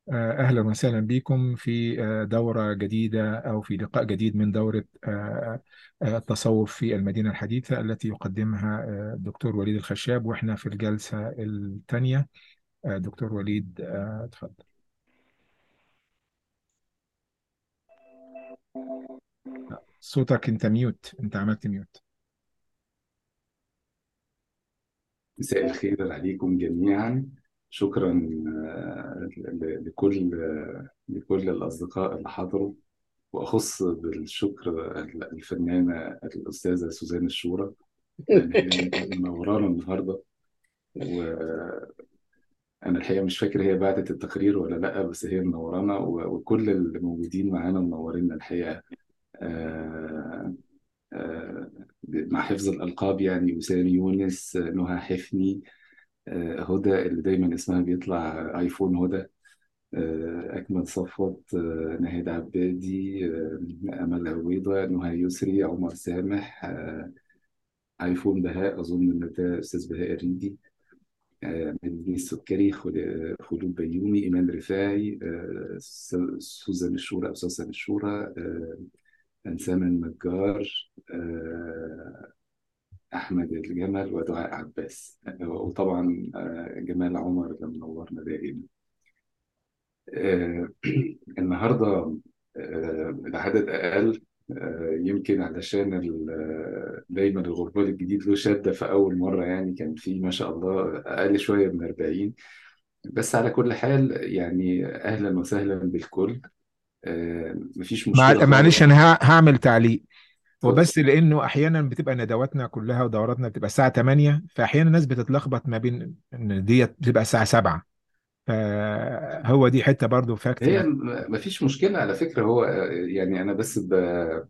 آه، أهلا وسهلا بكم في آه، دورة جديدة أو في لقاء جديد من دورة آه، آه، التصوف في المدينة الحديثة التي يقدمها آه، الدكتور وليد الخشاب وإحنا في الجلسة الثانية آه، دكتور وليد آه، اتفضل صوتك أنت ميوت أنت عملت ميوت مساء الخير عليكم جميعا شكرا آه، ل- لكل آه، لكل الأصدقاء اللي حضروا وأخص بالشكر الفنانة الأستاذة سوزان الشورى لأن هي منورانا النهاردة وأنا الحقيقة مش فاكر هي بعتت التقرير ولا لأ بس هي منورانا و- وكل اللي موجودين معانا منورين الحقيقة آه، آه، مع حفظ الألقاب يعني وسام يونس نهى حفني آه، هدى اللي دايما اسمها بيطلع ايفون هدى آه، اكمل صفوت آه، ناهد عبادي آه، امل عويضه نهى يسري عمر سامح آه، ايفون بهاء اظن ان ده استاذ بهاء الريدي آه، مدني السكري خل- خلود بيومي ايمان رفاعي آه، س- سوزان الشورى او سوسن الشورى آه، انسان النجار آه، احمد الجمل ودعاء عباس آه، وطبعا آه، جمال عمر اللي منورنا دائما آه، النهارده آه، العدد أقل آه، يمكن علشان ال- آه، دايما الغربال الجديد له شدة في أول مرة يعني كان في ما شاء الله أقل شوية من 40 بس على كل حال يعني أهلا وسهلا بالكل آه، مفيش مع- مشكلة معلش خالص أنا ه- هعمل تعليق هو اتفضل بس لأنه أحيانا بتبقى ندواتنا كلها ودوراتنا بتبقى الساعة 8 فأحيانا الناس بتتلخبط ما بين إن ديت بتبقى الساعة 7 فهو دي حتة برضو فاكت هي يعني م- مفيش مشكلة على فكرة هو آه، يعني أنا بس ب-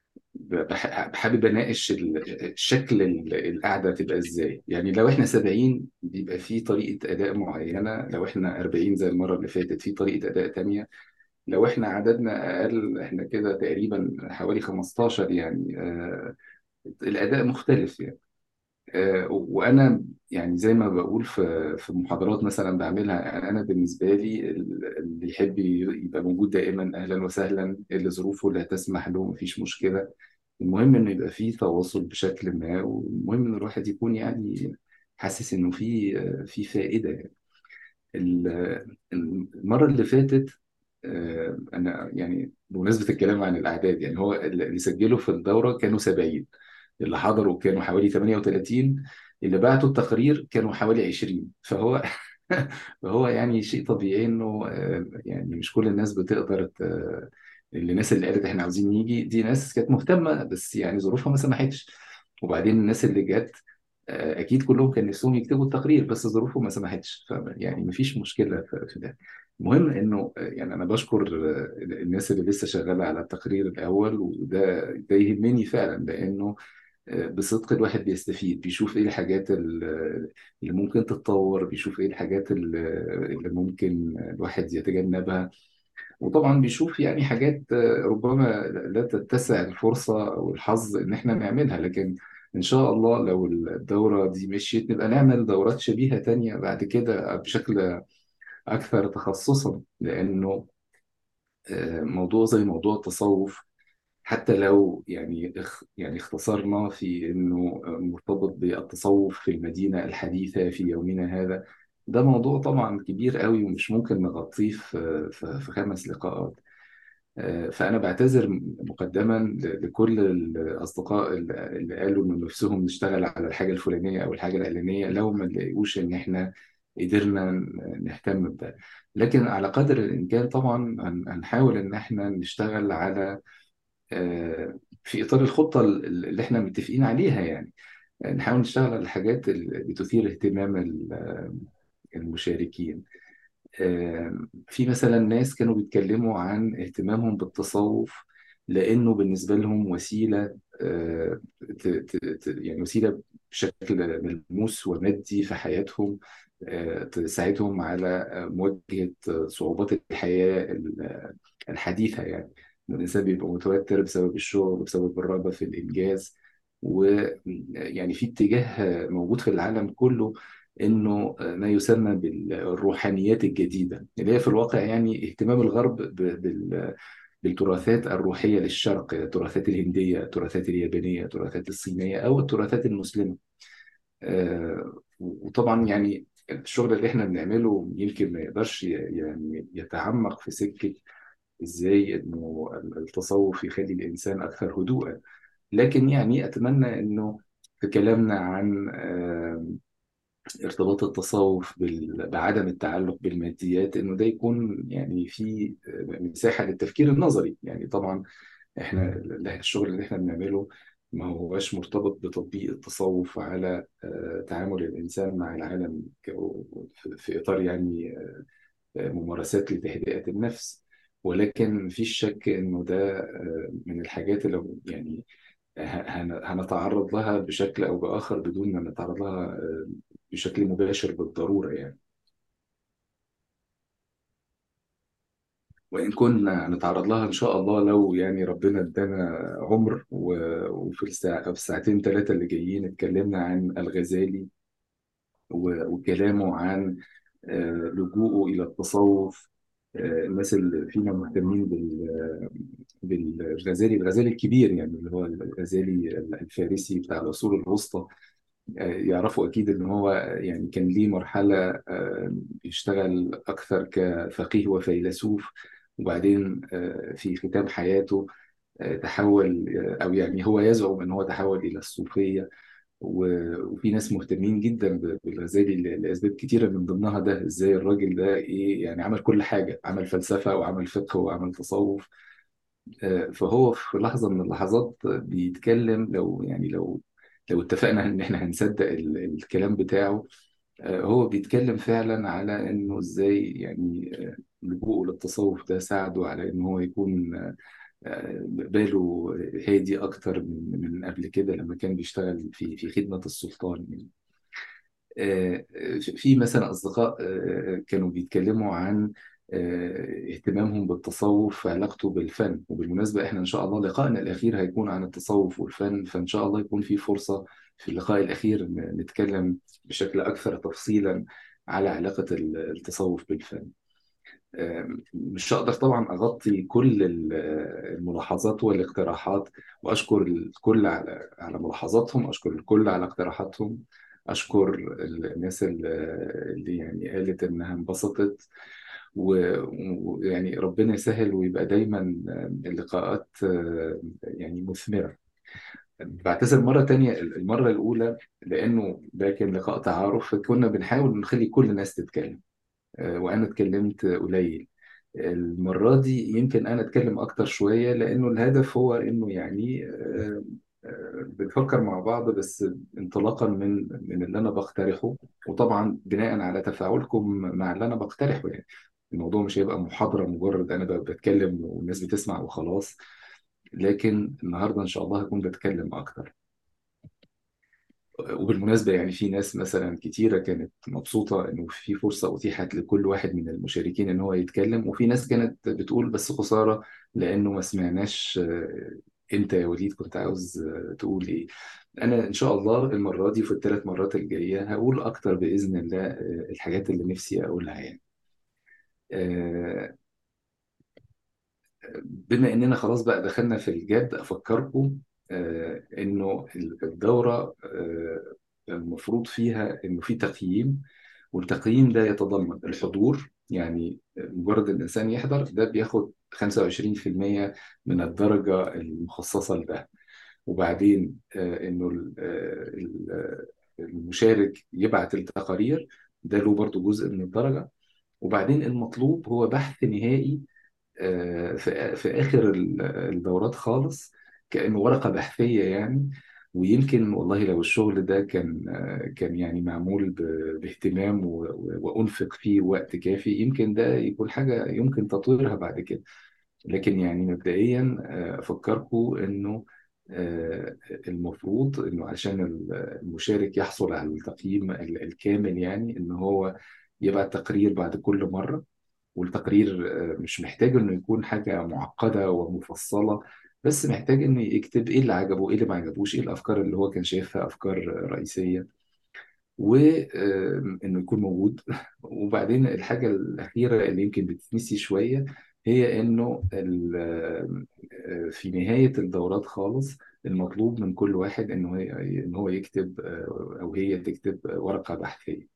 بح- حابب اناقش ال- شكل ال- القعده تبقى ازاي يعني لو احنا 70 بيبقى في طريقه اداء معينه لو احنا 40 زي المره اللي فاتت في طريقه اداء تانية لو احنا عددنا اقل احنا كده تقريبا حوالي 15 يعني آه الاداء مختلف يعني آه وانا يعني زي ما بقول في في محاضرات مثلا بعملها انا بالنسبه لي ال- اللي يحب يبقى موجود دائما اهلا وسهلا اللي ظروفه لا تسمح له مفيش مشكله المهم انه يبقى فيه تواصل بشكل ما والمهم ان الواحد يكون يعني حاسس انه في في فائده يعني ال- المره اللي فاتت آه، انا يعني بمناسبه الكلام عن الاعداد يعني هو اللي سجلوا في الدوره كانوا 70 اللي حضروا كانوا حوالي 38 اللي بعتوا التقرير كانوا حوالي 20 فهو فهو يعني شيء طبيعي انه آه، يعني مش كل الناس بتقدر ت- الناس اللي قالت احنا عاوزين نيجي دي ناس كانت مهتمة بس يعني ظروفها ما سمحتش وبعدين الناس اللي جت آه، اكيد كلهم كان نفسهم يكتبوا التقرير بس ظروفهم ما سمحتش ف يعني ما فيش مشكلة في في ده المهم انه آه، يعني انا بشكر آه، الناس اللي لسه شغالة على التقرير الاول وده ده يهمني فعلا لانه بصدق الواحد بيستفيد بيشوف ايه الحاجات ال- اللي ممكن تتطور بيشوف ايه الحاجات ال- اللي ممكن الواحد يتجنبها وطبعا بيشوف يعني حاجات ربما لا تتسع الفرصة او الحظ ان احنا نعملها لكن ان شاء الله لو الدورة دي مشيت نبقى نعمل دورات شبيهة تانية بعد كده بشكل اكثر تخصصا لانه موضوع زي موضوع التصوف حتى لو يعني اخ يعني اختصرنا في انه مرتبط بالتصوف في المدينه الحديثه في يومنا هذا ده موضوع طبعا كبير قوي ومش ممكن نغطيه في في في خمس لقاءات آه، فانا بعتذر مقدما ل- لكل الاصدقاء اللي اللي قالوا من نفسهم نشتغل على الحاجه الفلانيه او الحاجه العلانيه لو ما لقوش ان احنا قدرنا نهتم بده لكن على قدر الامكان طبعا هن- هنحاول ان احنا نشتغل على آه، في إطار الخطة اللي احنا متفقين عليها يعني نحاول نشتغل على الحاجات اللي بتثير اهتمام ال- المشاركين آه، في مثلا ناس كانوا بيتكلموا عن اهتمامهم بالتصوف لأنه بالنسبة لهم وسيلة آه، ت- ت- ت- يعني وسيلة بشكل ملموس ومادي في حياتهم آه، تساعدهم على آه، مواجهة صعوبات الحياة ال- الحديثة يعني إن الإنسان بيبقى متوتر بسبب الشغل وبسبب الرغبة في الإنجاز ويعني في اتجاه موجود في العالم كله انه ما يسمى بالروحانيات الجديده اللي هي في الواقع يعني اهتمام الغرب ب- بال- بالتراثات الروحيه للشرق التراثات الهنديه التراثات اليابانيه التراثات الصينيه او التراثات المسلمه آه، وطبعا يعني الشغل اللي احنا بنعمله يمكن ما يقدرش ي- يعني يتعمق في سكه ازاي انه التصوف يخلي الانسان اكثر هدوءا لكن يعني اتمنى انه في كلامنا عن آه، ارتباط التصوف بال- بعدم التعلق بالماديات انه ده يكون يعني في مساحه للتفكير النظري يعني طبعا احنا ال- الشغل اللي احنا بنعمله ما هوش مرتبط بتطبيق التصوف على آه، تعامل الانسان مع العالم ك- في في اطار يعني آه، ممارسات لتهدئه النفس ولكن مفيش شك انه ده آه، من الحاجات اللي يعني هن- هنتعرض لها بشكل او باخر بدون ما نتعرض لها آه، بشكل مباشر بالضروره يعني وإن كنا هنتعرض لها إن شاء الله لو يعني ربنا ادانا عمر و- وفي الساعة في الساعتين ثلاثة اللي جايين اتكلمنا عن الغزالي و- وكلامه عن آه، لجوءه إلى التصوف آه، الناس اللي فينا مهتمين بال بالغزالي الغزالي الكبير يعني اللي هو الغزالي الفارسي بتاع العصور الوسطى آه، يعرفوا أكيد إن هو يعني كان ليه مرحلة آه، بيشتغل أكثر كفقيه وفيلسوف وبعدين آه، في ختام حياته آه، تحول آه، أو يعني هو يزعم إن هو تحول إلى الصوفية و- وفي ناس مهتمين جدا ب- بالغزالي ل- لأسباب كتيرة من ضمنها ده إزاي الراجل ده إيه يعني عمل كل حاجة عمل فلسفة وعمل فقه وعمل تصوف آه، فهو في لحظة من اللحظات بيتكلم لو يعني لو لو اتفقنا ان احنا هنصدق ال- الكلام بتاعه آه، هو بيتكلم فعلا على انه ازاي يعني آه، لجوءه للتصوف ده ساعده على ان هو يكون آه، باله هادي اكتر من من قبل كده لما كان بيشتغل في في خدمة السلطان يعني. آه، في مثلا أصدقاء آه، كانوا بيتكلموا عن آه، اهتمامهم بالتصوف في علاقته بالفن وبالمناسبة احنا إن شاء الله لقائنا الأخير هيكون عن التصوف والفن فإن شاء الله يكون في فرصة في اللقاء الأخير ن- نتكلم بشكل أكثر تفصيلا على علاقة ال- التصوف بالفن آم، مش هقدر طبعا أغطي كل ال- الملاحظات والاقتراحات وأشكر الكل على على ملاحظاتهم أشكر الكل على اقتراحاتهم أشكر الناس اللي اللي يعني قالت إنها انبسطت و- ويعني ربنا يسهل ويبقى دايما اللقاءات آه، يعني مثمرة بعتذر مرة تانية المرة الأولى لأنه ده كان لقاء تعارف فكنا بنحاول نخلي كل الناس تتكلم آه، وأنا اتكلمت قليل المرة دي يمكن أنا أتكلم أكتر شوية لأنه الهدف هو إنه يعني آه، آه، بنفكر مع بعض بس انطلاقا من من اللي أنا بقترحه وطبعا بناء على تفاعلكم مع اللي أنا بقترحه يعني الموضوع مش هيبقى محاضرة مجرد أنا ب- بتكلم والناس بتسمع وخلاص لكن النهاردة إن شاء الله هكون بتكلم أكتر وبالمناسبة يعني في ناس مثلا كتيرة كانت مبسوطة إنه في فرصة أتيحت لكل واحد من المشاركين إن هو يتكلم وفي ناس كانت بتقول بس خسارة لأنه ما سمعناش آه، أنت يا وليد كنت عاوز آه، تقول إيه أنا إن شاء الله المرة دي في الثلاث مرات الجاية هقول أكتر بإذن الله آه، الحاجات اللي نفسي أقولها يعني آه، بما اننا خلاص بقى دخلنا في الجد افكركم آه، انه الدوره آه، المفروض فيها انه في تقييم والتقييم ده يتضمن الحضور يعني مجرد الانسان يحضر ده بياخد 25% من الدرجه المخصصه لده وبعدين آه، انه ال- آه، ال- آه، المشارك يبعت التقارير ده له برضو جزء من الدرجه وبعدين المطلوب هو بحث نهائي آه، في في آخر ال- الدورات خالص كأنه ورقة بحثية يعني ويمكن والله لو الشغل ده كان آه، كان يعني معمول ب- باهتمام و- و- وأنفق فيه وقت كافي يمكن ده يكون حاجة يمكن تطويرها بعد كده لكن يعني مبدئيا آه، أفكركم إنه آه، المفروض إنه عشان المشارك يحصل على التقييم ال- الكامل يعني إن هو يبعت تقرير بعد كل مرة والتقرير آه، مش محتاج انه يكون حاجة معقدة ومفصلة بس محتاج انه يكتب ايه اللي عجبه ايه اللي ما عجبوش ايه الافكار اللي هو كان شايفها افكار رئيسية وإنه يكون موجود وبعدين الحاجة الأخيرة اللي يمكن بتتنسي شوية هي إنه ال- آه، في نهاية الدورات خالص المطلوب من كل واحد إنه هي- إن هو يكتب آه، أو هي تكتب ورقة بحثية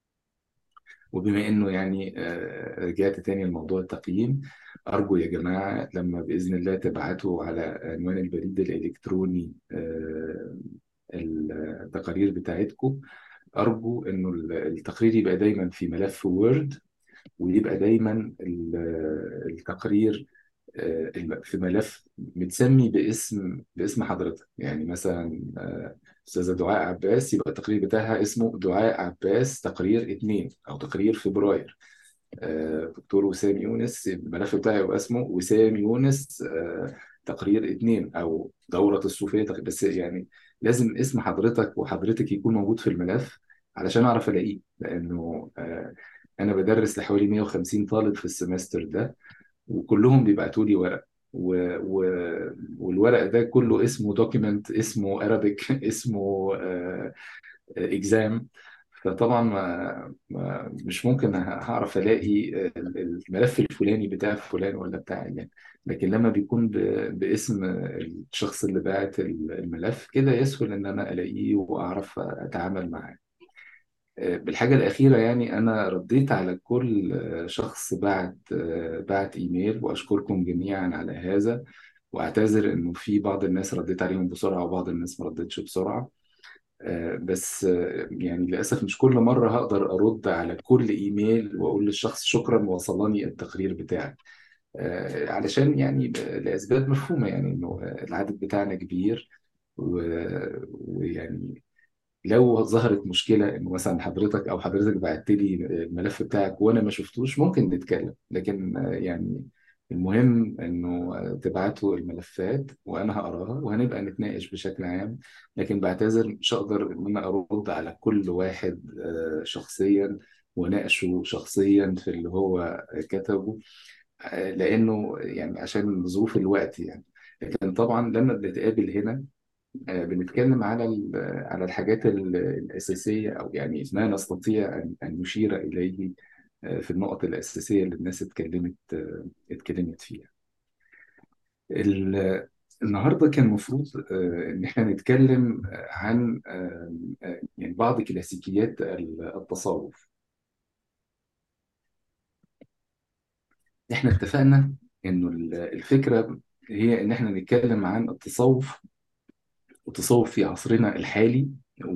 وبما انه يعني آه، رجعت تاني لموضوع التقييم ارجو يا جماعه لما باذن الله تبعتوا على عنوان البريد الالكتروني آه، التقارير بتاعتكم ارجو انه التقرير يبقى دايما في ملف وورد ويبقى دايما ال- التقرير آه، الم- في ملف متسمي باسم باسم حضرتك يعني مثلا آه، استاذه دعاء عباس يبقى التقرير بتاعها اسمه دعاء عباس تقرير اتنين او تقرير فبراير آه، دكتور وسام يونس الملف بتاعي يبقى اسمه وسام يونس آه، تقرير اتنين او دورة الصوفية تق- بس يعني لازم اسم حضرتك وحضرتك يكون موجود في الملف علشان اعرف الاقيه لانه آه، انا بدرس لحوالي 150 طالب في السمستر ده وكلهم بيبعتوا لي ورق و... و... والورق ده كله اسمه دوكيمنت اسمه Arabic اسمه اكزام فطبعا ما... ما مش ممكن هعرف الاقي الملف الفلاني بتاع فلان ولا بتاع علان لكن لما بيكون ب... باسم الشخص اللي باعت الملف كده يسهل ان انا الاقيه واعرف اتعامل معاه بالحاجة الأخيرة يعني أنا رديت على كل شخص بعت بعت إيميل وأشكركم جميعا على هذا وأعتذر إنه في بعض الناس رديت عليهم بسرعة وبعض الناس ما ردتش بسرعة بس يعني للأسف مش كل مرة هقدر أرد على كل إيميل وأقول للشخص شكرا وصلني التقرير بتاعك علشان يعني لأسباب مفهومة يعني إنه العدد بتاعنا كبير و- ويعني لو ظهرت مشكلة إنه مثلا حضرتك أو حضرتك بعت لي الملف بتاعك وأنا ما شفتوش ممكن نتكلم لكن آه، يعني المهم إنه آه، تبعتوا الملفات وأنا هقراها وهنبقى نتناقش بشكل عام لكن بعتذر مش هقدر إن أنا أرد على كل واحد آه، شخصيا وناقشه شخصيا في اللي هو كتبه آه، لأنه يعني عشان ظروف الوقت يعني لكن طبعا لما بنتقابل هنا آه، بنتكلم على ال- على الحاجات ال- الأساسية أو يعني ما نستطيع أن أن نشير إليه آه، في النقط الأساسية اللي الناس اتكلمت آه، اتكلمت فيها. ال- النهارده كان المفروض آه، إن احنا نتكلم آه، عن آه، آه، يعني بعض كلاسيكيات التصوف. احنا اتفقنا إنه ال- الفكرة هي إن احنا نتكلم عن التصوف التصوف في عصرنا الحالي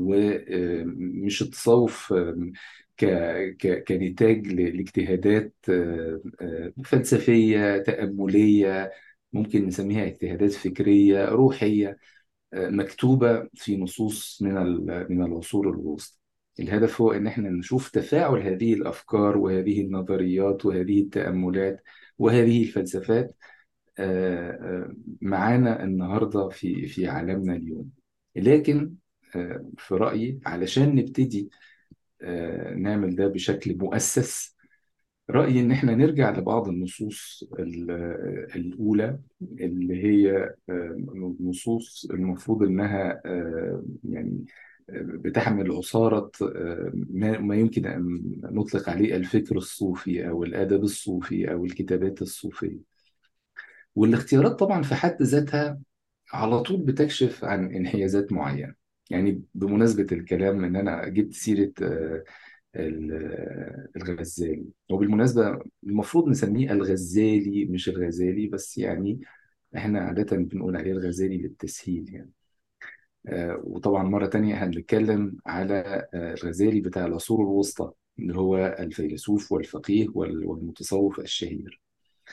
ومش التصوف آم، ك ك كنتاج ل- لاجتهادات آم، آم، فلسفية تأملية ممكن نسميها اجتهادات فكرية روحية آم، مكتوبة في نصوص من ال- من العصور الوسطى الهدف هو ان احنا نشوف تفاعل هذه الافكار وهذه النظريات وهذه التأملات وهذه الفلسفات آه، آه، معانا النهارده في في عالمنا اليوم لكن آه، في رأيي علشان نبتدي آه، نعمل ده بشكل مؤسس رأيي إن إحنا نرجع لبعض النصوص ال- الأولى اللي هي آه، نصوص المفروض إنها آه، يعني آه، بتحمل عصارة آه، ما ما يمكن أن نطلق عليه الفكر الصوفي أو الأدب الصوفي أو الكتابات الصوفية والاختيارات طبعا في حد ذاتها على طول بتكشف عن انحيازات معينة يعني بمناسبة الكلام إن أنا جبت سيرة آه، ال- آه، الغزالي وبالمناسبة المفروض نسميه الغزالي مش الغزالي بس يعني إحنا عادة بنقول عليه الغزالي للتسهيل يعني آه، وطبعا مرة تانية هنتكلم على آه، الغزالي بتاع العصور الوسطى اللي هو الفيلسوف والفقيه وال- والمتصوف الشهير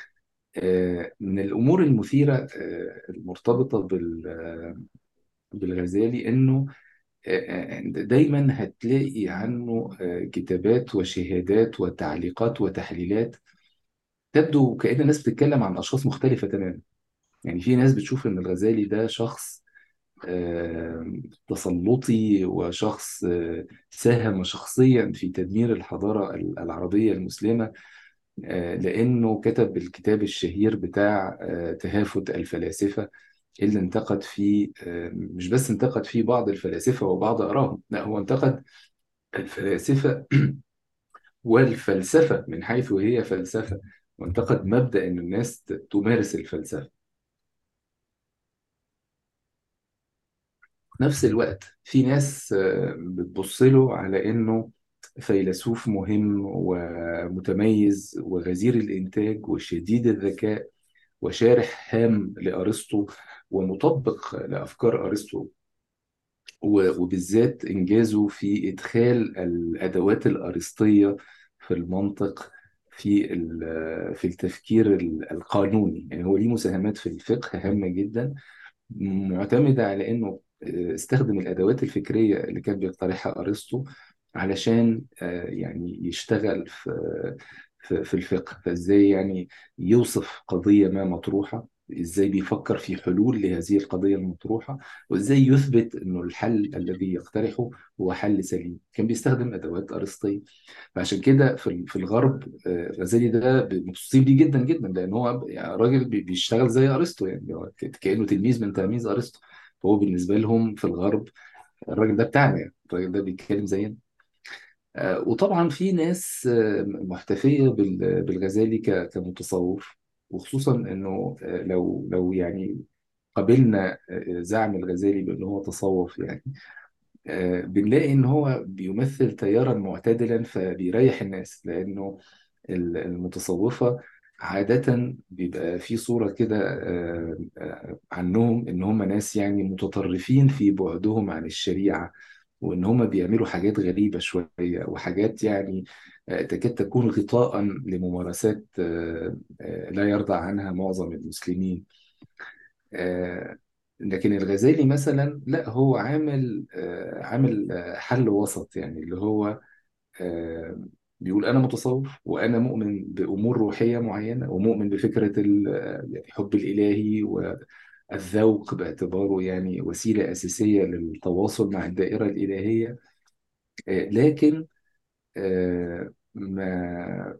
آه، من الأمور المثيرة آه، المرتبطة بال- آه، بالغزالي إنه آه، آه، دايما هتلاقي عنه آه، كتابات وشهادات وتعليقات وتحليلات تبدو كأن الناس بتتكلم عن أشخاص مختلفة تماما يعني في ناس بتشوف إن الغزالي ده شخص آه، تسلطي وشخص آه، ساهم شخصيا في تدمير الحضارة العربية المسلمة آه، لأنه كتب الكتاب الشهير بتاع آه، تهافت الفلاسفة اللي انتقد فيه آه، مش بس انتقد فيه بعض الفلاسفة وبعض آرائهم لا هو انتقد الفلاسفة والفلسفة من حيث هي فلسفة وانتقد مبدأ إن الناس ت- تمارس الفلسفة في نفس الوقت في ناس آه، بتبص له على إنه فيلسوف مهم ومتميز وغزير الإنتاج وشديد الذكاء وشارح هام لأرسطو ومطبق لأفكار أرسطو و- وبالذات إنجازه في إدخال الأدوات الأرسطية في المنطق في ال- في التفكير ال- القانوني يعني هو ليه مساهمات في الفقه هامة جدا معتمدة على إنه استخدم الأدوات الفكرية اللي كان بيقترحها أرسطو علشان آه، يعني يشتغل في في في الفقه فإزاي يعني يوصف قضية ما مطروحة إزاي بيفكر في حلول لهذه القضية المطروحة وإزاي يثبت إنه الحل الذي يقترحه هو حل سليم كان بيستخدم أدوات أرسطية فعشان كده في ال- في الغرب آه، غازالي ده مبسوطين بيه جدا جدا لأن هو يعني راجل بي- بيشتغل زي أرسطو يعني هو ك- كأنه تلميذ من تلاميذ أرسطو فهو بالنسبة لهم في الغرب الراجل ده بتاعنا يعني الراجل ده بيتكلم زينا آه، وطبعا في ناس آه، محتفية بال- بالغزالي ك- كمتصوف وخصوصا انه آه، لو لو يعني قبلنا آه، زعم الغزالي بانه هو تصوف يعني آه، بنلاقي ان هو بيمثل تيارا معتدلا فبيريح الناس لانه ال- المتصوفة عادة بيبقى في صورة كده آه، آه، عنهم إن هم ناس يعني متطرفين في بعدهم عن الشريعة وإن هم بيعملوا حاجات غريبة شوية وحاجات يعني آه، تكاد تكون غطاء لممارسات آه، آه، لا يرضى عنها معظم المسلمين آه، لكن الغزالي مثلا لا هو عامل آه، عامل آه، حل وسط يعني اللي هو آه، بيقول أنا متصوف وأنا مؤمن بأمور روحية معينة ومؤمن بفكرة ال- يعني الحب الإلهي والذوق باعتباره يعني وسيلة أساسية للتواصل مع الدائرة الإلهية آه، لكن آه، ما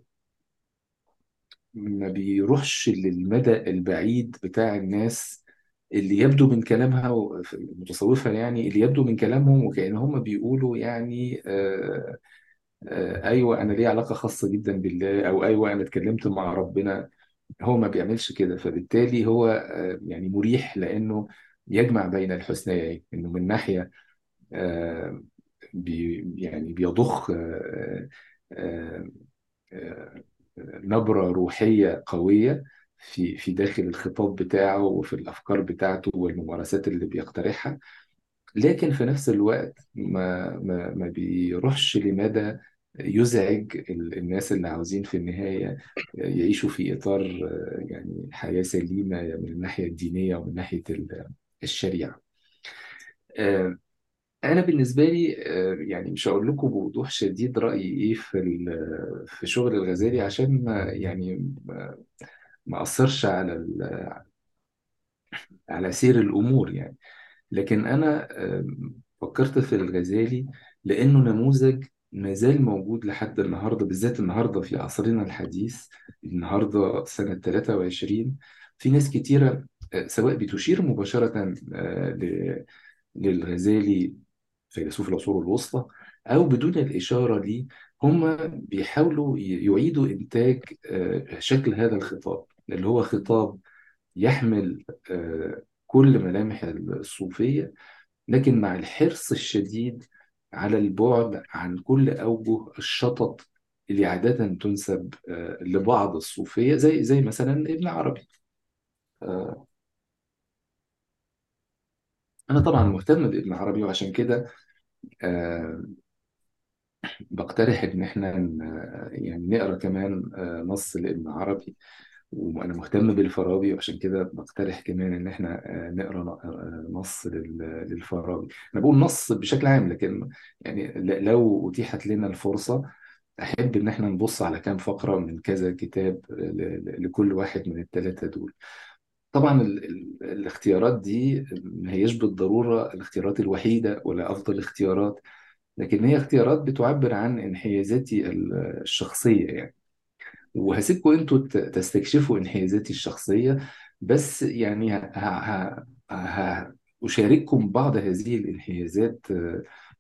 ما بيروحش للمدى البعيد بتاع الناس اللي يبدو من كلامها و- المتصوفة يعني اللي يبدو من كلامهم وكأن هم بيقولوا يعني آه، آه، ايوه انا ليه علاقه خاصه جدا بالله او ايوه انا اتكلمت مع ربنا هو ما بيعملش كده فبالتالي هو آه، يعني مريح لانه يجمع بين الحسنيين انه من ناحيه آه، بي يعني بيضخ آه، آه، آه، نبره روحيه قويه في في داخل الخطاب بتاعه وفي الافكار بتاعته والممارسات اللي بيقترحها لكن في نفس الوقت ما ما ما بيروحش لمدى يزعج ال- الناس اللي عاوزين في النهاية يعيشوا في إطار آه، يعني حياة سليمة من الناحية الدينية ومن ناحية ال- الشريعة آه، أنا بالنسبة لي آه، يعني مش هقول لكم بوضوح شديد رأيي إيه في ال- في شغل الغزالي عشان ما يعني ما ما أثرش على ال- على سير الأمور يعني لكن أنا آم، فكرت في الغزالي لأنه نموذج ما زال موجود لحد النهاردة بالذات النهاردة في عصرنا الحديث النهاردة سنة 23 في ناس كتيرة آه، سواء بتشير مباشرة آه، ل- للغزالي فيلسوف العصور الوسطى أو بدون الإشارة ليه هم بيحاولوا ي- يعيدوا إنتاج آه، شكل هذا الخطاب اللي هو خطاب يحمل آه، كل ملامح الصوفية لكن مع الحرص الشديد على البعد عن كل أوجه الشطط اللي عادة تنسب آه، لبعض الصوفية زي زي مثلا ابن عربي آه، أنا طبعا مهتم بابن عربي وعشان كده آه، بقترح إن إحنا ن- يعني نقرأ كمان آه، نص لابن عربي وانا مهتم بالفارابي وعشان كده بقترح كمان ان احنا آه، نقرا ن- آه، نص لل- للفارابي انا بقول نص بشكل عام لكن يعني ل- لو اتيحت لنا الفرصه احب ان احنا نبص على كام فقره من كذا كتاب ل- ل- لكل واحد من الثلاثه دول طبعا ال ال الاختيارات دي ما هيش بالضروره الاختيارات الوحيده ولا افضل اختيارات لكن هي اختيارات بتعبر عن انحيازاتي ال- الشخصيه يعني وهسيبكم انتوا ت- تستكشفوا انحيازاتي الشخصية بس يعني ه... ه... ه... ه... أشارككم بعض هذه الانحيازات آه،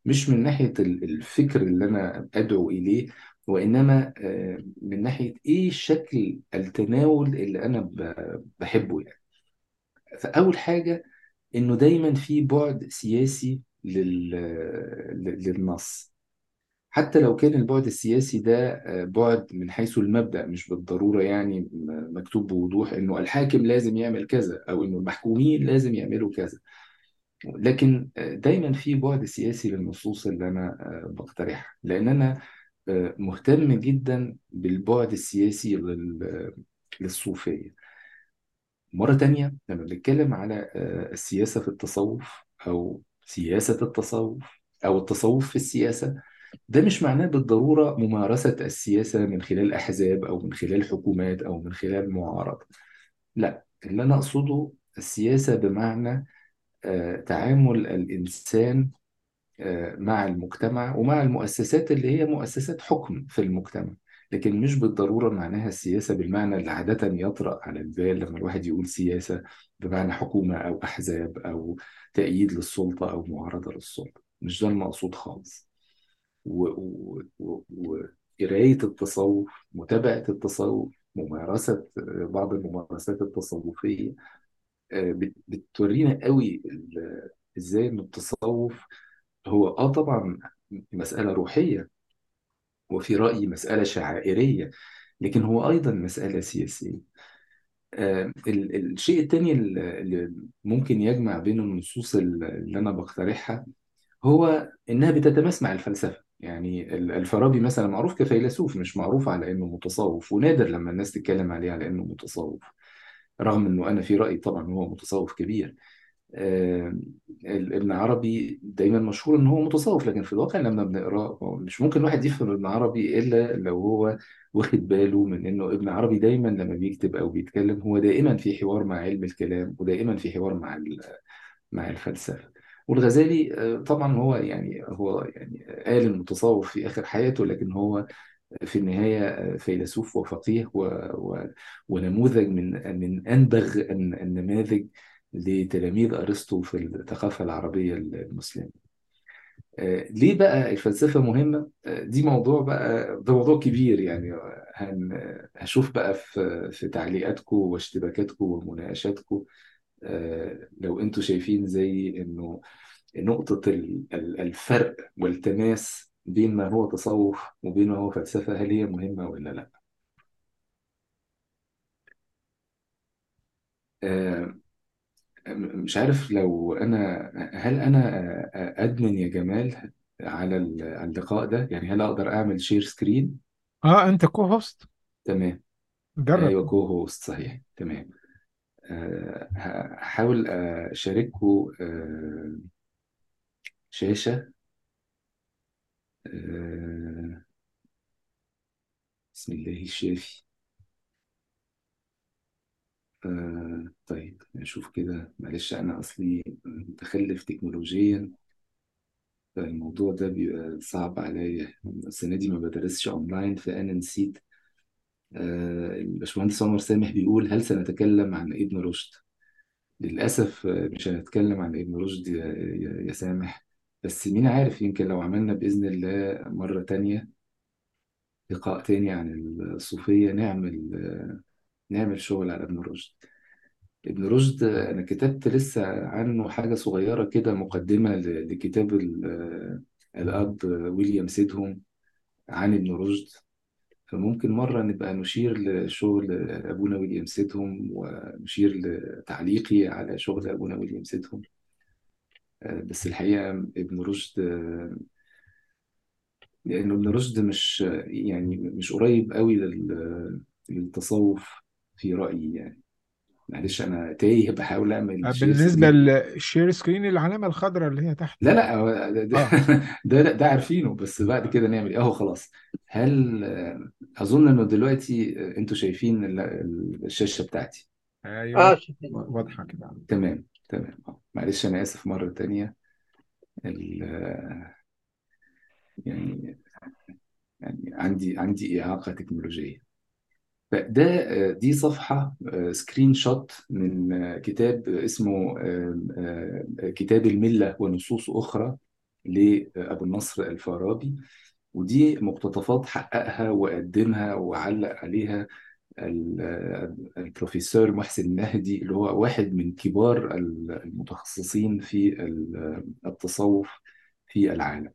مش من ناحية ال- الفكر اللي أنا أدعو إليه وإنما آه، من ناحية إيه شكل التناول اللي أنا ب- بحبه يعني فأول حاجة إنه دايما في بعد سياسي لل... لل- للنص حتى لو كان البعد السياسي ده آه، بعد من حيث المبدأ مش بالضرورة يعني م- مكتوب بوضوح إنه الحاكم لازم يعمل كذا أو إنه المحكومين لازم يعملوا كذا لكن آه، دايما في بعد سياسي للنصوص اللي أنا آه، بقترحها لأن أنا آه، مهتم جدا بالبعد السياسي لل- للصوفية مرة تانية لما بنتكلم على آه، السياسة في التصوف أو سياسة التصوف أو التصوف في السياسة ده مش معناه بالضرورة ممارسة السياسة من خلال أحزاب أو من خلال حكومات أو من خلال معارضة لا اللي أنا أقصده السياسة بمعنى آه، تعامل الإنسان آه، مع المجتمع ومع المؤسسات اللي هي مؤسسات حكم في المجتمع لكن مش بالضرورة معناها السياسة بالمعنى اللي عادة يطرأ على البال لما الواحد يقول سياسة بمعنى حكومة أو أحزاب أو تأييد للسلطة أو معارضة للسلطة مش ده المقصود خالص و- و- و- وقراية التصوف متابعة التصوف ممارسة آه، بعض الممارسات التصوفية آه، بت- بتورينا قوي ال- ازاي ان التصوف هو اه طبعا مسألة روحية وفي رأيي مسألة شعائرية لكن هو أيضا مسألة سياسية آه، ال- الشيء الثاني اللي ممكن يجمع بين النصوص اللي أنا بقترحها هو إنها بتتماس مع الفلسفة يعني ال- الفارابي مثلا معروف كفيلسوف مش معروف على إنه متصوف ونادر لما الناس تتكلم عليه على إنه متصوف رغم إنه أنا في رأيي طبعا هو متصوف كبير آه، ابن عربي دايما مشهور ان هو متصوف لكن في الواقع لما بنقراه هو مش ممكن واحد يفهم ابن عربي الا لو هو واخد باله من انه ابن عربي دايما لما بيكتب او بيتكلم هو دائما في حوار مع علم الكلام ودائما في حوار مع ال- مع الفلسفه والغزالي آه، طبعا هو يعني هو يعني قال المتصوف في اخر حياته لكن هو في النهايه فيلسوف وفقيه و... و... ونموذج من من انبغ الن- النماذج لتلاميذ ارسطو في الثقافه العربيه المسلمه. آه، ليه بقى الفلسفه مهمه؟ آه، دي موضوع بقى ده موضوع كبير يعني هن... هشوف بقى في في تعليقاتكم واشتباكاتكم ومناقشاتكم آه، لو انتوا شايفين زي انه نقطة ال- ال- الفرق والتماس بين ما هو تصوف وبين ما هو فلسفة هل هي مهمة ولا لا؟ آه، م- مش عارف لو أنا هل أنا آه، أدمن يا جمال على ال- على اللقاء ده؟ يعني هل أقدر أعمل شير سكرين؟ اه انت كو هوست تمام جرب أيوه كو هوست صحيح تمام آه، ه- هحاول أشارككم آه، شاشة آه، بسم الله الشافي آه طيب نشوف كده معلش أنا أصلي متخلف تكنولوجيا فالموضوع ده بيبقى صعب عليا السنة دي ما بدرسش أونلاين فأنا نسيت آه الباشمهندس عمر سامح بيقول هل سنتكلم عن ابن رشد؟ للأسف آه، مش هنتكلم عن ابن رشد يا, يا, يا سامح بس مين عارف يمكن لو عملنا بإذن الله مرة تانية لقاء تاني عن الصوفية نعمل آه، نعمل شغل على ابن رشد ابن رشد أنا كتبت لسه عنه حاجة صغيرة كده مقدمة ل- لكتاب ال- الأب ويليام سيدهم عن ابن رشد فممكن مرة نبقى نشير لشغل أبونا ويليام سيدهم ونشير لتعليقي على شغل أبونا ويليام سيدهم آه، بس الحقيقة ابن رشد آه، لأنه ابن رشد مش يعني مش قريب قوي لل- للتصوف في رأيي يعني معلش أنا تايه بحاول أعمل آه، شير بالنسبة سكرين للشير سكرين العلامة الخضراء اللي هي تحت لا لا هو ده ده, اه ده, ده عارفينه بس بعد كده نعمل ايه اهو خلاص هل آه، اظن انه دلوقتي آه، انتوا شايفين ال- ال- الشاشة بتاعتي ايوه اه شكرا واضحة كده تمام تمام آه، معلش انا اسف مرة تانية ال- آه، يعني يعني عندي عندي إعاقة تكنولوجية فده آه، دي صفحة آه، سكرين شوت من آه، كتاب اسمه آه، آه، كتاب الملة ونصوص أخرى لأبو النصر الفارابي ودي مقتطفات حققها وقدمها وعلق عليها ال- البروفيسور محسن مهدي اللي هو واحد من كبار المتخصصين في التصوف في العالم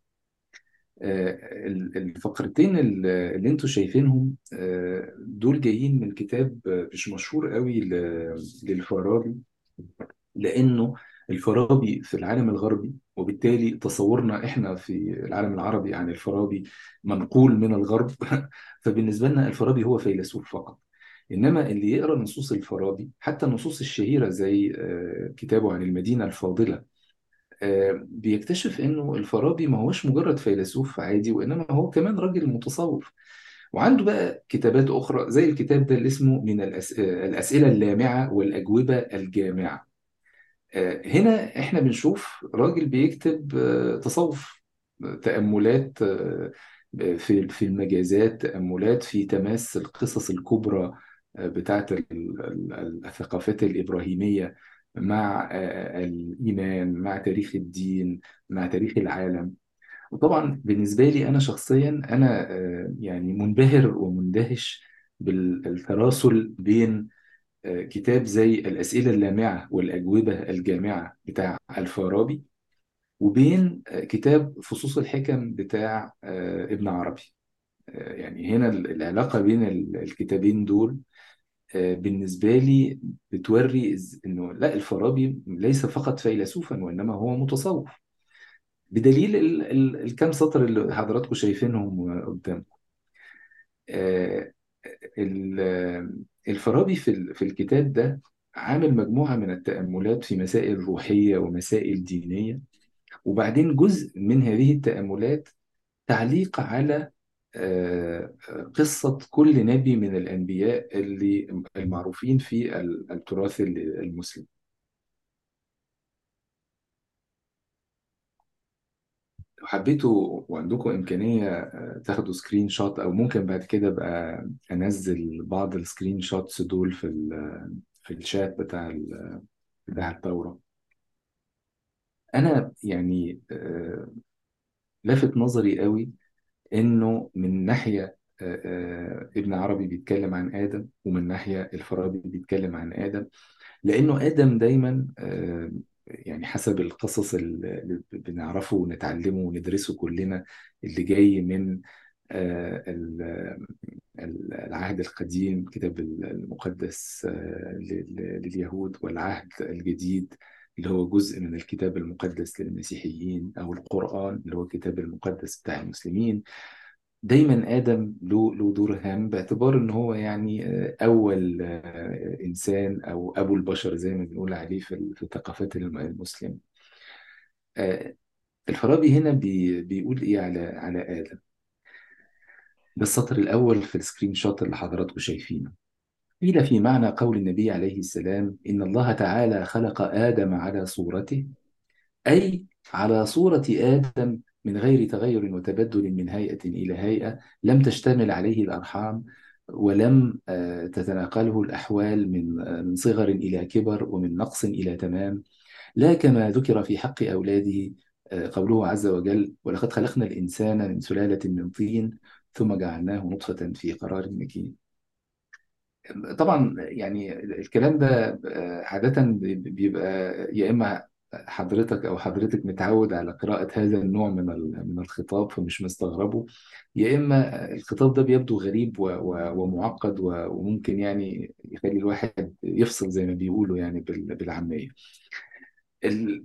آه، ال- الفقرتين ال- اللي انتوا شايفينهم آه، دول جايين من كتاب مش مشهور قوي ل- للفارابي لانه الفارابي في العالم الغربي وبالتالي تصورنا احنا في العالم العربي عن الفارابي منقول من الغرب فبالنسبه لنا الفارابي هو فيلسوف فقط انما اللي يقرا نصوص الفارابي حتى النصوص الشهيره زي آه، كتابه عن المدينه الفاضله آه، بيكتشف انه الفارابي ما هوش مجرد فيلسوف عادي وانما هو كمان راجل متصوف وعنده بقى كتابات اخرى زي الكتاب ده اللي اسمه من الأس... آه، الاسئله اللامعه والاجوبه الجامعه آه، هنا احنا بنشوف راجل بيكتب آه، تصوف آه، تأملات آه، في في المجازات تأملات في تماس القصص الكبرى آه، بتاعت ال- ال- الثقافات الإبراهيمية مع آه، الإيمان مع تاريخ الدين مع تاريخ العالم وطبعا بالنسبة لي أنا شخصيا أنا آه، يعني منبهر ومندهش بالتراسل بين آه، كتاب زي الأسئلة اللامعة والأجوبة الجامعة بتاع الفارابي وبين آه، كتاب فصوص الحكم بتاع آه، ابن عربي آه، يعني هنا ال- العلاقة بين ال- الكتابين دول آه، بالنسبة لي بتوري إز- إنه لا الفارابي ليس فقط فيلسوفا وإنما هو متصوف بدليل ال- ال- الكام سطر اللي حضراتكم شايفينهم قدامكم آه، ال- الفارابي في ال- في الكتاب ده عامل مجموعة من التأملات في مسائل روحية ومسائل دينية وبعدين جزء من هذه التأملات تعليق على آه، قصة كل نبي من الأنبياء اللي المعروفين في ال- التراث المسلم لو حبيتوا وعندكم إمكانية آه، تاخدوا سكرين شوت أو ممكن بعد كده بقى أنزل بعض السكرين شوتس دول في ال- في الشات بتاع ال- بتاع الدورة أنا يعني آه، لافت نظري قوي إنه من ناحية آه، آه، ابن عربي بيتكلم عن آدم ومن ناحية الفارابي بيتكلم عن آدم لأنه آدم دايما آه، يعني حسب القصص اللي بنعرفه ونتعلمه وندرسه كلنا اللي جاي من آه، ال- ال- العهد القديم الكتاب المقدس آه، لل- لليهود والعهد الجديد اللي هو جزء من الكتاب المقدس للمسيحيين أو القرآن اللي هو الكتاب المقدس بتاع المسلمين دايما آدم له له دور هام باعتبار إن هو يعني آه، أول آه، إنسان أو أبو البشر زي ما بنقول عليه في ال- في الثقافات الم- المسلمة آه، الفارابي هنا بي بيقول إيه على على آدم ده السطر الأول في السكرين شوت اللي حضراتكم شايفينه قيل في معنى قول النبي عليه السلام إن الله تعالى خلق آدم على صورته أي على صورة آدم من غير تغير وتبدل من هيئة إلى هيئة لم تشتمل عليه الأرحام ولم آه، تتناقله الأحوال من آه، من صغر إلى كبر ومن نقص إلى تمام لا كما ذكر في حق أولاده آه، قوله عز وجل ولقد خلقنا الإنسان من سلالة من طين ثم جعلناه نطفة في قرار مكين طبعا يعني الكلام ده آه، عادة بيبقى يا إما حضرتك أو حضرتك متعود على قراءة هذا النوع من ال- من الخطاب فمش مستغربه يا إما الخطاب ده بيبدو غريب و- و- ومعقد و- وممكن يعني يخلي الواحد يفصل زي ما بيقولوا يعني بال- بالعامية ال...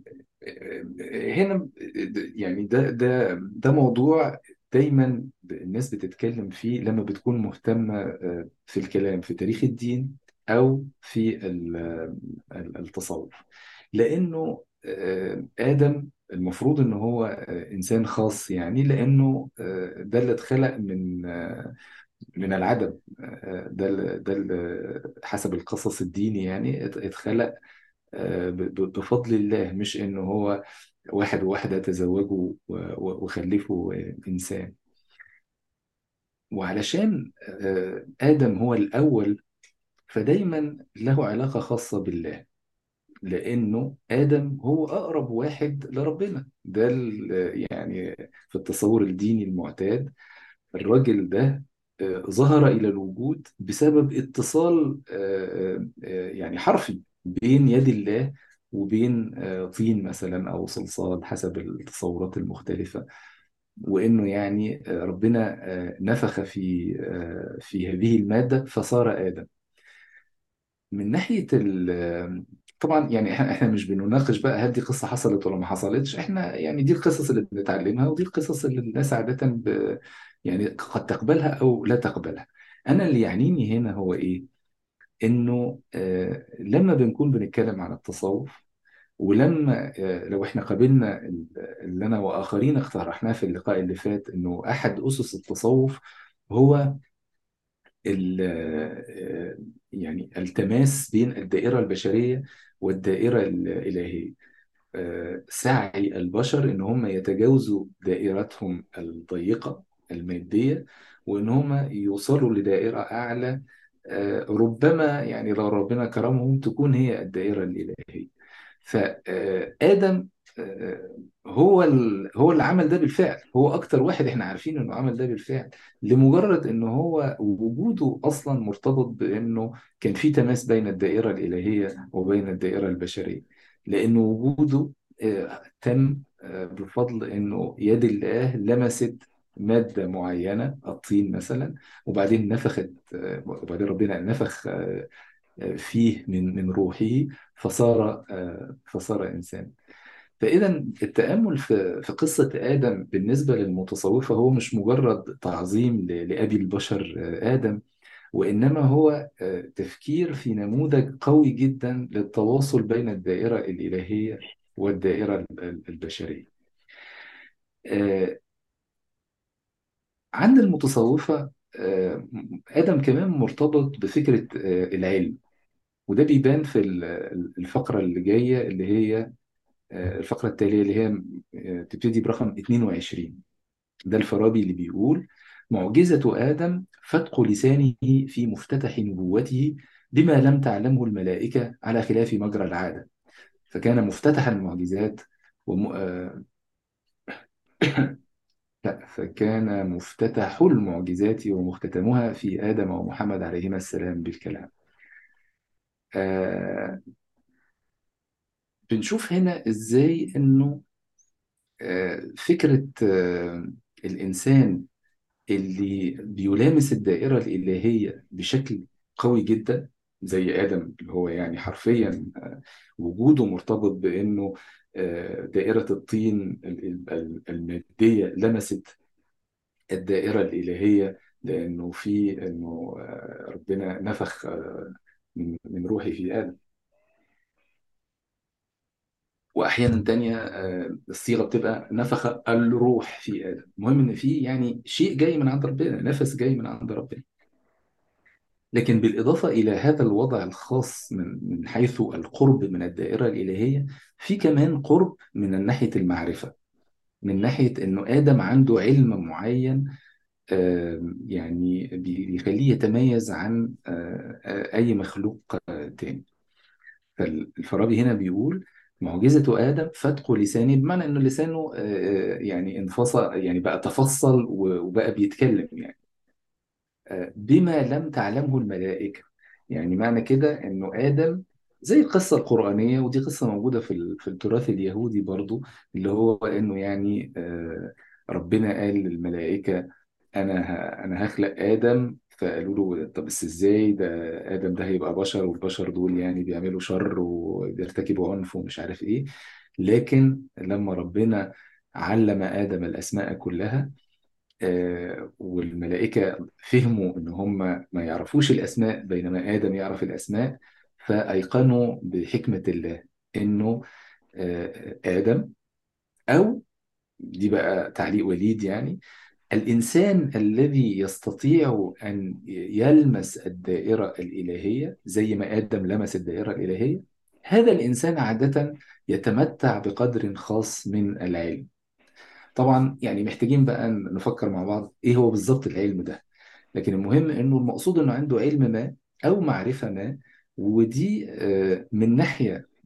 هنا يعني ده ده ده موضوع دايما الناس بتتكلم فيه لما بتكون مهتمة آه، في الكلام في تاريخ الدين أو في ال- ال- التصوف لأنه آه، آدم المفروض إن هو آه، إنسان خاص يعني لأنه آه، ده اللي اتخلق من آه، من العدم آه، ده اللي- ده اللي حسب القصص الديني يعني ات- اتخلق آه، ب- ب- بفضل الله مش انه هو واحد وواحدة تزوجوا و- و- وخلفوا آه، إنسان وعلشان آه، آدم هو الأول فدايما له علاقة خاصة بالله لأنه آدم هو أقرب واحد لربنا ده ال- يعني في التصور الديني المعتاد الراجل ده آه، ظهر إلى الوجود بسبب اتصال آه، آه، يعني حرفي بين يد الله وبين آه، طين مثلا أو صلصال حسب التصورات المختلفة وإنه يعني آه، ربنا آه، نفخ في آه، في هذه المادة فصار آدم من ناحية ال طبعا يعني احنا احنا مش بنناقش بقى هل دي قصة حصلت ولا ما حصلتش احنا يعني دي القصص اللي بنتعلمها ودي القصص اللي الناس عادة ب يعني قد تقبلها او لا تقبلها انا اللي يعنيني هنا هو ايه انه آه لما بنكون بنتكلم عن التصوف ولما آه لو احنا قابلنا ال- اللي انا واخرين اقترحناه في اللقاء اللي فات انه احد اسس التصوف هو ال- آه، يعني التماس بين الدائرة البشرية والدائرة الإلهية آه، سعي البشر إن هم يتجاوزوا دائرتهم الضيقة المادية وإن هم يوصلوا لدائرة أعلى آه، ربما يعني لو ربنا كرمهم تكون هي الدائرة الإلهية فآدم هو ال... هو اللي عمل ده بالفعل هو أكتر واحد إحنا عارفين إنه عمل ده بالفعل لمجرد إنه هو وجوده أصلا مرتبط بإنه كان في تماس بين الدائرة الإلهية وبين الدائرة البشرية لأنه وجوده آه، تم آه، بفضل إنه يد الله لمست مادة معينة الطين مثلا وبعدين نفخت آه، وبعدين ربنا نفخ آه، فيه من من روحه فصار آه، فصار إنسان فإذا التأمل في في قصة آدم بالنسبة للمتصوفة هو مش مجرد تعظيم ل- لأبي البشر آه، آدم وإنما هو آه، تفكير في نموذج قوي جدا للتواصل بين الدائرة الإلهية والدائرة ال- ال- البشرية آه، عند المتصوفة آه، آدم كمان مرتبط بفكرة آه، العلم وده بيبان في ال- الفقرة اللي جاية اللي هي آه، الفقرة التالية اللي هي آه، تبتدي برقم 22 ده الفارابي اللي بيقول معجزة آدم فتق لسانه في مفتتح نبوته بما لم تعلمه الملائكة على خلاف مجرى العادة فكان مفتتح المعجزات وم... آه، لا فكان مفتتح المعجزات ومختتمها في آدم ومحمد عليهما السلام بالكلام آه بنشوف هنا إزاي إنه آه فكرة آه الإنسان اللي بيلامس الدائرة الإلهية بشكل قوي جدا زي آدم اللي هو يعني حرفيا آه، وجوده مرتبط بأنه آه، دائرة الطين ال- ال- المادية لمست الدائرة الإلهية لأنه في أنه آه، ربنا نفخ آه، من من روحه في آدم وأحيانا تانية آه، الصيغة بتبقى نفخ الروح في آدم المهم إن في يعني شيء جاي من عند ربنا نفس جاي من عند ربنا لكن بالإضافة إلى هذا الوضع الخاص من من حيث القرب من الدائرة الإلهية في كمان قرب من ناحية المعرفة من ناحية إنه آدم عنده علم معين آم، يعني بي- بيخليه يتميز عن آه، آه، أي مخلوق آه، تاني فالفارابي هنا بيقول معجزة آدم فتق لسانه بمعنى إنه لسانه آه، آه، يعني انفصل يعني بقى تفصل و- وبقى بيتكلم يعني بما لم تعلمه الملائكة يعني معنى كده انه آدم زي القصة القرآنية ودي قصة موجودة في ال- في التراث اليهودي برضو اللي هو انه يعني آه، ربنا قال للملائكة انا ه- انا هخلق آدم فقالوا له طب بس ازاي ده آدم ده هيبقى بشر والبشر دول يعني بيعملوا شر وبيرتكبوا عنف ومش عارف ايه لكن لما ربنا علم آدم الأسماء كلها آه، والملائكة فهموا إن هم ما يعرفوش الأسماء بينما آدم يعرف الأسماء فأيقنوا بحكمة الله إنه آه، آدم أو دي بقى تعليق وليد يعني الإنسان الذي يستطيع أن يلمس الدائرة الإلهية زي ما آدم لمس الدائرة الإلهية هذا الإنسان عادة يتمتع بقدر خاص من العلم طبعا يعني محتاجين بقى نفكر مع بعض ايه هو بالظبط العلم ده لكن المهم انه المقصود انه عنده علم ما او معرفة ما ودي آه، من ناحية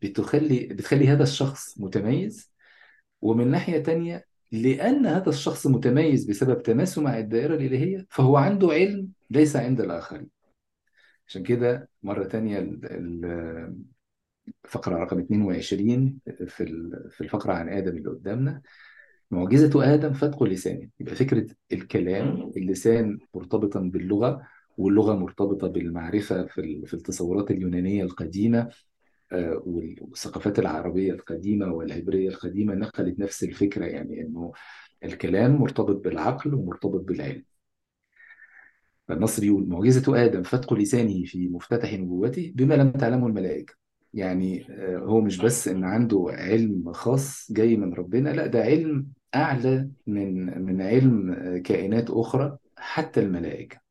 بتخلي بتخلي هذا الشخص متميز ومن ناحية تانية لأن هذا الشخص متميز بسبب تماسه مع الدائرة الإلهية فهو عنده علم ليس عند الآخرين عشان كده مرة تانية ال- ال- الفقرة رقم 22 في ال- في الفقرة عن آدم اللي قدامنا معجزة آدم فتق لسانه يبقى فكرة الكلام اللسان مرتبطا باللغة واللغة مرتبطة بالمعرفة في ال- في التصورات اليونانية القديمة آه، والثقافات العربية القديمة والعبرية القديمة نقلت نفس الفكرة يعني إنه الكلام مرتبط بالعقل ومرتبط بالعلم فالنص بيقول معجزة آدم فتق لسانه في مفتتح نبوته بما لم تعلمه الملائكة يعني آه، هو مش بس إن عنده علم خاص جاي من ربنا لا ده علم أعلى من من علم آه، كائنات أخرى حتى الملائكة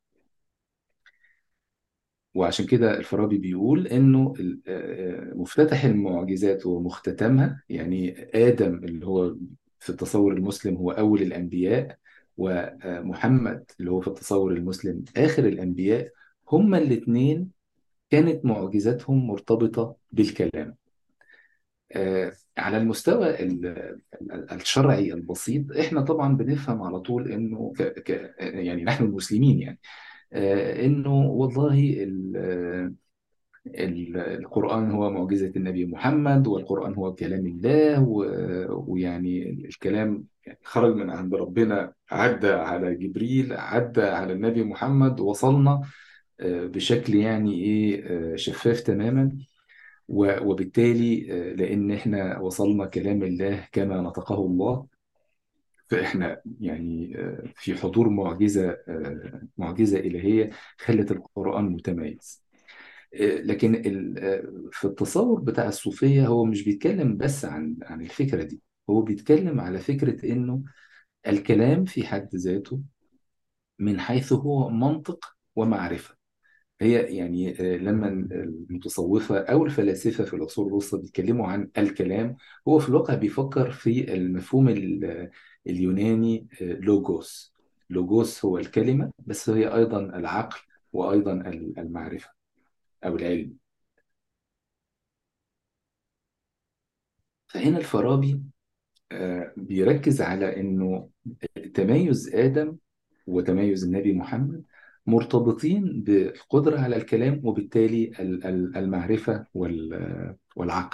وعشان كده الفارابي بيقول انه ال- آه، آه، مفتتح المعجزات ومختتمها يعني ادم اللي هو في التصور المسلم هو اول الانبياء ومحمد اللي هو في التصور المسلم اخر الانبياء هما الاثنين كانت معجزاتهم مرتبطة بالكلام آه، على المستوى ال- ال- الشرعي البسيط احنا طبعا بنفهم على طول انه ك ك يعني نحن المسلمين يعني آه، انه والله ال- ال- القرآن هو معجزة النبي محمد والقرآن هو كلام الله و- ويعني الكلام يعني خرج من عند ربنا عدى على جبريل عدى على النبي محمد وصلنا آه، بشكل يعني ايه آه، شفاف تماما و- وبالتالي آه، لأن احنا وصلنا كلام الله كما نطقه الله فاحنا يعني آه، في حضور معجزة آه، معجزة إلهية خلت القرآن متميز لكن ال- في التصور بتاع الصوفية هو مش بيتكلم بس عن عن الفكرة دي هو بيتكلم على فكرة إنه الكلام في حد ذاته من حيث هو منطق ومعرفة هي يعني آه، لما المتصوفة أو الفلاسفة في العصور الوسطى بيتكلموا عن الكلام هو في الواقع بيفكر في المفهوم ال- اليوناني آه، لوجوس لوجوس هو الكلمة بس هي أيضا العقل وأيضا المعرفة أو العلم فهنا الفارابي آه، بيركز على انه تميز ادم وتميز النبي محمد مرتبطين بالقدره على الكلام وبالتالي ال- ال- المعرفه وال- والعقل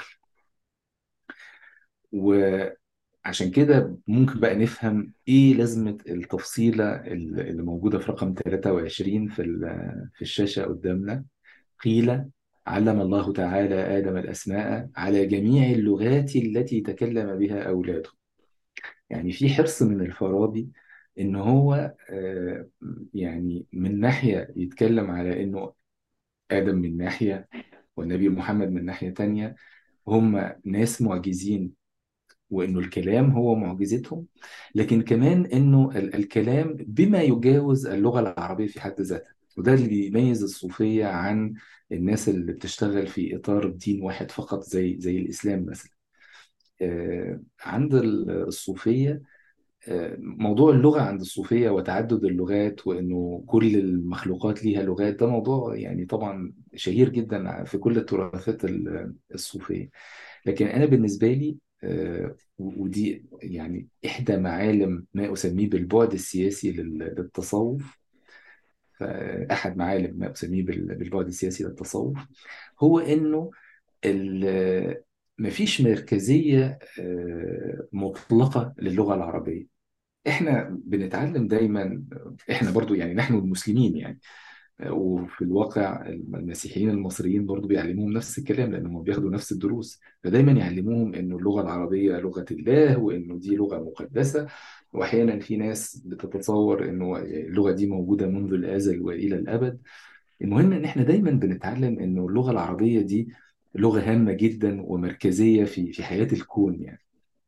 وعشان كده ممكن بقى نفهم ايه لازمه التفصيله ال- اللي موجوده في رقم 23 في ال- في الشاشه قدامنا قيل علم الله تعالى آدم الأسماء على جميع اللغات التي تكلم بها أولاده يعني في حرص من الفارابي ان هو آه، يعني من ناحية يتكلم على انه آدم من ناحية والنبي محمد من ناحية تانية هم ناس معجزين وانه الكلام هو معجزتهم لكن كمان انه ال- الكلام بما يجاوز اللغة العربية في حد ذاتها وده اللي يميز الصوفية عن الناس اللي بتشتغل في إطار دين واحد فقط زي زي الإسلام مثلا آه، عند ال- الصوفية موضوع اللغة عند الصوفية وتعدد اللغات وإنه كل المخلوقات ليها لغات ده موضوع يعني طبعا شهير جدا في كل التراثات ال- الصوفية لكن أنا بالنسبة لي آه، ودي يعني إحدى معالم ما أسميه بالبعد السياسي لل- للتصوف فأحد معالم ما أسميه بال- بالبعد السياسي للتصوف هو إنه ال- مفيش مركزية آه، مطلقة للغة العربية احنا بنتعلم دايما احنا برضو يعني نحن المسلمين يعني وفي الواقع المسيحيين المصريين برضو بيعلموهم نفس الكلام لانهم بياخدوا نفس الدروس فدايما يعلموهم انه اللغة العربية لغة الله وانه دي لغة مقدسة واحيانا في ناس بتتصور انه اللغة دي موجودة منذ الازل والى الابد المهم ان احنا دايما بنتعلم انه اللغة العربية دي لغة هامة جدا ومركزية في في حياة الكون يعني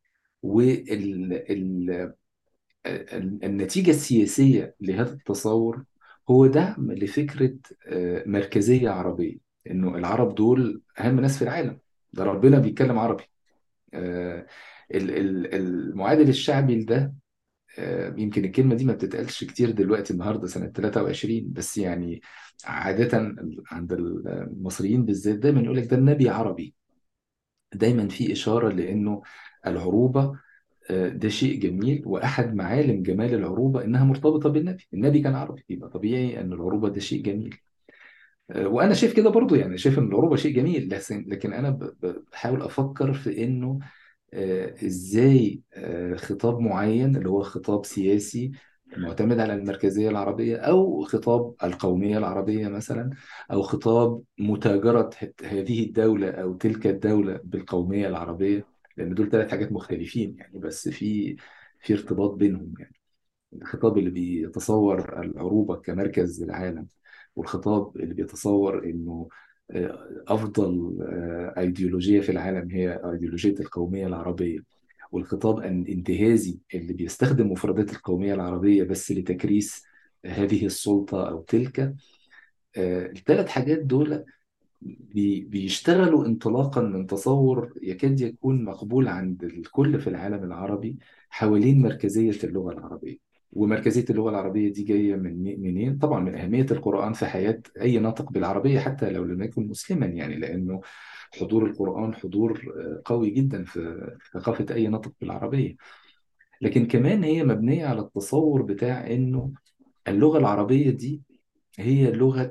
وال النتيجة السياسية لهذا التصور هو دعم لفكرة آه، مركزية عربية إنه العرب دول أهم ناس في العالم ده ربنا بيتكلم عربي آه، ال- ال- المعادل الشعبي لده آه، يمكن الكلمة دي ما بتتقالش كتير دلوقتي النهاردة سنة 23 بس يعني عادة عند المصريين بالذات دايما يقول لك ده النبي عربي دايما في إشارة لأنه العروبة آه، ده شيء جميل وأحد معالم جمال العروبة إنها مرتبطة بالنبي النبي كان عربي يبقى طبيعي أن العروبة ده شيء جميل آه، وأنا شايف كده برضو يعني شايف إن العروبة شيء جميل لكن لكن أنا ب- ب- بحاول أفكر في إنه آه، ازاي آه، خطاب معين اللي هو خطاب سياسي معتمد على المركزية العربية أو خطاب القومية العربية مثلا أو خطاب متاجرة هت- هذه الدولة أو تلك الدولة بالقومية العربية لأن دول ثلاث حاجات مختلفين يعني بس في في ارتباط بينهم يعني الخطاب اللي بيتصور العروبة كمركز للعالم والخطاب اللي بيتصور انه آه، افضل آه، ايديولوجية في العالم هي ايديولوجية القومية العربية والخطاب الانتهازي اللي بيستخدم مفردات القومية العربية بس لتكريس هذه السلطة او تلك آه، الثلاث حاجات دول بي- بيشتغلوا انطلاقا من تصور يكاد يكون مقبول عند الكل في العالم العربي حوالين مركزية اللغة العربية ومركزية اللغة العربية دي جاية من منين؟ طبعا من أهمية القرآن في حياة أي ناطق بالعربية حتى لو لم يكن مسلما يعني لأنه حضور القرآن حضور آه، قوي جدا في في ثقافة أي ناطق بالعربية لكن كمان هي مبنية على التصور بتاع إنه اللغة العربية دي هي لغة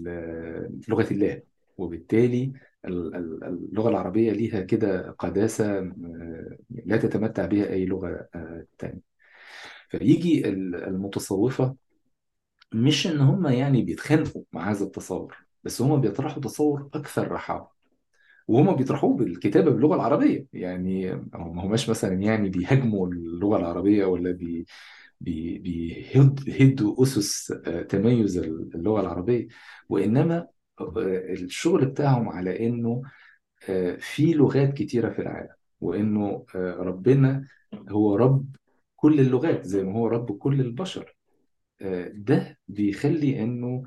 ال- لغة الله وبالتالي ال- ال- اللغة العربية ليها كده قداسة آه، لا تتمتع بها أي لغة آه، تانية فيجي ال- المتصوفة مش إن هم يعني بيتخانقوا مع هذا التصور بس هم بيطرحوا تصور أكثر رحابة وهم بيطرحوه بالكتابة باللغة العربية يعني هم هماش مثلا يعني بيهاجموا اللغة العربية ولا بي بي بيهدوا أسس آه، تميز اللغة العربية وإنما آه، الشغل بتاعهم على إنه آه، في لغات كتيرة في العالم وإنه آه، ربنا هو رب كل اللغات زي ما هو رب كل البشر آه، ده بيخلي انه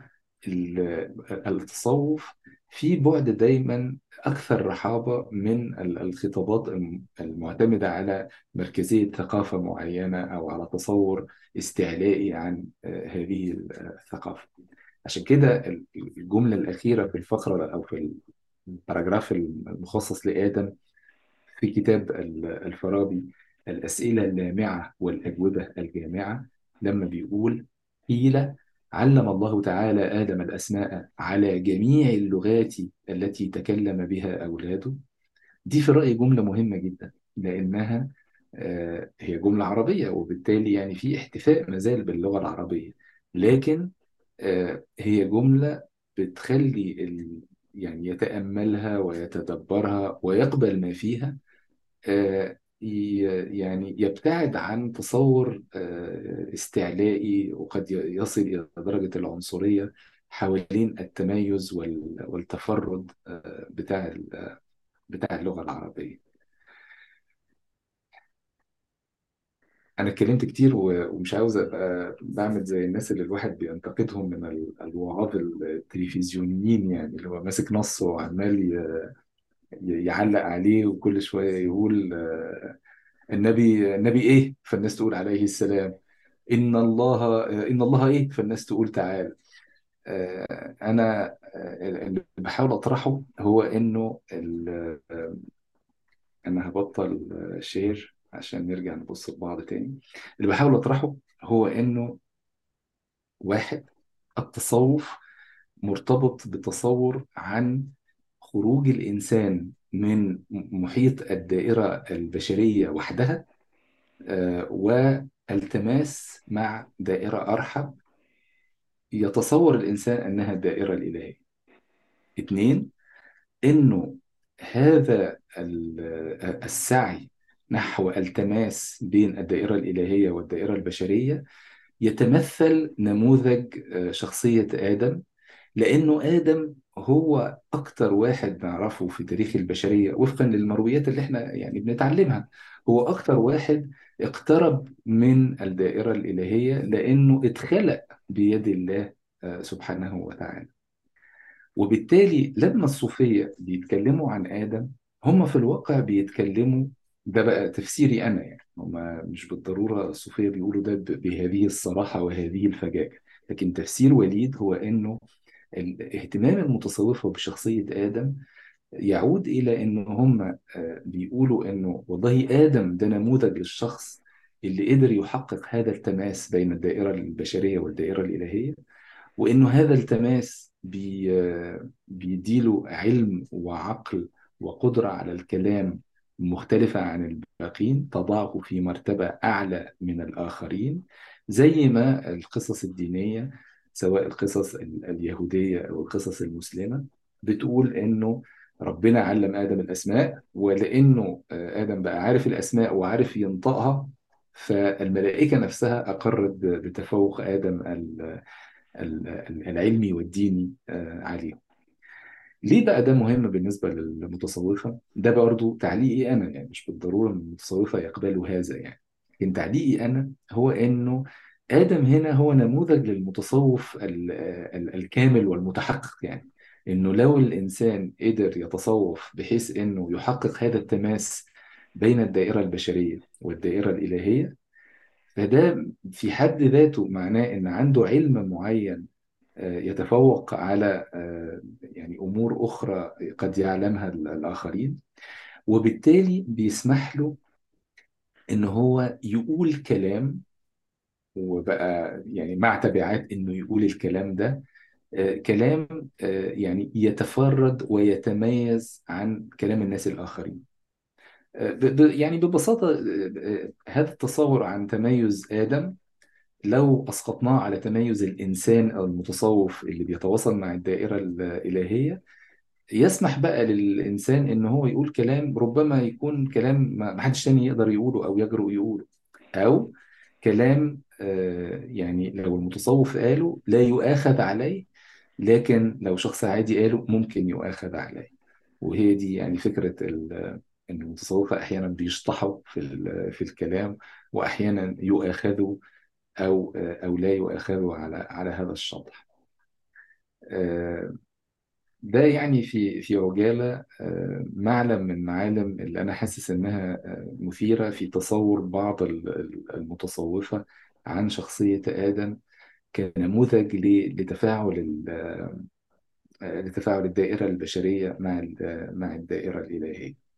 ال- التصوف في بعد دايما اكثر رحابه من ال- الخطابات الم- المعتمده على مركزيه ثقافه معينه او على تصور استعلائي عن آه، هذه الثقافه عشان كده ال- الجمله الاخيره في الفقره او في الباراجراف المخصص لادم في كتاب ال- الفارابي الأسئلة اللامعة والأجوبة الجامعة لما بيقول قيل علم الله تعالى آدم الأسماء على جميع اللغات التي تكلم بها أولاده دي في رأيي جملة مهمة جدا لأنها آه، هي جملة عربية وبالتالي يعني في احتفاء مازال باللغة العربية لكن آه، هي جملة بتخلي ال... يعني يتأملها ويتدبرها ويقبل ما فيها آه، ي- يعني يبتعد عن تصور آه، استعلائي وقد ي- يصل إلى درجة العنصرية حوالين التميز وال- والتفرد آه، بتاع ال- بتاع اللغة العربية أنا اتكلمت كتير و- ومش عاوز أبقى بعمل زي الناس اللي الواحد بينتقدهم من ال- الوعاظ التلفزيونيين يعني اللي هو ماسك نص وعمال ي- ي- يعلق عليه وكل شوية يقول آه، النبي النبي ايه فالناس تقول عليه السلام ان الله ان الله ايه فالناس تقول تعالى آه، انا آه، اللي بحاول اطرحه هو انه ال- آه، انا هبطل آه، شير عشان نرجع نبص لبعض تاني اللي بحاول اطرحه هو انه واحد التصوف مرتبط بتصور عن خروج الانسان من محيط الدائره البشريه وحدها آه، والتماس مع دائرة أرحب يتصور الإنسان أنها الدائرة الإلهية اثنين إنه هذا ال- السعي نحو التماس بين الدائرة الإلهية والدائرة البشرية يتمثل نموذج آه، شخصية آدم لأنه آدم هو أكتر واحد نعرفه في تاريخ البشرية وفقا للمرويات اللي احنا يعني بنتعلمها هو أكتر واحد اقترب من الدائرة الإلهية لأنه اتخلق بيد الله آه، سبحانه وتعالى وبالتالي لما الصوفية بيتكلموا عن آدم هم في الواقع بيتكلموا ده بقى تفسيري أنا يعني هم مش بالضرورة الصوفية بيقولوا ده ب- بهذه الصراحة وهذه الفجاجة لكن تفسير وليد هو إنه الاهتمام المتصوفة بشخصية آدم يعود إلى إن هم آه، بيقولوا إنه والله آدم ده نموذج للشخص اللي قدر يحقق هذا التماس بين الدائرة البشرية والدائرة الإلهية وإنه هذا التماس بي بيديله علم وعقل وقدرة على الكلام مختلفة عن الباقين تضعه في مرتبة أعلى من الآخرين زي ما القصص الدينية سواء القصص ال- اليهودية أو القصص المسلمة بتقول إنه ربنا علم آدم الأسماء ولأنه آه، آدم بقى عارف الأسماء وعارف ينطقها فالملائكة نفسها أقرت ب- بتفوق آدم ال- ال- العلمي والديني آه، عليه ليه بقى ده مهم بالنسبة للمتصوفة؟ ده برضو تعليقي أنا يعني مش بالضرورة إن المتصوفة يقبلوا هذا يعني لكن تعليقي أنا هو إنه آدم هنا هو نموذج للمتصوف ال- ال- الكامل والمتحقق يعني إنه لو الإنسان قدر يتصوف بحيث إنه يحقق هذا التماس بين الدائرة البشرية والدائرة الإلهية فده في حد ذاته معناه إن عنده علم معين آه، يتفوق على آه، يعني أمور أخرى قد يعلمها ال- الآخرين وبالتالي بيسمح له إن هو يقول كلام وبقى يعني مع تبعات إنه يقول الكلام ده آه، كلام آه، يعني يتفرد ويتميز عن كلام الناس الآخرين آه، ب- ب- يعني ببساطة آه، آه، هذا التصور عن تميز آدم لو أسقطناه على تميز الإنسان أو المتصوف اللي بيتواصل مع الدائرة الإلهية يسمح بقى للإنسان إن هو يقول كلام ربما يكون كلام ما ما حدش تاني يقدر يقوله أو يجرؤ يقوله أو كلام آه، يعني لو المتصوف قاله لا يؤاخذ عليه لكن لو شخص عادي قاله ممكن يؤاخذ عليه وهي دي يعني فكرة ال- إن المتصوفة أحيانا بيشطحوا في ال- في الكلام وأحيانا يؤاخذوا أو آه، أو لا يؤاخذوا على على هذا الشطح آه، ده يعني في في عجالة آه، معلم من معالم اللي أنا حاسس إنها آه، مثيرة في تصور بعض ال- ال- المتصوفة عن شخصية آدم كنموذج ل- لتفاعل ال- آه، لتفاعل الدائرة البشرية مع ال- مع الدائرة الإلهية.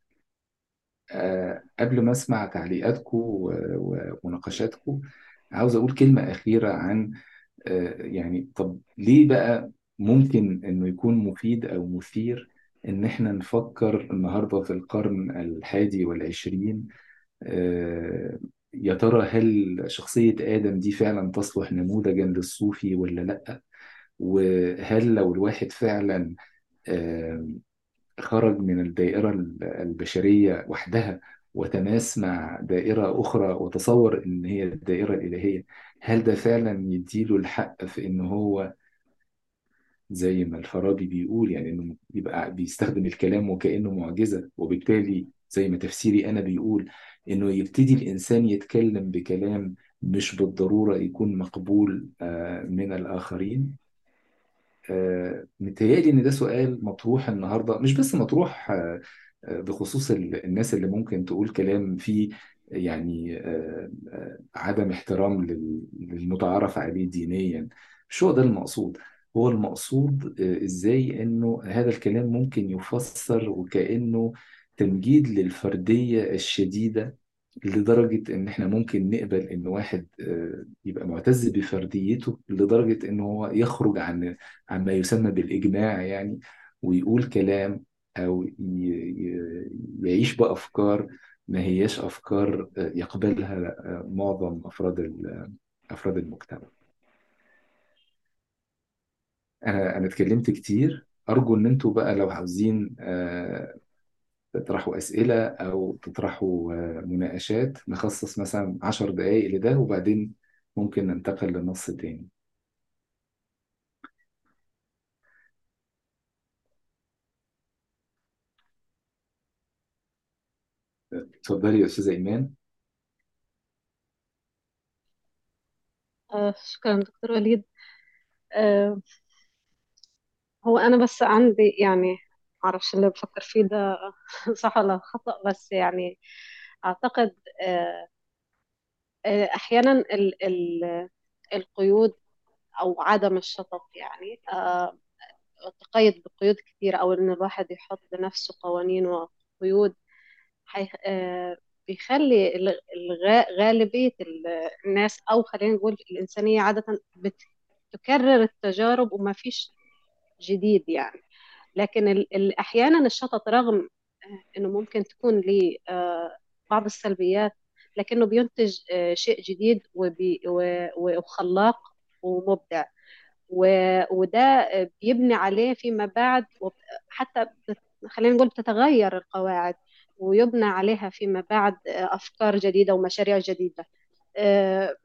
آه، قبل ما أسمع تعليقاتكم و- ومناقشاتكم عاوز أقول كلمة أخيرة عن آه، يعني طب ليه بقى ممكن انه يكون مفيد او مثير ان احنا نفكر النهارده في القرن الحادي والعشرين آه، يا ترى هل شخصية آدم دي فعلا تصلح نموذجا للصوفي ولا لأ؟ وهل لو الواحد فعلا آه، خرج من الدائرة البشرية وحدها وتماس مع دائرة أخرى وتصور إن هي الدائرة الإلهية هل ده فعلا يديله الحق في إن هو زي ما الفارابي بيقول يعني إنه يبقى بيستخدم الكلام وكأنه معجزة وبالتالي زي ما تفسيري أنا بيقول إنه يبتدي الإنسان يتكلم بكلام مش بالضرورة يكون مقبول آه، من الآخرين آه، متهيألي إن ده سؤال مطروح النهاردة مش بس مطروح آه، آه، بخصوص ال- الناس اللي ممكن تقول كلام فيه يعني آه، آه، عدم احترام لل- للمتعارف عليه دينيا مش هو ده المقصود هو المقصود آه، إزاي إنه هذا الكلام ممكن يفسر وكأنه تمجيد للفردية الشديدة لدرجة إن إحنا ممكن نقبل إن واحد آه، يبقى معتز بفرديته لدرجة إن هو يخرج عن عن ما يسمى بالإجماع يعني ويقول كلام أو ي- ي- يعيش بأفكار ما هياش أفكار آه، يقبلها آه، معظم أفراد ال- أفراد المجتمع. أنا أنا اتكلمت كتير أرجو إن أنتوا بقى لو عاوزين آه، تطرحوا أسئلة أو تطرحوا آه، مناقشات نخصص مثلا عشر دقايق لده وبعدين ممكن ننتقل لنص تاني اتفضلي يا أستاذة إيمان آه شكرا دكتور وليد آه هو أنا بس عندي يعني معرفش اللي بفكر فيه ده صح ولا خطأ بس يعني أعتقد آه آه أحيانا ال ال القيود أو عدم الشطط يعني آه تقيد بقيود كتير أو إن الواحد يحط لنفسه قوانين وقيود حي... آه، بيخلي الغ- الغ- غالبية ال- الناس أو خلينا نقول الإنسانية عادة بتكرر التجارب وما فيش جديد يعني لكن ال... ال- أحيانا الشطط رغم آه، إنه ممكن تكون ليه آه، بعض السلبيات لكنه بينتج آه، شيء جديد وبي... و... وخلاق ومبدع و- وده بيبني عليه فيما بعد وب- حتى بت- خلينا نقول بتتغير القواعد ويبنى عليها فيما بعد أفكار جديدة ومشاريع جديدة آه،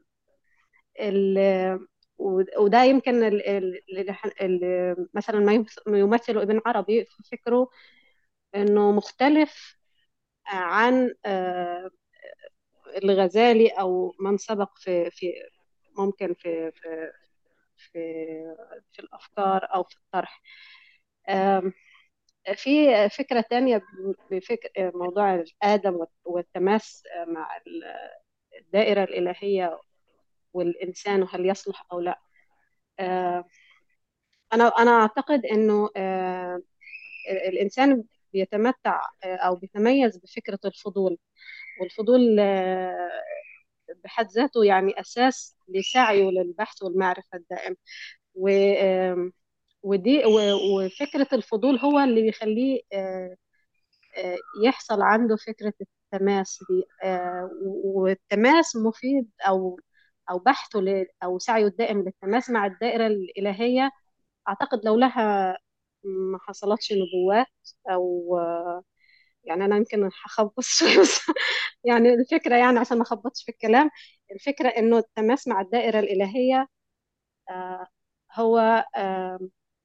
ال- و- وده يمكن ال- ال- ال- ال- مثلا ما يمث- ما يمثله ابن عربي في فكره انه مختلف عن آه، الغزالي او من سبق في في ممكن في في في في الافكار او في الطرح آم، في فكرة تانية بفكر موضوع آدم والتماس مع الدائرة الإلهية والإنسان وهل يصلح أو لا آه، أنا أنا أعتقد إنه آه، الإنسان بيتمتع آه، أو بيتميز بفكرة الفضول والفضول آه، بحد ذاته يعني أساس لسعيه للبحث والمعرفة الدائم و آم، ودي و- وفكرة الفضول هو اللي بيخليه آه، آه، يحصل عنده فكرة التماس دي آه، والتماس مفيد أو أو بحثه ل- أو سعيه الدائم للتماس مع الدائرة الإلهية أعتقد لو لها ما حصلتش نبوات أو آه، يعني أنا يمكن هخبص شوية بس يعني الفكرة يعني عشان ما أخبطش في الكلام الفكرة إنه التماس مع الدائرة الإلهية آه، هو آه،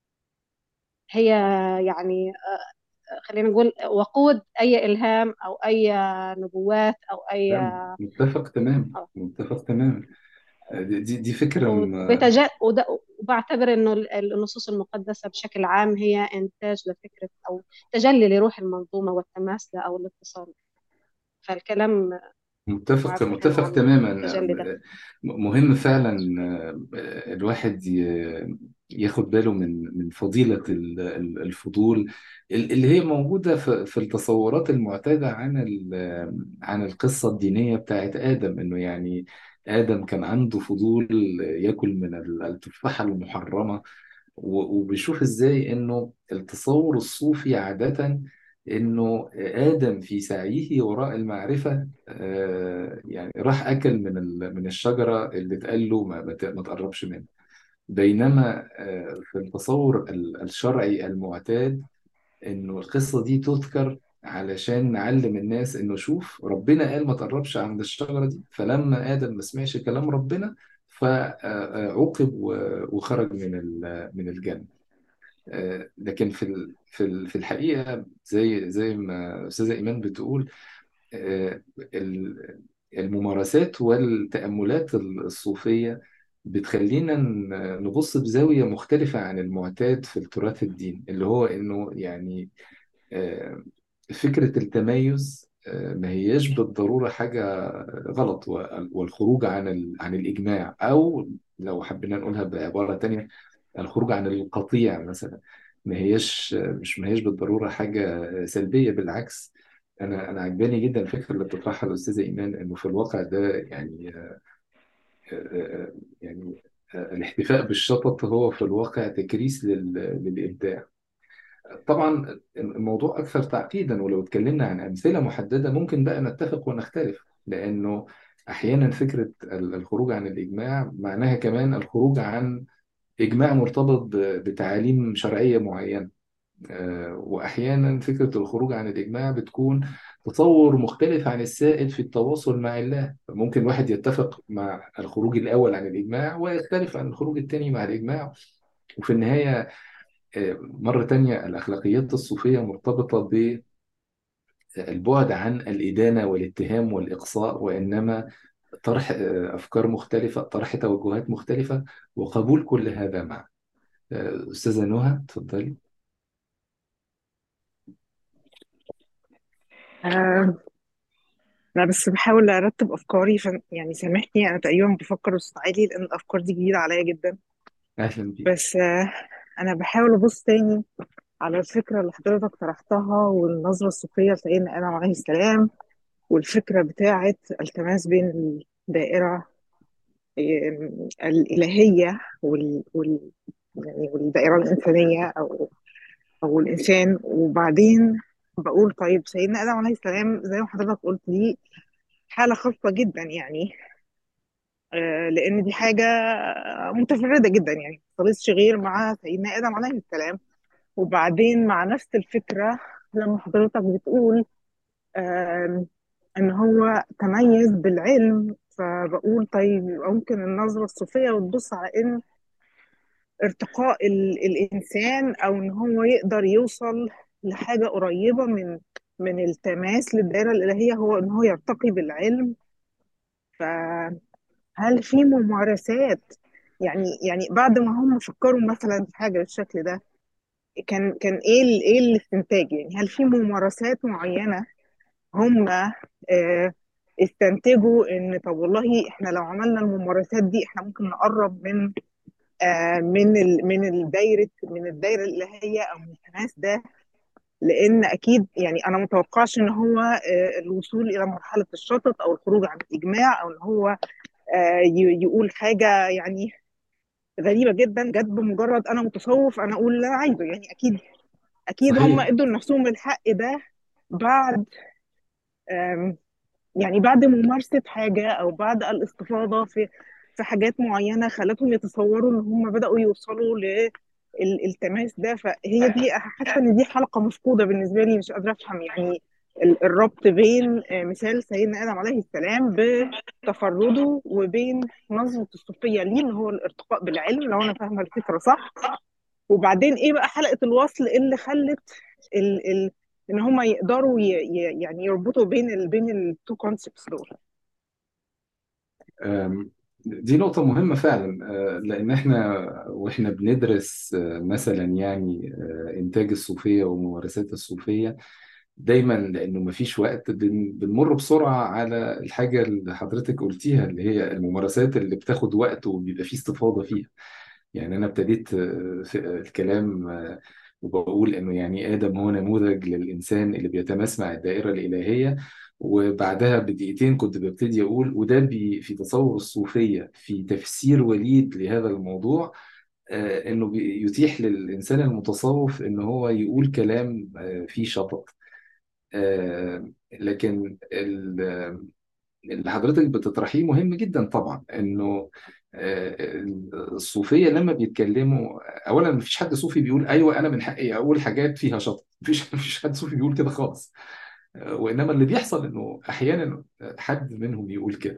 هي يعني آه، خلينا نقول وقود أي إلهام أو أي نبوات أو أي تمام متفق تمام آه، متفق تماما دي دي دي فكرة م- وبتج... وده... وبعتبر إنه ال- النصوص المقدسة بشكل عام هي إنتاج لفكرة أو تجلي لروح المنظومة والتماس ده أو الاتصال فالكلام متفق معبر يعني متفق عن تماما التجلي ده م- مهم فعلا آه، الواحد ي- ياخد باله من من فضيلة ال- ال- الفضول ال- اللي هي موجودة في في التصورات المعتادة عن ال- عن القصة الدينية بتاعت آدم إنه يعني آدم كان عنده فضول ياكل من ال- التفاحة المحرمة و- وبيشوف ازاي انه التصور الصوفي عادة انه آدم في سعيه وراء المعرفة آه، يعني راح اكل من ال- من الشجرة اللي اتقال له ما ما ت- ما تقربش منها بينما آه، في التصور ال- الشرعي المعتاد انه القصة دي تذكر علشان نعلم الناس انه شوف ربنا قال ما تقربش عند الشجرة دي فلما آدم ما سمعش كلام ربنا فعوقب وخرج من ال- من الجنة آه، لكن في ال- في ال- في الحقيقة زي زي ما أستاذة إيمان بتقول آه، ال- الممارسات والتأملات الصوفية بتخلينا ن- نبص بزاوية مختلفة عن المعتاد في التراث الديني اللي هو إنه يعني آه، فكرة التميز آه، ما هياش بالضرورة حاجة غلط وال- والخروج عن ال- عن الإجماع أو لو حبينا نقولها بعبارة تانية الخروج عن القطيع مثلا ما هياش مش ما هياش بالضرورة حاجة سلبية بالعكس أنا أنا عجباني جدا الفكرة اللي بتطرحها الأستاذة إيمان إنه في الواقع ده يعني آه، آه، يعني آه، الاحتفاء بالشطط هو في الواقع تكريس لل- للإبداع طبعا الموضوع أكثر تعقيدا ولو اتكلمنا عن أمثلة محددة ممكن بقى نتفق ونختلف لأنه أحيانا فكرة ال- الخروج عن الإجماع معناها كمان الخروج عن إجماع مرتبط ب- بتعاليم شرعية معينة آه، وأحيانا فكرة الخروج عن الإجماع بتكون تصور مختلف عن السائد في التواصل مع الله ممكن واحد يتفق مع الخروج الأول عن الإجماع ويختلف عن الخروج الثاني مع الإجماع وفي النهاية آه، مرة تانية الأخلاقيات الصوفية مرتبطة بالبعد عن الإدانة والاتهام والإقصاء وإنما طرح آه، أفكار مختلفة طرح توجهات مختلفة وقبول كل هذا معا آه، أستاذة نهى اتفضلي آه لا بس بحاول ارتب افكاري ف يعني سامحني انا تقريبا بفكر بصوت عالي لان الافكار دي جديده عليا جدا أهلا بك بس آه انا بحاول ابص تاني على الفكره اللي حضرتك طرحتها والنظره الصوفيه لسيدنا ادم عليه السلام والفكره بتاعه التماس بين الدائره آم، الالهيه وال, وال يعني والدائره الانسانيه او او الانسان وبعدين بقول طيب سيدنا ادم عليه السلام زي ما حضرتك قلت دي حاله خاصه جدا يعني آه، لان دي حاجه متفرده جدا يعني ما حصلتش غير مع سيدنا ادم عليه السلام وبعدين مع نفس الفكره لما حضرتك بتقول آم، ان هو تميز بالعلم فبقول طيب يبقى ممكن النظره الصوفيه بتبص على ان ارتقاء ال الانسان او ان هو يقدر يوصل لحاجه قريبه من من التماس للدائره الالهيه هو ان هو يرتقي بالعلم فهل في ممارسات يعني يعني بعد ما هم فكروا مثلا في حاجه بالشكل ده كان كان ايه ال- ايه الاستنتاج يعني هل في ممارسات معينه هم آه، استنتجوا ان طب والله احنا لو عملنا الممارسات دي احنا ممكن نقرب من آه، من ال من الدايره من الدايره الالهيه او من التماس ده لان اكيد يعني انا متوقعش ان هو آه، الوصول الى مرحله الشطط او الخروج عن الاجماع او ان هو آه، ي- يقول حاجه يعني غريبه جدا جت بمجرد انا متصوف انا اقول اللي انا عايزه يعني اكيد اكيد هم صحيح ادوا لنفسهم الحق ده بعد آم، يعني بعد ممارسة حاجة أو بعد الاستفاضة في في حاجات معينة خلتهم يتصوروا إن هم بدأوا يوصلوا للالتماس ده فهي دي حاسة إن دي حلقة مفقودة بالنسبة لي مش قادرة أفهم يعني ال- الربط بين آه، مثال سيدنا آدم عليه السلام بتفرده وبين نظرة الصوفية ليه اللي هو الارتقاء بالعلم لو أنا فاهمة الفكرة صح وبعدين إيه بقى حلقة الوصل اللي خلت ال ال ان هم يقدروا ي... ي... يعني يربطوا بين ال... بين التو كونسبتس دول أم، دي نقطة مهمة فعلا أه، لأن إحنا وإحنا بندرس أه، مثلا يعني أه، إنتاج الصوفية وممارسات الصوفية دايما لأنه مفيش وقت بن- بنمر بسرعة على الحاجة اللي حضرتك قلتيها اللي هي الممارسات اللي بتاخد وقت وبيبقى فيه استفاضة فيها يعني أنا ابتديت آه، في الكلام آه، وبقول إنه يعني آدم هو نموذج للإنسان اللي بيتماس مع الدائرة الإلهية وبعدها بدقيقتين كنت ببتدي أقول وده بي في تصور الصوفية في تفسير وليد لهذا الموضوع آه، إنه بي- يتيح للإنسان المتصوف إن هو يقول كلام آه، فيه شطط آه، لكن ال- اللي حضرتك بتطرحيه مهم جدا طبعا انه آه، الصوفيه لما بيتكلموا اولا مفيش حد صوفي بيقول ايوه انا من حقي اقول حاجات فيها شطط مفيش مفيش حد صوفي بيقول كده خالص آه، وانما اللي بيحصل انه احيانا حد منهم يقول كده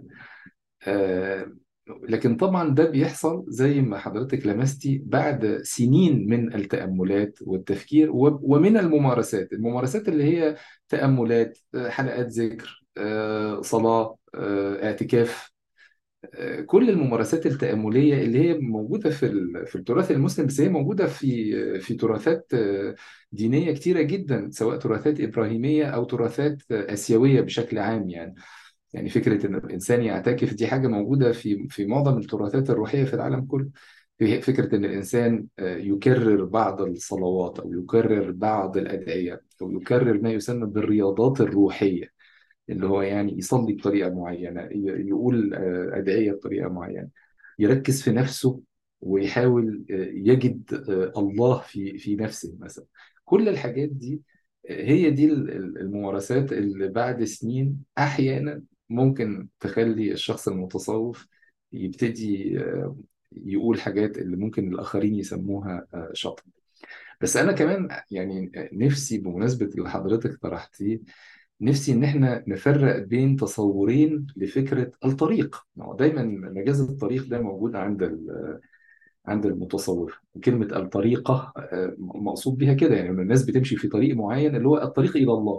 آه، لكن طبعا ده بيحصل زي ما حضرتك لمستي بعد سنين من التأملات والتفكير و- ومن الممارسات الممارسات اللي هي تأملات آه، حلقات ذكر آه، صلاة آه، اعتكاف آه، كل الممارسات التأملية اللي هي موجودة في ال- في التراث المسلم بس هي موجودة في في تراثات آه، دينية كتيرة جدا سواء تراثات إبراهيمية أو تراثات آه، آسيوية بشكل عام يعني يعني فكرة إن الإنسان يعتكف دي حاجة موجودة في في معظم التراثات الروحية في العالم كله في فكرة إن الإنسان آه، يكرر بعض الصلوات أو يكرر بعض الأدعية أو يكرر ما يسمى بالرياضات الروحية اللي هو يعني يصلي بطريقة معينة ي- يقول آه، أدعية بطريقة معينة يركز في نفسه ويحاول آه، يجد آه، الله في في نفسه مثلا كل الحاجات دي آه، هي دي ال- ال- الممارسات اللي بعد سنين أحيانا ممكن تخلي الشخص المتصوف يبتدي آه، يقول حاجات اللي ممكن الآخرين يسموها آه، شطط بس أنا كمان يعني نفسي بمناسبة اللي حضرتك طرحتيه نفسي ان احنا نفرق بين تصورين لفكره الطريق ما هو دايما مجاز الطريق ده موجود عند ال- عند المتصوف كلمه الطريقه آه، مقصود بها كده يعني إن الناس بتمشي في طريق معين اللي هو الطريق الى الله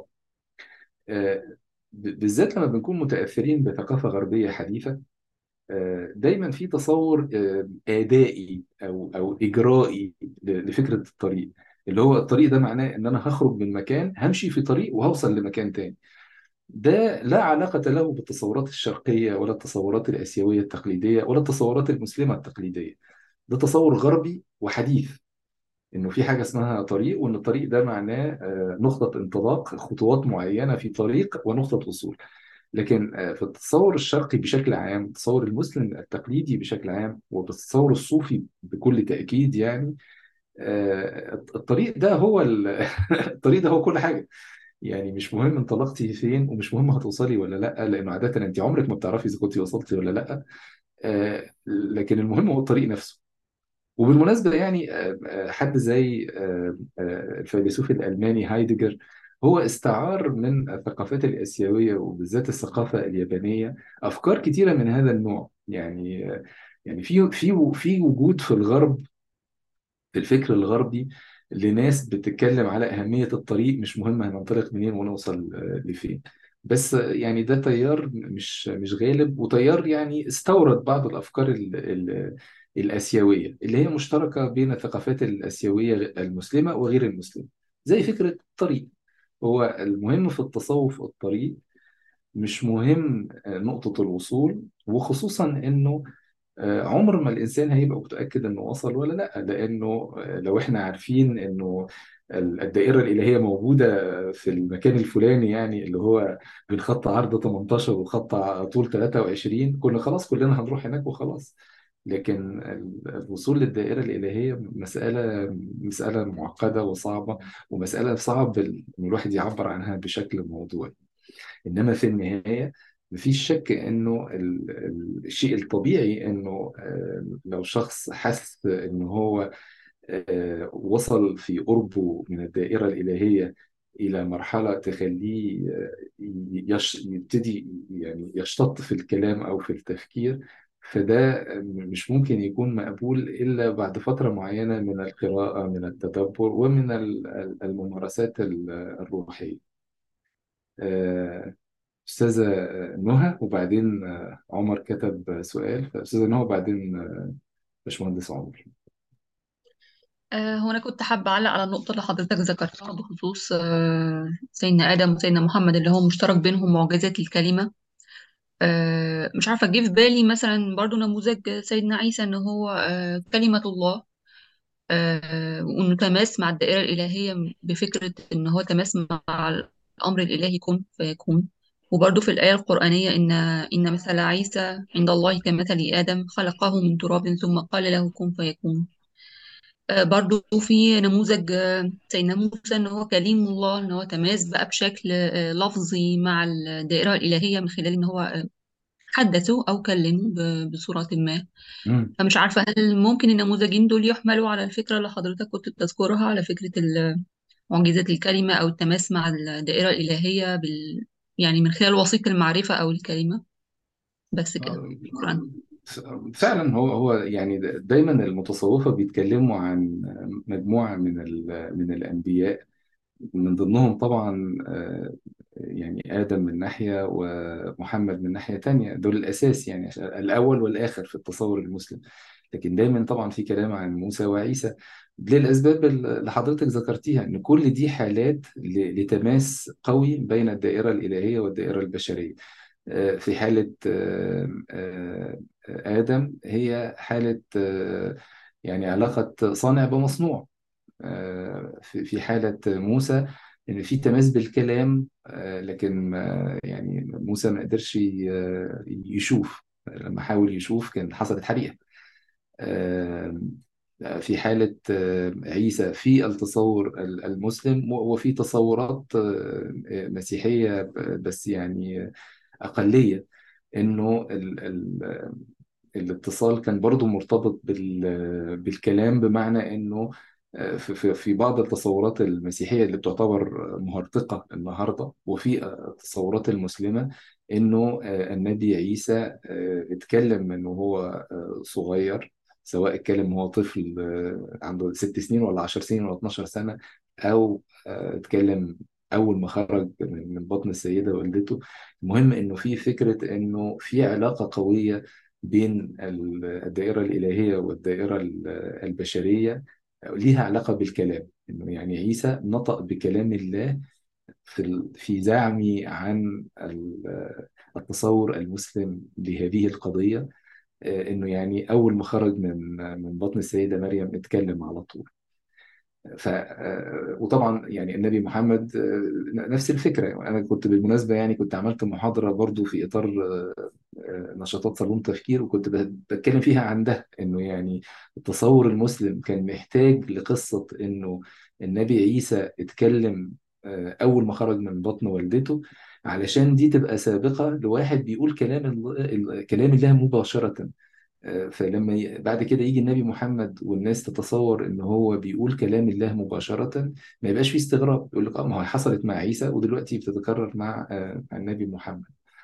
آه، ب- بالذات لما بنكون متاثرين بثقافه غربيه حديثه آه، دايما في تصور آه، آدائي أو أو إجرائي ل- لفكرة الطريق اللي هو الطريق ده معناه إن أنا هخرج من مكان همشي في طريق وهوصل لمكان تاني ده لا علاقة له بالتصورات الشرقية ولا التصورات الآسيوية التقليدية ولا التصورات المسلمة التقليدية ده تصور غربي وحديث انه في حاجه اسمها طريق وان الطريق ده معناه آه، نقطه انطلاق خطوات معينه في طريق ونقطه وصول لكن آه، في التصور الشرقي بشكل عام التصور المسلم التقليدي بشكل عام وبالتصور الصوفي بكل تاكيد يعني آه، الطريق ده هو ال... الطريق ده هو كل حاجه يعني مش مهم انطلقتي فين ومش مهم هتوصلي ولا لا لانه عاده انت عمرك ما بتعرفي اذا كنتي وصلتي ولا لا آه، لكن المهم هو الطريق نفسه وبالمناسبة يعني آه، آه، حد زي آه، آه، الفيلسوف الألماني هايدجر هو استعار من الثقافات الآسيوية وبالذات الثقافة اليابانية أفكار كتيرة من هذا النوع يعني آه، يعني في في في وجود في الغرب في الفكر الغربي لناس بتتكلم على أهمية الطريق مش مهم هننطلق منين ونوصل آه، لفين بس آه، يعني ده تيار مش مش غالب وتيار يعني استورد بعض الأفكار ال ال الآسيوية اللي هي مشتركة بين الثقافات الآسيوية المسلمة وغير المسلمة زي فكرة الطريق هو المهم في التصوف الطريق مش مهم آه، نقطة الوصول وخصوصا إنه آه، عمر ما الإنسان هيبقى متأكد إنه وصل ولا لأ لأنه آه، لو إحنا عارفين إنه ال- الدائرة الإلهية موجودة في المكان الفلاني يعني اللي هو بين خط عرض 18 وخط ع- طول 23 كنا خلاص كلنا هنروح هناك وخلاص لكن ال- الوصول للدائرة الإلهية مسألة مسألة معقدة وصعبة ومسألة صعب إن الواحد يعبر عنها بشكل موضوعي انما في النهايه مفيش شك انه ال- ال- الشيء الطبيعي انه آه، لو شخص حس ان هو آه، وصل في قربه من الدائره الالهيه الى مرحله تخليه آه، يش يبتدي يعني يشتط في الكلام او في التفكير فده مش ممكن يكون مقبول الا بعد فتره معينه من القراءه من التدبر ومن ال- ال- الممارسات ال- الروحيه آه، أستاذة نهى وبعدين عمر كتب سؤال فأستاذة نهى وبعدين باشمهندس عمر آه، هو أنا كنت حابة أعلق على النقطة اللي حضرتك ذكرتها بخصوص آه، سيدنا آدم وسيدنا محمد اللي هو مشترك بينهم معجزات الكلمة آه، مش عارفة جه في بالي مثلا برضو نموذج سيدنا عيسى إن هو آه، كلمة الله آه، وإنه تماس مع الدائرة الإلهية بفكرة إن هو تماس مع الأمر الإلهي كن فيكون وبرضو في الآية القرآنية إن إن مثل عيسى عند الله كمثل آدم خلقه من تراب ثم قال له كن فيكون آه، برضو في نموذج آه، سيدنا موسى ان هو كليم الله ان هو تماس بقى بشكل آه، لفظي مع الدائرة الإلهية من خلال ان هو آه، حدثه او كلمه ب- بصورة ما مم. فمش عارفة هل ممكن النموذجين دول يحملوا على الفكرة اللي حضرتك كنت بتذكرها على فكرة ال- معجزة الكلمة او التماس مع الدائرة الإلهية بال يعني من خلال وسيط المعرفة او الكلمة بس كده شكرا فعلا هو هو يعني دايما المتصوفة بيتكلموا عن مجموعة من ال- من الأنبياء من ضمنهم طبعا آه، يعني آدم من ناحية ومحمد من ناحية تانية دول الأساس يعني عشان الأول والآخر في التصور المسلم لكن دايما طبعا في كلام عن موسى وعيسى للأسباب اللي حضرتك ذكرتيها إن كل دي حالات ل- لتماس قوي بين الدائرة الإلهية والدائرة البشرية آه، في حالة آه، آه، آدم هي حالة آه، يعني علاقة صانع بمصنوع آه، في في حالة موسى إن في تماس بالكلام آه، لكن آه، يعني موسى ما قدرش ي- آه، يشوف لما حاول يشوف كان حصلت حريقة آه، في حالة آه، عيسى في التصور ال- المسلم و- وفي تصورات آه، مسيحية ب- بس يعني أقلية إنه ال- ال- الاتصال كان برضو مرتبط بال- بالكلام بمعنى انه آه، في في في بعض التصورات المسيحية اللي بتعتبر مهرطقة النهاردة وفي آه، التصورات المسلمة انه آه، النبي عيسى آه، اتكلم انه هو آه، صغير سواء اتكلم وهو طفل آه، عنده ست سنين ولا عشر سنين ولا 12 سنة او آه، اتكلم اول ما خرج من من بطن السيدة والدته المهم انه في فكرة انه في علاقة قوية بين ال- الدائرة الإلهية والدائرة ال- البشرية ليها علاقة بالكلام إنه يعني عيسى نطق بكلام الله في ال- في زعمي عن ال- التصور المسلم لهذه القضية آه، إنه يعني أول ما خرج من من بطن السيدة مريم اتكلم على طول ف آه، وطبعا يعني النبي محمد آه، نفس الفكره انا كنت بالمناسبه يعني كنت عملت محاضره برضو في اطار آه، آه، نشاطات صالون تفكير وكنت ب- بتكلم فيها عن ده انه يعني التصور المسلم كان محتاج لقصه انه النبي عيسى اتكلم آه، اول ما خرج من بطن والدته علشان دي تبقى سابقه لواحد بيقول كلام الله كلام الله مباشره فلما ي... بعد كده يجي النبي محمد والناس تتصور ان هو بيقول كلام الله مباشرة ما يبقاش فيه استغراب يقول لك اه ما هو حصلت مع عيسى ودلوقتي بتتكرر مع آه، مع النبي محمد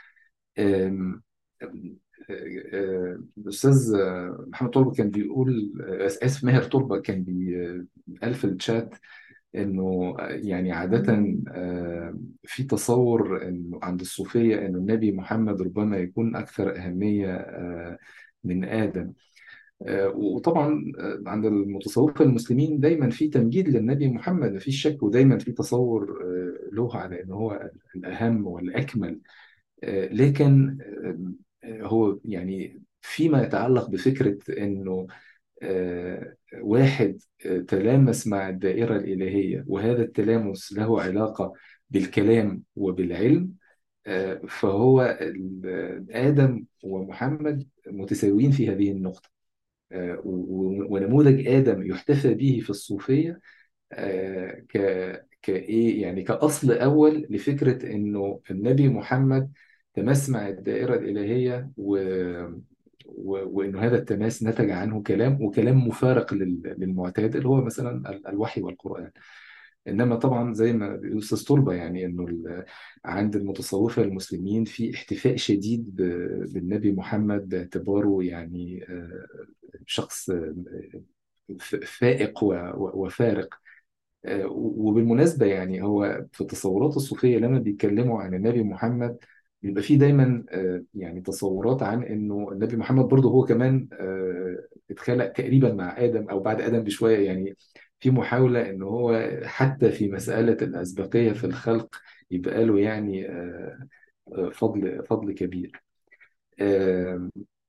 آم، آم، آه، الأستاذ آه، محمد تربة كان بيقول آه، آسف ماهر تربة كان بي- آه، قال في الشات إنه آه، يعني عادة آه، في تصور إنه عند الصوفية إنه النبي محمد ربما يكون أكثر أهمية آه، من آدم آه، وطبعا آه، عند المتصوفة المسلمين دايما في تمجيد للنبي محمد مفيش شك ودايما في تصور آه، له على انه هو الاهم والاكمل آه، لكن آه، هو يعني فيما يتعلق بفكرة انه آه، واحد آه، تلامس مع الدائرة الإلهية وهذا التلامس له علاقة بالكلام وبالعلم آه، فهو ال- آدم ومحمد متساويين في هذه النقطة آه، و- ونموذج آدم يحتفى به في الصوفية آه، ك كإيه يعني كأصل أول لفكرة إنه النبي محمد تماس مع الدائرة الإلهية و... و... وإنه هذا التماس نتج عنه كلام وكلام مفارق لل... للمعتاد اللي هو مثلا ال- الوحي والقرآن انما طبعا زي ما بيقول استاذ تربه يعني انه ال- عند المتصوفه المسلمين في احتفاء شديد ب- بالنبي محمد باعتباره يعني آه، شخص آه، ف- فائق و- و- وفارق آه، وبالمناسبة يعني هو في التصورات الصوفية لما بيتكلموا عن النبي محمد بيبقى فيه دايما آه، يعني تصورات عن انه النبي محمد برضه هو كمان آه، اتخلق تقريبا مع آدم او بعد آدم بشوية يعني في محاولة ان هو حتى في مسألة الأسبقية في الخلق يبقى له يعني آه، آه، فضل فضل كبير آه،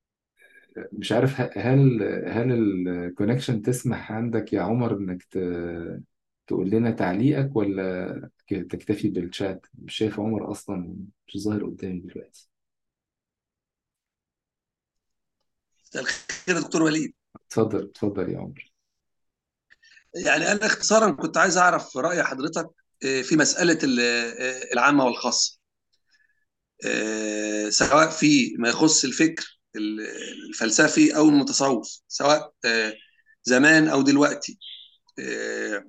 مش عارف ه- هل هل الكونكشن تسمح عندك يا عمر انك ت- تقول لنا تعليقك ولا ك- تكتفي بالشات مش شايف عمر اصلا مش ظاهر قدامي دلوقتي مساء الخير يا دكتور وليد اتفضل اتفضل يا عمر يعني انا اختصارا كنت عايز اعرف راي حضرتك آه، في مساله ال- آه، العامه والخاصه آه، سواء في ما يخص الفكر ال- الفلسفي او المتصوف سواء آه، زمان او دلوقتي آه،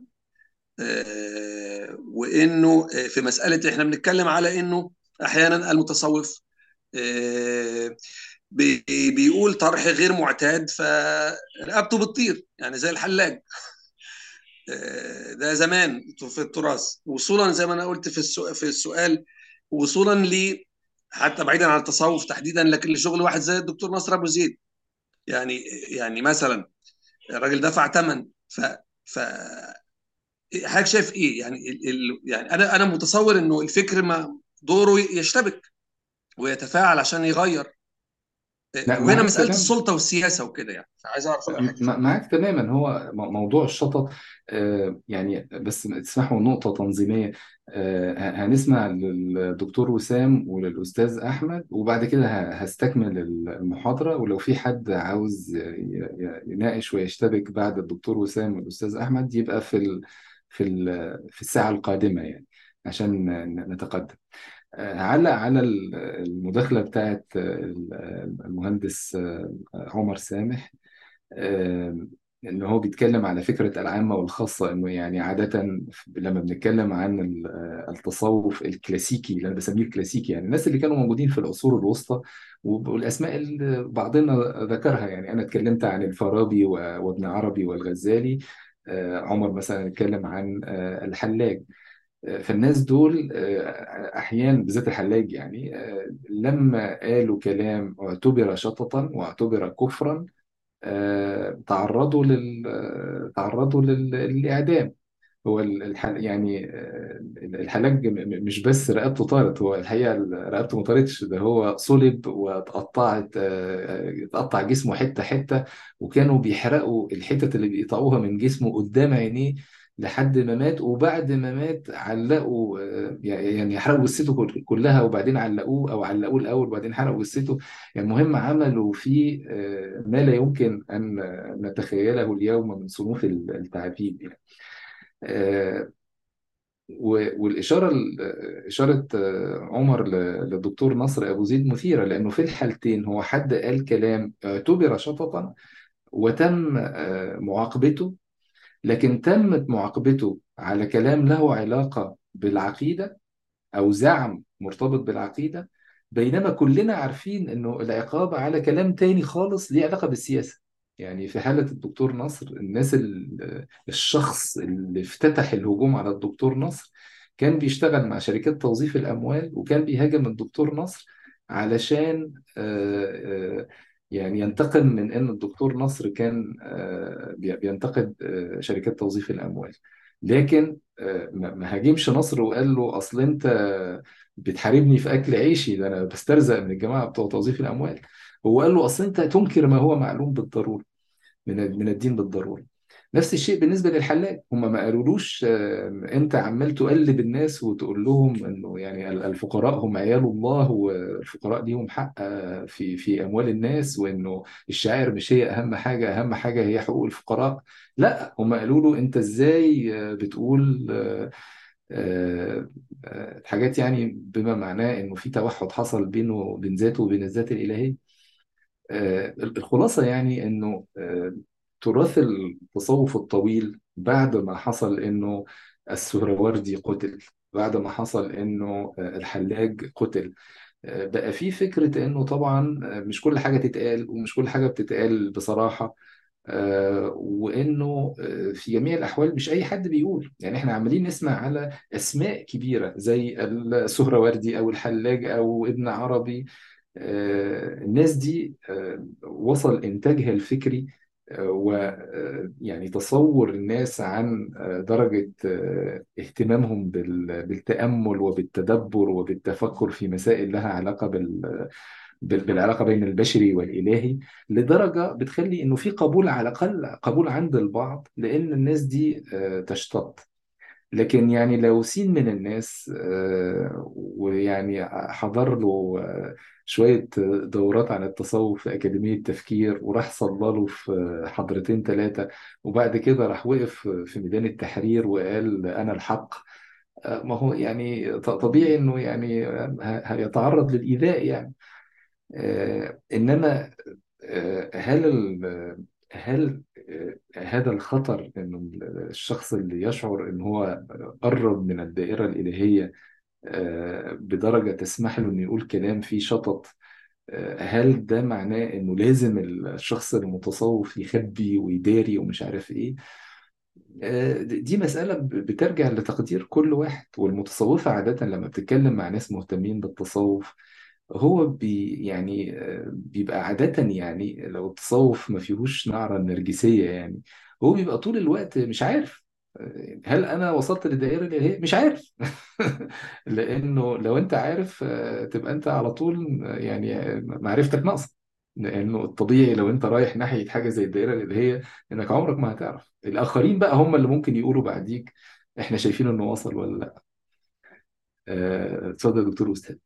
آه، وانه آه، في مساله احنا بنتكلم على انه احيانا المتصوف آه، بي- بيقول طرح غير معتاد فرقبته بتطير يعني زي الحلاج آه، ده زمان في التراث وصولا زي ما انا قلت في السؤال في السؤال وصولا ل حتى بعيدا عن التصوف تحديدا لكن لشغل واحد زي الدكتور نصر ابو زيد يعني يعني مثلا الراجل دفع ثمن ف ف حضرتك شايف ايه يعني ال... ال... يعني انا انا متصور انه الفكر ما دوره يشتبك ويتفاعل عشان يغير لا وهنا معاك مساله تمام السلطه والسياسه وكده يعني فعايز اعرف رايك م- معاك تماما هو م- موضوع الشطط آه، يعني بس تسمحوا نقطة تنظيمية آه، ه- هنسمع للدكتور وسام وللأستاذ أحمد وبعد كده ه- هستكمل المحاضرة ولو في حد عاوز ي- ي- يناقش ويشتبك بعد الدكتور وسام والأستاذ أحمد يبقى في ال في ال في الساعة القادمة يعني عشان ن- نتقدم آه، هعلق على ال- المداخلة بتاعت ال- المهندس آه، عمر سامح آم، ان هو بيتكلم على فكره العامه والخاصه انه يعني عاده لما بنتكلم عن ال- آه، التصوف الكلاسيكي اللي انا بسميه الكلاسيكي يعني الناس اللي كانوا موجودين في العصور الوسطى والاسماء اللي بعضنا ذكرها يعني انا اتكلمت عن الفارابي و- وابن عربي والغزالي آه، عمر مثلا اتكلم عن آه، الحلاج آه، فالناس دول آه، احيانا بالذات الحلاج يعني آه، لما قالوا كلام اعتبر شططا واعتبر كفرا آه، تعرضوا لل آه، تعرضوا لل- للإعدام هو ال- الح... يعني آه، الحلاج م- م- مش بس رقبته طارت هو الحقيقة رقبته ما طارتش ده هو صلب واتقطعت آه، اتقطع جسمه حتة حتة وكانوا بيحرقوا الحتت اللي بيقطعوها من جسمه قدام عينيه لحد ما مات وبعد ما مات علقوا آه، يعني حرقوا جثته كل- كلها وبعدين علقوه او علقوه الاول وبعدين حرقوا جثته يعني المهم عملوا فيه آه، ما لا يمكن ان نتخيله اليوم من صنوف التعذيب يعني آه، و- والإشارة إشارة آه، عمر ل- للدكتور نصر أبو زيد مثيرة لأنه في الحالتين هو حد قال كلام اعتبر شططا وتم آه، معاقبته لكن تمت معاقبته على كلام له علاقة بالعقيدة أو زعم مرتبط بالعقيدة بينما كلنا عارفين إنه العقاب على كلام تاني خالص ليه علاقة بالسياسة يعني في حالة الدكتور نصر الناس ال- الشخص اللي افتتح الهجوم على الدكتور نصر كان بيشتغل مع شركات توظيف الأموال وكان بيهاجم الدكتور نصر علشان آه، آه، يعني ينتقم من ان الدكتور نصر كان آه، بي- بينتقد آه، شركات توظيف الاموال لكن آه، ما ما هاجمش نصر وقال له اصل انت بتحاربني في اكل عيشي ده انا بسترزق من الجماعه بتوع توظيف الاموال هو قال له اصل انت تنكر ما هو معلوم بالضروره من من الدين بالضروره نفس الشيء بالنسبه للحلاج هم ما قالولوش آه، انت عمال تقلب الناس وتقول لهم انه يعني ال- الفقراء هم عيال الله والفقراء ليهم حق آه، في في اموال الناس وانه الشعائر مش هي اهم حاجه اهم حاجه هي حقوق الفقراء لا هم قالوا له انت ازاي آه، بتقول آه، آه، آه، حاجات يعني بما معناه انه في توحد حصل بينه وبين ذاته وبين الذات الالهيه آه، الخلاصة يعني إنه آه، تراث التصوف الطويل بعد ما حصل إنه السهروردي قتل بعد ما حصل إنه آه، الحلاج قتل آه، بقى في فكرة إنه طبعا آه، مش كل حاجة تتقال ومش كل حاجة بتتقال بصراحة آه، وإنه آه، في جميع الأحوال مش أي حد بيقول يعني إحنا عمالين نسمع على أسماء كبيرة زي السهروردي أو الحلاج أو ابن عربي آه، الناس دي آه، وصل إنتاجها الفكري ويعني تصور الناس عن آه، درجة آه، اهتمامهم بال- بالتأمل وبالتدبر وبالتفكر في مسائل لها علاقة بال بال- بالعلاقة بين البشري والإلهي لدرجة بتخلي إنه في قبول على الأقل قبول عند البعض لأن الناس دي آه، تشتط لكن يعني لو سين من الناس آه، ويعني حضر له آه، شوية دورات عن التصوف في أكاديمية تفكير وراح صلى له في حضرتين ثلاثة وبعد كده راح وقف في ميدان التحرير وقال أنا الحق آه، ما هو يعني ط- طبيعي إنه يعني ه- هيتعرض للإيذاء يعني آه، إنما آه، هل ال- هل آه، هذا الخطر انه الشخص اللي يشعر ان هو قرب من الدائرة الإلهية آه، بدرجة تسمح له انه يقول كلام فيه شطط آه، هل ده معناه انه لازم الشخص المتصوف يخبي ويداري ومش عارف ايه آه، دي مسألة ب- بترجع لتقدير كل واحد والمتصوفة عادة لما بتتكلم مع ناس مهتمين بالتصوف هو بي يعني آه، بيبقى عادة يعني لو التصوف ما فيهوش نعرة نرجسية يعني هو بيبقى طول الوقت مش عارف آه، هل أنا وصلت للدائرة الإلهية؟ مش عارف لأنه لو أنت عارف آه، تبقى أنت على طول آه، يعني آه، معرفتك ناقصة لأنه الطبيعي لو أنت رايح ناحية حاجة زي الدائرة الإلهية إنك عمرك ما هتعرف الآخرين بقى هم اللي ممكن يقولوا بعديك إحنا شايفين إنه وصل ولا لأ آه، اتفضل يا دكتور أستاذ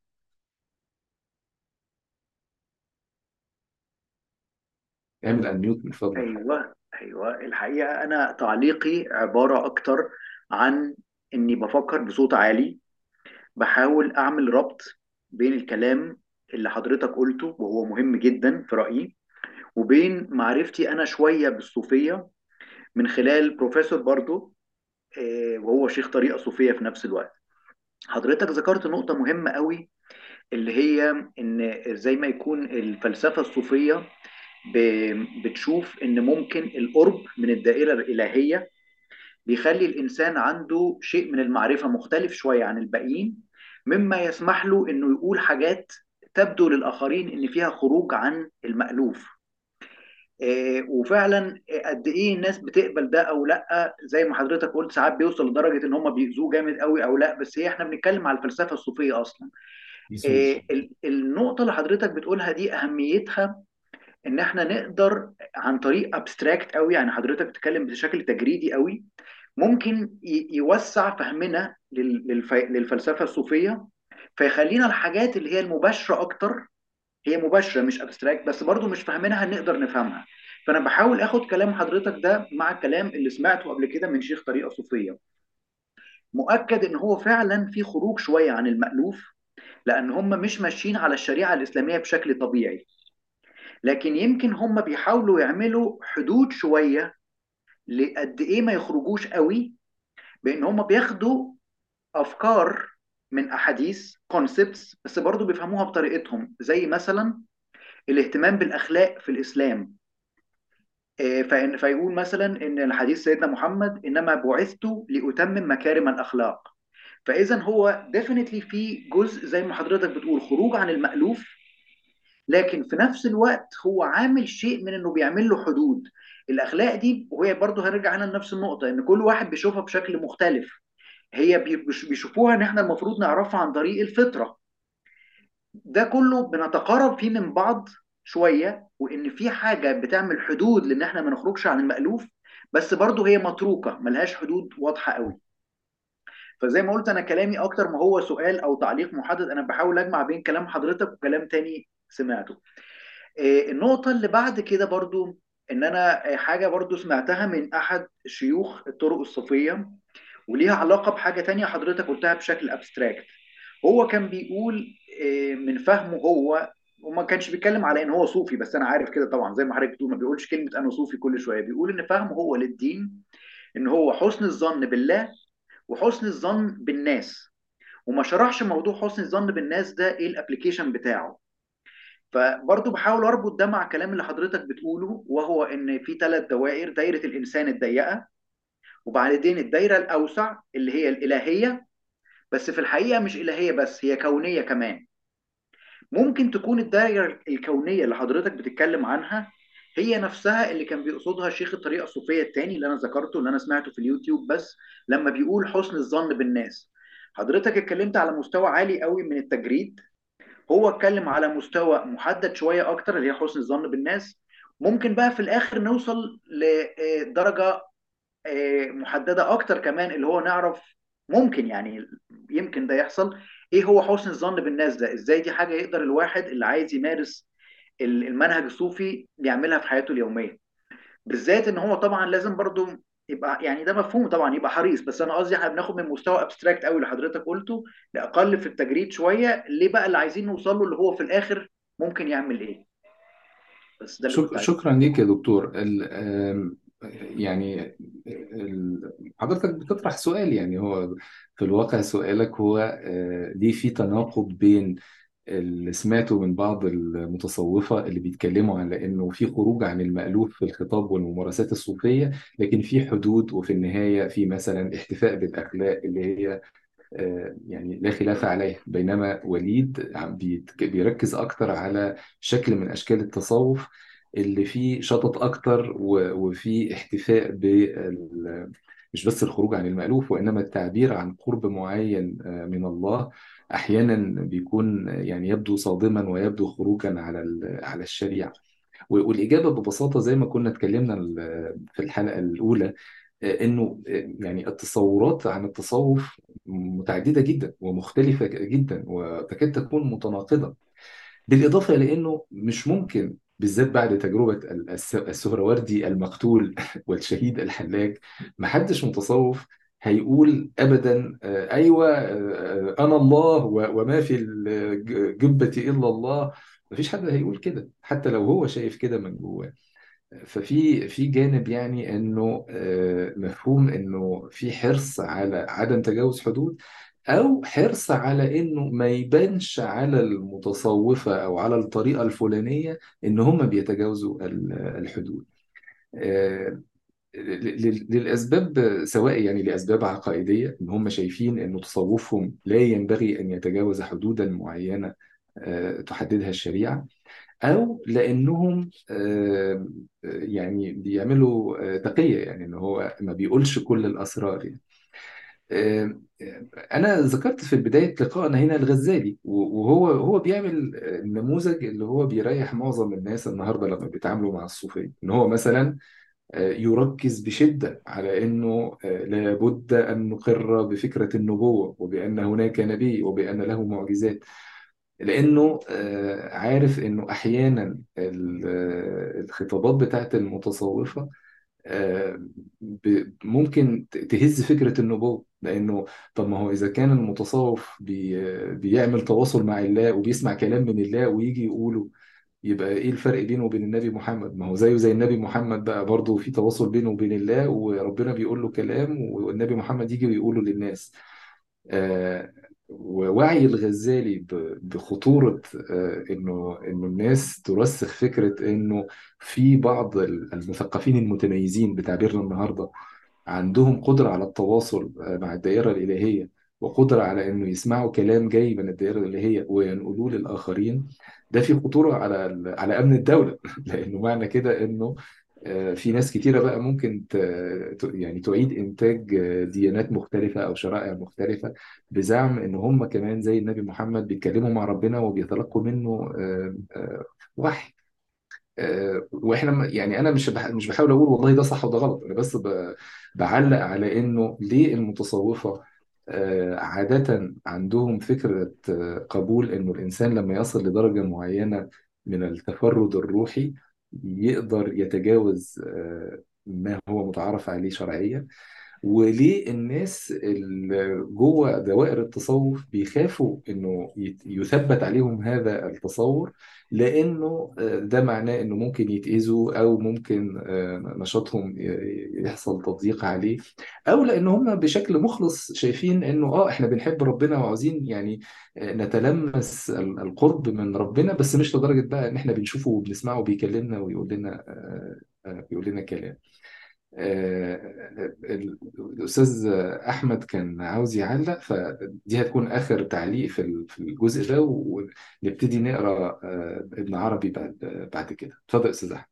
اعمل انميوت من فضلك ايوه ايوه الحقيقه انا تعليقي عباره اكتر عن اني بفكر بصوت عالي بحاول اعمل ربط بين الكلام اللي حضرتك قلته وهو مهم جدا في رايي وبين معرفتي انا شويه بالصوفيه من خلال بروفيسور برضو آه، وهو شيخ طريقه صوفيه في نفس الوقت حضرتك ذكرت نقطه مهمه قوي اللي هي ان زي ما يكون الفلسفه الصوفيه ب- بتشوف ان ممكن القرب من الدائره الالهيه بيخلي الانسان عنده شيء من المعرفه مختلف شويه عن الباقيين مما يسمح له انه يقول حاجات تبدو للاخرين ان فيها خروج عن المألوف آه، وفعلا قد ايه الناس بتقبل ده او لا زي ما حضرتك قلت ساعات بيوصل لدرجه ان هم بيأذوه جامد قوي او لا بس هي احنا بنتكلم على الفلسفه الصوفيه اصلا يسوع آه، ال- النقطه اللي حضرتك بتقولها دي اهميتها ان احنا نقدر عن طريق ابستراكت قوي يعني حضرتك بتتكلم بشكل تجريدي قوي ممكن ي- يوسع فهمنا لل- للف- للفلسفة الصوفية فيخلينا الحاجات اللي هي المباشرة أكتر هي مباشرة مش ابستراكت بس برضو مش فاهمينها نقدر نفهمها فأنا بحاول آخد كلام حضرتك ده مع الكلام اللي سمعته قبل كده من شيخ طريقة صوفية مؤكد إن هو فعلا في خروج شوية عن المألوف لأن هم مش ماشيين على الشريعة الإسلامية بشكل طبيعي لكن يمكن هم بيحاولوا يعملوا حدود شوية لقد إيه ما يخرجوش قوي بإن هم بياخدوا افكار من احاديث كونسبتس بس برضو بيفهموها بطريقتهم زي مثلا الاهتمام بالاخلاق في الاسلام آه، فإن فيقول مثلا ان الحديث سيدنا محمد انما بعثت لاتمم مكارم الاخلاق فاذا هو ديفينتلي في جزء زي ما حضرتك بتقول خروج عن المألوف لكن في نفس الوقت هو عامل شيء من انه بيعمل له حدود الاخلاق دي وهي برضو هنرجع هنا لنفس النقطه ان كل واحد بيشوفها بشكل مختلف هي بي- بيش- بيشوفوها ان احنا المفروض نعرفها عن طريق الفطره ده كله بنتقارب فيه من بعض شويه وان في حاجه بتعمل حدود لان احنا ما نخرجش عن المألوف بس برضه هي متروكه ملهاش حدود واضحه قوي فزي ما قلت انا كلامي اكتر ما هو سؤال او تعليق محدد انا بحاول اجمع بين كلام حضرتك وكلام تاني سمعته آه، النقطه اللي بعد كده برضو ان انا آه، حاجه برضو سمعتها من احد شيوخ الطرق الصوفيه وليها علاقه بحاجه تانية حضرتك قلتها بشكل ابستراكت هو كان بيقول آه، من فهمه هو وما كانش بيتكلم على ان هو صوفي بس انا عارف كده طبعا زي ما حضرتك بتقول ما بيقولش كلمه انا صوفي كل شويه بيقول ان فهمه هو للدين ان هو حسن الظن بالله وحسن الظن بالناس وما شرحش موضوع حسن الظن بالناس ده ايه الابليكيشن بتاعه فبرضه بحاول اربط ده مع الكلام اللي حضرتك بتقوله وهو ان في ثلاث دوائر دايره الانسان الضيقه وبعدين الدايره الاوسع اللي هي الالهيه بس في الحقيقه مش الهيه بس هي كونيه كمان ممكن تكون الدائرة الكونية اللي حضرتك بتتكلم عنها هي نفسها اللي كان بيقصدها شيخ الطريقة الصوفية التاني اللي أنا ذكرته اللي أنا سمعته في اليوتيوب بس لما بيقول حسن الظن بالناس حضرتك اتكلمت على مستوى عالي قوي من التجريد هو اتكلم على مستوى محدد شوية أكتر اللي هي حسن الظن بالناس ممكن بقى في الآخر نوصل لدرجة آه، محددة أكتر كمان اللي هو نعرف ممكن يعني يمكن ده يحصل إيه هو حسن الظن بالناس ده إزاي دي حاجة يقدر الواحد اللي عايز يمارس ال- المنهج الصوفي يعملها في حياته اليومية بالذات إن هو طبعا لازم برضو يبقى يعني ده مفهوم طبعا يبقى حريص بس أنا قصدي احنا بناخد من مستوى ابستراكت قوي اللي حضرتك قلته لأقل في التجريد شوية ليه بقى اللي عايزين نوصل له اللي هو في الآخر ممكن يعمل إيه بس ده اللي كنت شك- عايز شكرا ليك يا دكتور ال- آم، يعني ال- حضرتك بتطرح سؤال يعني هو في الواقع سؤالك هو آه، ليه في تناقض بين اللي سمعته من بعض المتصوفة اللي بيتكلموا على إنه في خروج عن المألوف في الخطاب والممارسات الصوفية لكن في حدود وفي النهاية في مثلا احتفاء بالأخلاق اللي هي آه، يعني لا خلاف عليه بينما وليد عم بيت- بيركز أكتر على شكل من أشكال التصوف اللي فيه شطط أكتر و- وفيه احتفاء بال مش بس الخروج عن المألوف وإنما التعبير عن قرب معين آه، من الله أحيانا بيكون يعني يبدو صادما ويبدو خروجا على ال- على الشريعة والإجابة ببساطة زي ما كنا اتكلمنا ال- في الحلقة الأولى آه، إنه آه، يعني التصورات عن التصوف متعددة جدا ومختلفة جدا وتكاد تكون متناقضة بالإضافة إلى إنه مش ممكن بالذات بعد تجربة الس- السهروردي المقتول والشهيد الحلاج محدش متصوف هيقول أبدا آه، أيوة آه، أنا الله و- وما في الجبة إلا الله مفيش حد هيقول كده حتى لو هو شايف كده من جواه ففي في جانب يعني انه آه، مفهوم انه في حرص على عدم تجاوز حدود او حرص على انه ما يبانش على المتصوفة او على الطريقة الفلانية ان هم بيتجاوزوا ال- الحدود آه، ل- ل- للاسباب سواء يعني لاسباب عقائدية ان هم شايفين ان تصوفهم لا ينبغي ان يتجاوز حدودا معينة آه، تحددها الشريعة او لانهم آه، يعني بيعملوا آه، تقية يعني ان هو ما بيقولش كل الاسرار يعني آه، انا ذكرت في بداية لقائنا هنا الغزالي وهو هو بيعمل النموذج اللي هو بيريح معظم الناس النهارده لما بيتعاملوا مع الصوفية ان هو مثلا آه، يركز بشدة على أنه آه، لابد أن نقر بفكرة النبوة وبأن هناك نبي وبأن له معجزات لأنه آه، عارف أنه أحيانا ال- آه، الخطابات بتاعت المتصوفة آه، ب- ممكن ت- تهز فكرة النبوة لأنه طب ما هو إذا كان المتصوف بي بيعمل تواصل مع الله وبيسمع كلام من الله ويجي يقوله يبقى إيه الفرق بينه وبين النبي محمد ما هو زيه زي النبي محمد بقى برضه في تواصل بينه وبين الله وربنا بيقول له كلام والنبي محمد يجي ويقوله للناس آه، ووعي الغزالي ب- بخطورة آه، إنه إنه الناس ترسخ فكرة إنه في بعض المثقفين المتميزين بتعبيرنا النهاردة عندهم قدرة على التواصل آه، مع الدائرة الإلهية وقدرة على إنه يسمعوا كلام جاي من الدائرة الإلهية وينقلوه للآخرين ده في خطورة على ال- على أمن الدولة لأنه معنى كده إنه آه، في ناس كتيرة بقى ممكن ت... ت- يعني تعيد إنتاج آه، ديانات مختلفة أو شرائع مختلفة بزعم إن هم كمان زي النبي محمد بيتكلموا مع ربنا وبيتلقوا منه آه، آه، وحي آه، واحنا م- يعني انا مش بح- مش بحاول اقول والله ده صح وده غلط انا بس ب- بعلق على انه ليه المتصوفه آه، عاده عندهم فكره آه، قبول انه الانسان لما يصل لدرجه معينه من التفرد الروحي يقدر يتجاوز آه، ما هو متعارف عليه شرعيا وليه الناس اللي جوه دوائر التصوف بيخافوا انه يت- يثبت عليهم هذا التصور لانه آه، ده معناه انه ممكن يتأذوا او ممكن آه، نشاطهم ي- يحصل تضييق عليه او لان هم بشكل مخلص شايفين انه اه احنا بنحب ربنا وعاوزين يعني آه، نتلمس ال- القرب من ربنا بس مش لدرجة بقى ان احنا بنشوفه وبنسمعه بيكلمنا ويقول لنا آه، آه، بيقول لنا كلام آه، ال- الأستاذ أحمد كان عاوز يعلق فدي هتكون آخر تعليق في ال- في الجزء ده ونبتدي نقرأ آه، ابن عربي بعد بعد كده اتفضل أستاذ أحمد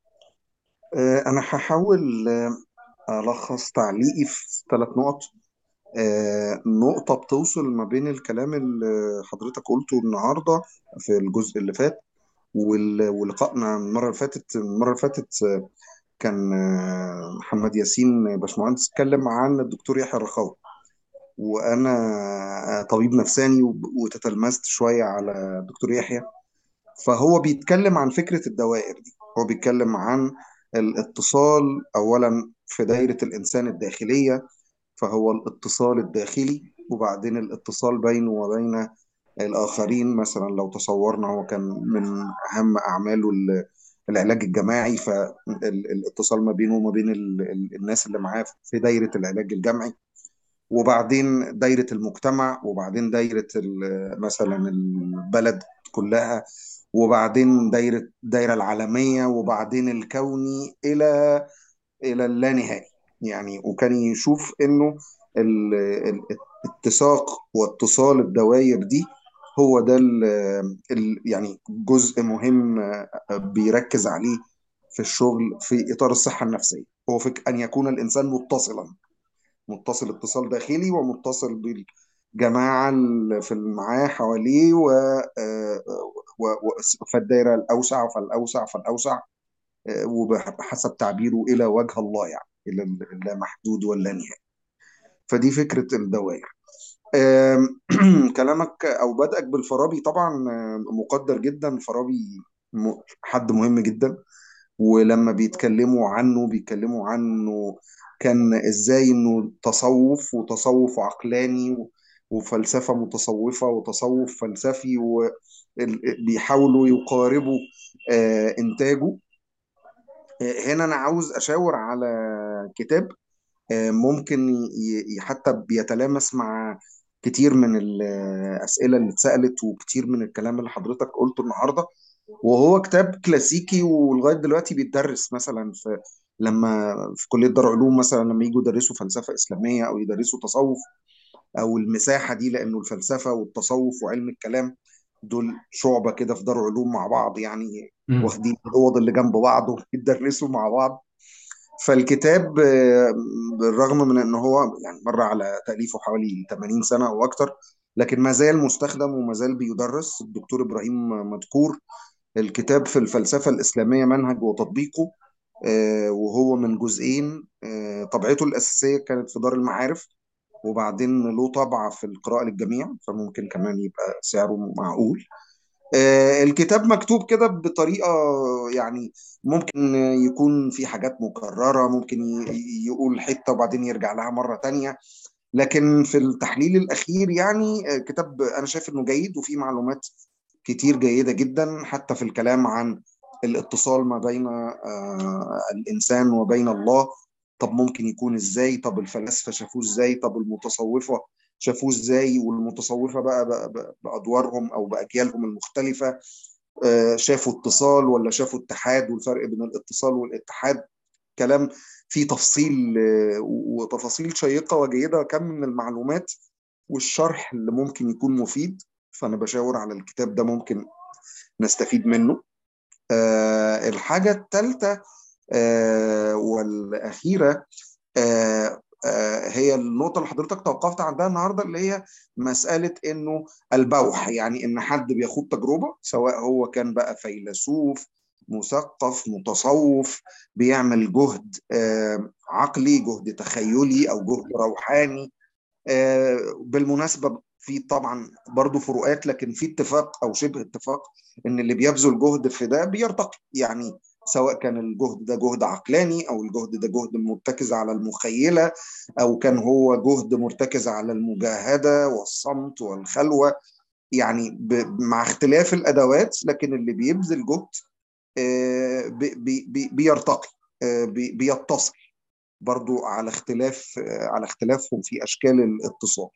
آه، أنا هحاول آه، ألخص تعليقي في ثلاث نقط آه، نقطة بتوصل ما بين الكلام اللي حضرتك قلته النهاردة في الجزء اللي فات وال- ولقائنا المرة اللي فاتت المرة اللي فاتت آه، كان آه، محمد ياسين باشمهندس اتكلم عن الدكتور يحيى الرخاوي وأنا آه، طبيب نفساني وب- وتتلمذت شوية على الدكتور يحيى فهو بيتكلم عن فكرة الدوائر دي هو بيتكلم عن الاتصال أولا في دايرة الإنسان الداخلية فهو الاتصال الداخلي وبعدين الاتصال بينه وبين الآخرين مثلا لو تصورنا هو كان من أهم أعماله ال- العلاج الجماعي فالاتصال ما بينه وما بين ال- ال- الناس اللي معاه في دايرة العلاج الجمعي وبعدين دايرة المجتمع وبعدين دايرة ال- مثلا البلد كلها وبعدين دايرة الدايرة العالمية وبعدين الكوني إلى إلى اللانهائي يعني وكان يشوف إنه ال- ال- الاتساق واتصال الدوائر دي هو ده ال ال يعني جزء مهم آه، بيركز عليه في الشغل في إطار الصحة النفسية هو فك أن يكون الإنسان متصلا متصل اتصال داخلي ومتصل بالجماعة اللي في معاه حواليه و... آه، و... و... فالدائرة الأوسع فالأوسع فالأوسع آه، وبحسب تعبيره إلى وجه الله يعني إلى اللامحدود واللانهائي فدي فكرة الدوائر آم، كلامك أو بدأك بالفارابي طبعا آم، مقدر جدا الفارابي م- حد مهم جدا ولما بيتكلموا عنه بيتكلموا عنه كان ازاي انه تصوف وتصوف عقلاني و- وفلسفة متصوفة وتصوف فلسفي وبيحاولوا يقاربوا آه، إنتاجه آه، هنا أنا عاوز أشاور على كتاب آه، ممكن ي- ي- حتى بيتلامس مع كتير من الأسئلة اللي اتسألت وكتير من الكلام اللي حضرتك قلته النهاردة وهو كتاب كلاسيكي ولغاية دلوقتي بيتدرس مثلا في لما في كلية دار علوم مثلا لما يجوا يدرسوا فلسفة إسلامية أو يدرسوا تصوف أو المساحة دي لأنه الفلسفة والتصوف وعلم الكلام دول شعبة كده في دار علوم مع بعض يعني مم. واخدين الأوض اللي جنب بعض وبيدرسوا مع بعض فالكتاب آه، بالرغم من ان هو يعني مر على تأليفه حوالي 80 سنة او اكتر لكن ما زال مستخدم وما زال بيدرس الدكتور ابراهيم مدكور الكتاب في الفلسفة الإسلامية منهج وتطبيقه آه، وهو من جزئين آه، طبعته الأساسية كانت في دار المعارف وبعدين له طبعة في القراءة للجميع فممكن كمان يبقى سعره معقول آه، الكتاب مكتوب كده بطريقة يعني ممكن يكون في حاجات مكررة ممكن ي- يقول حتة وبعدين يرجع لها مرة تانية لكن في التحليل الأخير يعني آه، كتاب أنا شايف إنه جيد وفيه معلومات كتير جيدة جدا حتى في الكلام عن الاتصال ما بين آه، الإنسان وبين الله طب ممكن يكون إزاي طب الفلاسفة شافوه إزاي طب المتصوفة شافوه إزاي والمتصوفة بقى, بقى, بقى بأدوارهم أو بأجيالهم المختلفة آه، شافوا اتصال ولا شافوا اتحاد والفرق بين الاتصال والاتحاد كلام فيه تفصيل آه، وتفاصيل شيقة وجيدة كم من المعلومات والشرح اللي ممكن يكون مفيد فأنا بشاور على الكتاب ده ممكن نستفيد منه آه الحاجة الثالثة آه والأخيرة آه آه هي النقطة اللي حضرتك توقفت عندها النهاردة اللي هي مسألة إنه البوح يعني إن حد بيخوض تجربة سواء هو كان بقى فيلسوف مثقف متصوف بيعمل جهد آه عقلي جهد تخيلي أو جهد روحاني آه بالمناسبة في طبعا برضو فروقات لكن في اتفاق او شبه اتفاق ان اللي بيبذل جهد في ده بيرتقي يعني سواء كان الجهد ده جهد عقلاني او الجهد ده جهد مرتكز على المخيله او كان هو جهد مرتكز على المجاهده والصمت والخلوه يعني ب- مع اختلاف الادوات لكن اللي بيبذل جهد آه، بي- بي- بي- بيرتقي آه، بي- بيتصل برضو على اختلاف آه، على اختلافهم في اشكال الاتصال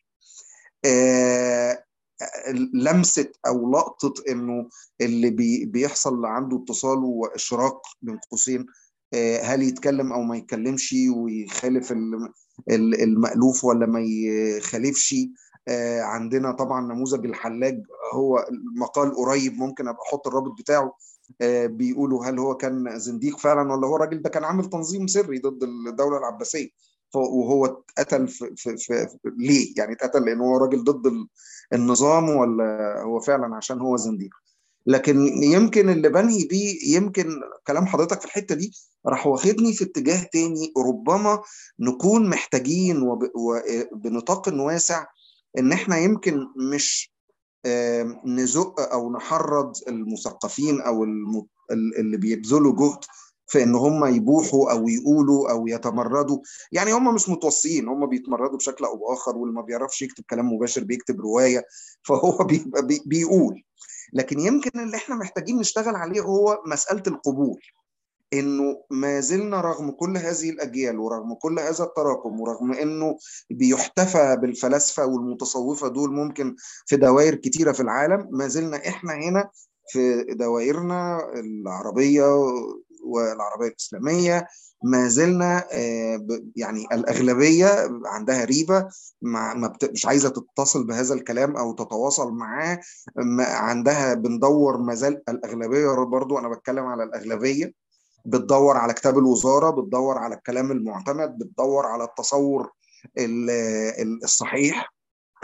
آه، لمسه او لقطه انه اللي بي بيحصل عنده اتصال واشراق بين قوسين آه، هل يتكلم او ما يتكلمش ويخالف ال- ال- المألوف ولا ما يخالفش آه، عندنا طبعا نموذج الحلاج هو مقال قريب ممكن ابقى احط الرابط بتاعه آه، بيقولوا هل هو كان زنديق فعلا ولا هو الراجل ده كان عامل تنظيم سري ضد الدولة العباسية ف- وهو اتقتل في, في, في, في ليه يعني اتقتل لانه هو راجل ضد ال- النظام ولا هو فعلا عشان هو زنديق لكن يمكن اللي بنهي بيه يمكن كلام حضرتك في الحتة دي راح واخدني في اتجاه تاني ربما نكون محتاجين وب- وبنطاق واسع ان احنا يمكن مش آم، نزق او نحرض المثقفين او الم- ال- اللي بيبذلوا جهد في ان هم يبوحوا او يقولوا او يتمردوا يعني هم مش متوصيين هم بيتمردوا بشكل او باخر واللي ما بيعرفش يكتب كلام مباشر بيكتب روايه فهو بيبقى بي بيقول لكن يمكن اللي احنا محتاجين نشتغل عليه هو مساله القبول انه ما زلنا رغم كل هذه الاجيال ورغم كل هذا التراكم ورغم انه بيحتفى بالفلاسفه والمتصوفه دول ممكن في دوائر كتيره في العالم ما زلنا احنا هنا في دوائرنا العربيه والعربيه الاسلاميه ما زلنا آه، ب- يعني الاغلبيه عندها ريبه مع ما بت- مش عايزه تتصل بهذا الكلام او تتواصل معاه ما عندها بندور ما زال الاغلبيه برضو انا بتكلم على الاغلبيه بتدور على كتاب الوزارة بتدور على الكلام المعتمد بتدور على التصور ال- ال- الصحيح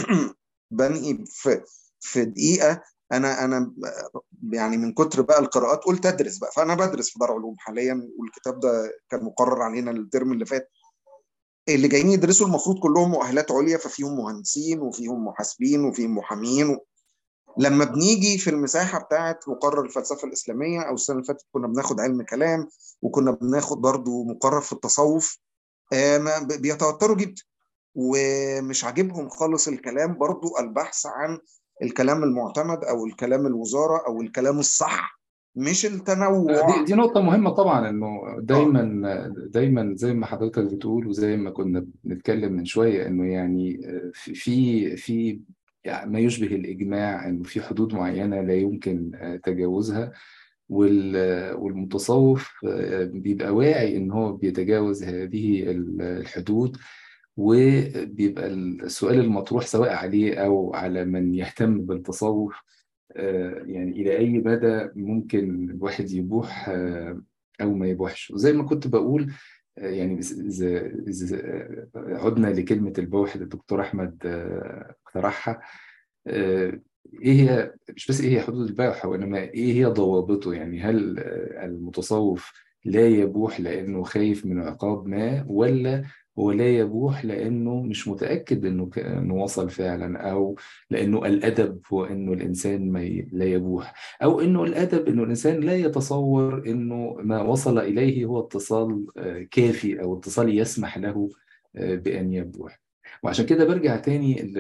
بنهي في في دقيقة أنا أنا يعني من كتر بقى القراءات قلت أدرس بقى فأنا بدرس في دار علوم حاليا والكتاب ده كان مقرر علينا الترم اللي فات اللي جايين يدرسوا المفروض كلهم مؤهلات عليا ففيهم مهندسين وفيهم محاسبين وفيهم محامين لما بنيجي في المساحه بتاعه مقرر الفلسفه الاسلاميه او السنه اللي فاتت كنا بناخد علم كلام وكنا بناخد برضو مقرر في التصوف آه، ما- ب- بيتوتروا جدا ومش عاجبهم خالص الكلام برضو البحث عن الكلام المعتمد او الكلام الوزاره او الكلام الصح مش دي التنوع دي نقطة مهمة طبعا انه اه دايما دايما زي ما حضرتك بتقول وزي ما كنا بنتكلم من شوية انه يعني في في في يعني ما يشبه الإجماع انه في حدود معينة لا يمكن تجاوزها وال- والمتصوف بيبقى واعي ان هو بيتجاوز هذه الحدود وبيبقى السؤال المطروح سواء عليه او على من يهتم بالتصوف آه، يعني إلى أي مدى ممكن الواحد يبوح آه، أو ما يبوحش وزي ما كنت بقول آه، يعني إذا إذا إذا عدنا لكلمة البوح اللي الدكتور أحمد آه، اقترحها آه، إيه هي مش بس إيه هي حدود البوح وإنما إيه هي ضوابطه يعني هل آه، المتصوف لا يبوح لأنه خايف من عقاب ما ولا هو لا يبوح لأنه مش متأكد إنه ك- إنه وصل فعلا أو لأنه الأدب هو إنه الإنسان ما ي- لا يبوح أو إنه الأدب إنه الإنسان لا يتصور إنه ما وصل إليه هو اتصال آه، كافي أو اتصال يسمح له آه، بأن يبوح وعشان كده برجع تاني ل-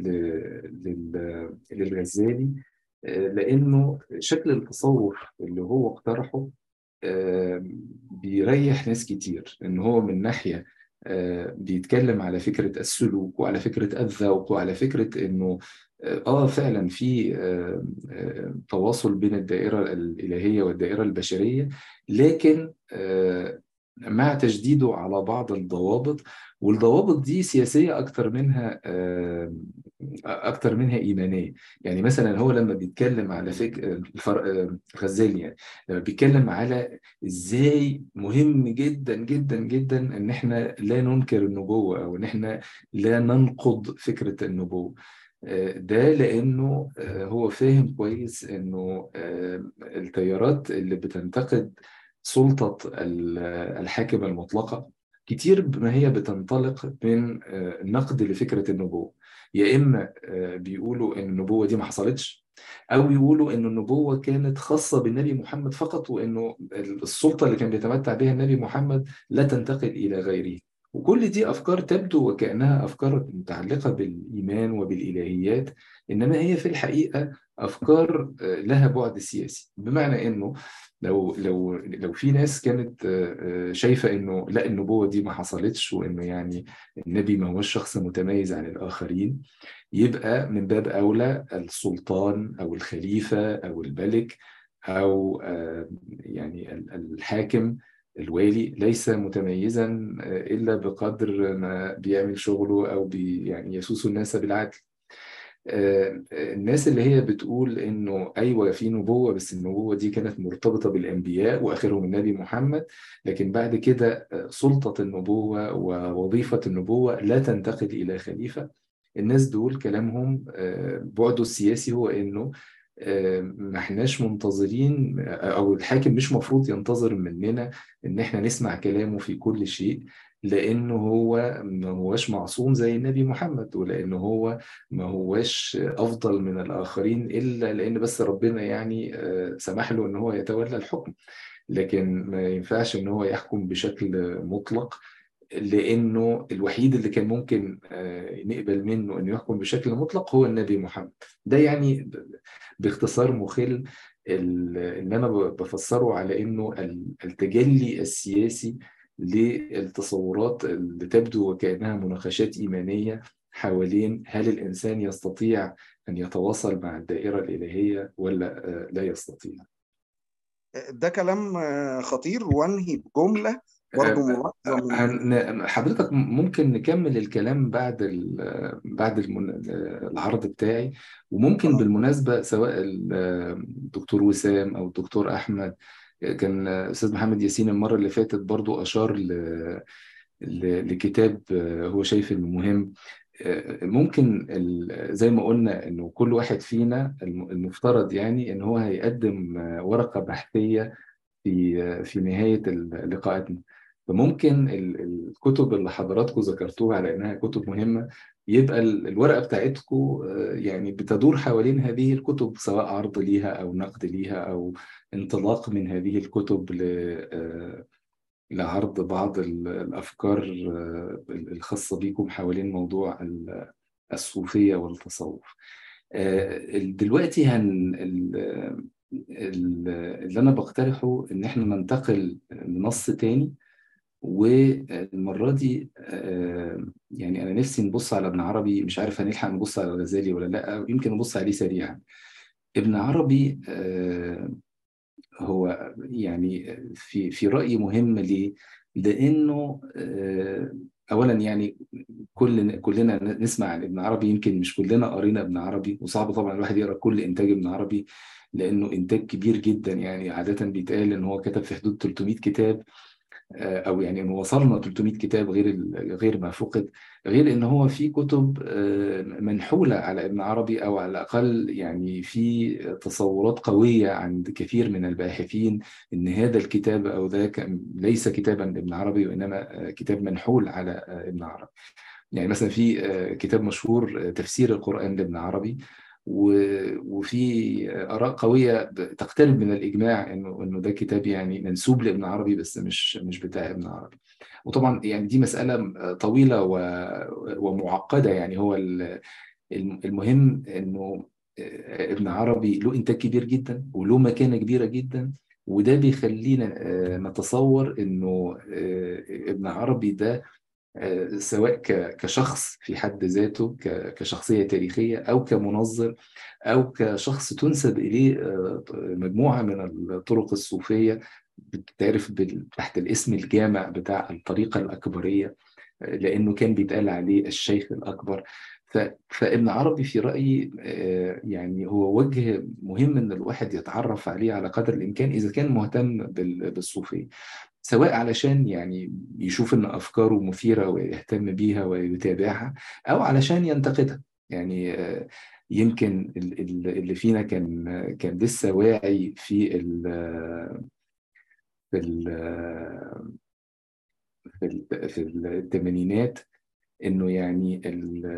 ل- لل- للغزالي آه، لأنه شكل التصور اللي هو اقترحه آه، بيريح ناس كتير ان هو من ناحية آه، بيتكلم على فكرة السلوك وعلى فكرة الذوق وعلى فكرة انه اه آه، فعلا في آه، آه، تواصل بين الدائرة الإلهية والدائرة البشرية لكن آه، مع تشديده على بعض الضوابط والضوابط دي سياسية أكتر منها آه، أكتر منها إيمانية يعني مثلا هو لما بيتكلم على فكرة الفرق آه، غزالي يعني لما بيتكلم على ازاي مهم جدا جدا جدا ان احنا لا ننكر النبوة او ان احنا لا ننقض فكرة النبوة آه، ده لانه آه، هو فاهم كويس انه آه، التيارات اللي بتنتقد سلطة ال- الحاكم المطلقة كتير ما هي بتنطلق من آه، نقد لفكرة النبوة يا إما آه، بيقولوا إن النبوة دي ما حصلتش أو يقولوا إن النبوة كانت خاصة بالنبي محمد فقط وإنه السلطة اللي كان بيتمتع بها النبي محمد لا تنتقل إلى غيره وكل دي أفكار تبدو وكأنها أفكار متعلقة بالإيمان وبالإلهيات إنما هي في الحقيقة أفكار آه، لها بعد سياسي بمعنى إنه لو لو لو في ناس كانت آه، آه، شايفة إنه لا النبوة دي ما حصلتش وإنه يعني النبي ما هوش شخص متميز عن الآخرين يبقى من باب أولى السلطان أو الخليفة أو الملك أو آه، يعني ال- الحاكم الوالي ليس متميزا آه، إلا بقدر ما بيعمل شغله أو بي يعني يسوس الناس بالعدل آه، الناس اللي هي بتقول انه ايوه في نبوه بس النبوه دي كانت مرتبطه بالانبياء واخرهم النبي محمد لكن بعد كده آه، سلطه النبوه ووظيفه النبوه لا تنتقل الى خليفه الناس دول كلامهم آه، بعده السياسي هو انه آه، ما احناش منتظرين او الحاكم مش مفروض ينتظر مننا ان احنا نسمع كلامه في كل شيء لانه هو ما هوش معصوم زي النبي محمد ولانه هو ما هوش افضل من الاخرين الا لان بس ربنا يعني آه، سمح له ان هو يتولى الحكم لكن ما ينفعش ان هو يحكم بشكل مطلق لانه الوحيد اللي كان ممكن آه، نقبل منه انه يحكم بشكل مطلق هو النبي محمد ده يعني ب- باختصار مخل ال- اللي انا ب- بفسره على انه ال- التجلي السياسي للتصورات اللي تبدو وكأنها مناقشات إيمانية حوالين هل الإنسان يستطيع أن يتواصل مع الدائرة الإلهية ولا آه، لا يستطيع ده كلام آه، خطير وانهي بجملة برضو آه، ملاحظة من هن- حضرتك ممكن نكمل الكلام بعد ال- بعد المن- العرض بتاعي وممكن خلاص بالمناسبة سواء الدكتور وسام أو الدكتور أحمد كان أستاذ محمد ياسين المرة اللي فاتت برضو أشار ل- ل- لكتاب هو شايف إنه مهم ممكن ال- زي ما قلنا إنه كل واحد فينا الم- المفترض يعني إن هو هيقدم ورقة بحثية في في نهاية ال- لقاءاتنا فممكن ال- الكتب اللي حضراتكم ذكرتوها على إنها كتب مهمة يبقى ال- الورقة بتاعتكم آه، يعني بتدور حوالين هذه الكتب سواء عرض ليها أو نقد ليها أو انطلاق من هذه الكتب ل آه، لعرض بعض ال- الأفكار آه، الخاصة بيكم حوالين موضوع ال- الصوفية والتصوف آه، دلوقتي هن ال- ال- اللي أنا بقترحه إن إحنا ننتقل لنص تاني والمرة دي آه، يعني أنا نفسي نبص على ابن عربي مش عارف هنلحق نبص على الغزالي ولا لأ يمكن نبص عليه سريعا ابن عربي آه، هو يعني في في رأيي مهم ليه؟ لأنه آه، أولا يعني كل كلنا نسمع عن ابن عربي يمكن مش كلنا قرينا ابن عربي وصعب طبعا الواحد يقرا كل إنتاج ابن عربي لأنه إنتاج كبير جدا يعني عادة بيتقال إن هو كتب في حدود 300 كتاب آه، او يعني انه وصلنا 300 كتاب غير ال- غير ما فقد غير ان هو في كتب آه، منحوله على ابن عربي او على الاقل يعني في تصورات قويه عند كثير من الباحثين ان هذا الكتاب او ذاك ليس كتابا لابن عربي وانما آه، كتاب منحول على آه، ابن عربي يعني مثلا في آه، كتاب مشهور آه، تفسير القرآن لابن عربي و- وفي آه، آراء قوية ب- تقترب من الإجماع إنه إنه ده كتاب يعني منسوب لابن عربي بس مش مش بتاع ابن عربي وطبعا يعني دي مسألة آه، طويلة و- ومعقدة يعني هو ال- الم- المهم إنه آه، ابن عربي له إنتاج كبير جدا وله مكانة كبيرة جدا وده بيخلينا آه، نتصور إنه آه، ابن عربي ده آه، سواء ك- كشخص في حد ذاته ك- كشخصية تاريخية أو كمنظر أو كشخص تنسب إليه آه، مجموعة من الطرق الصوفية بتعرف بال- تحت الاسم الجامع بتاع الطريقة الأكبرية آه، لأنه كان بيتقال عليه الشيخ الأكبر ف- فابن عربي في رأيي آه، يعني هو وجه مهم إن الواحد يتعرف عليه على قدر الإمكان إذا كان مهتم بال- بالصوفية سواء علشان يعني يشوف ان افكاره مثيره ويهتم بيها ويتابعها او علشان ينتقدها يعني آه، يمكن ال- ال- اللي فينا كان كان لسه واعي في ال في ال في ال- في الثمانينات انه يعني ال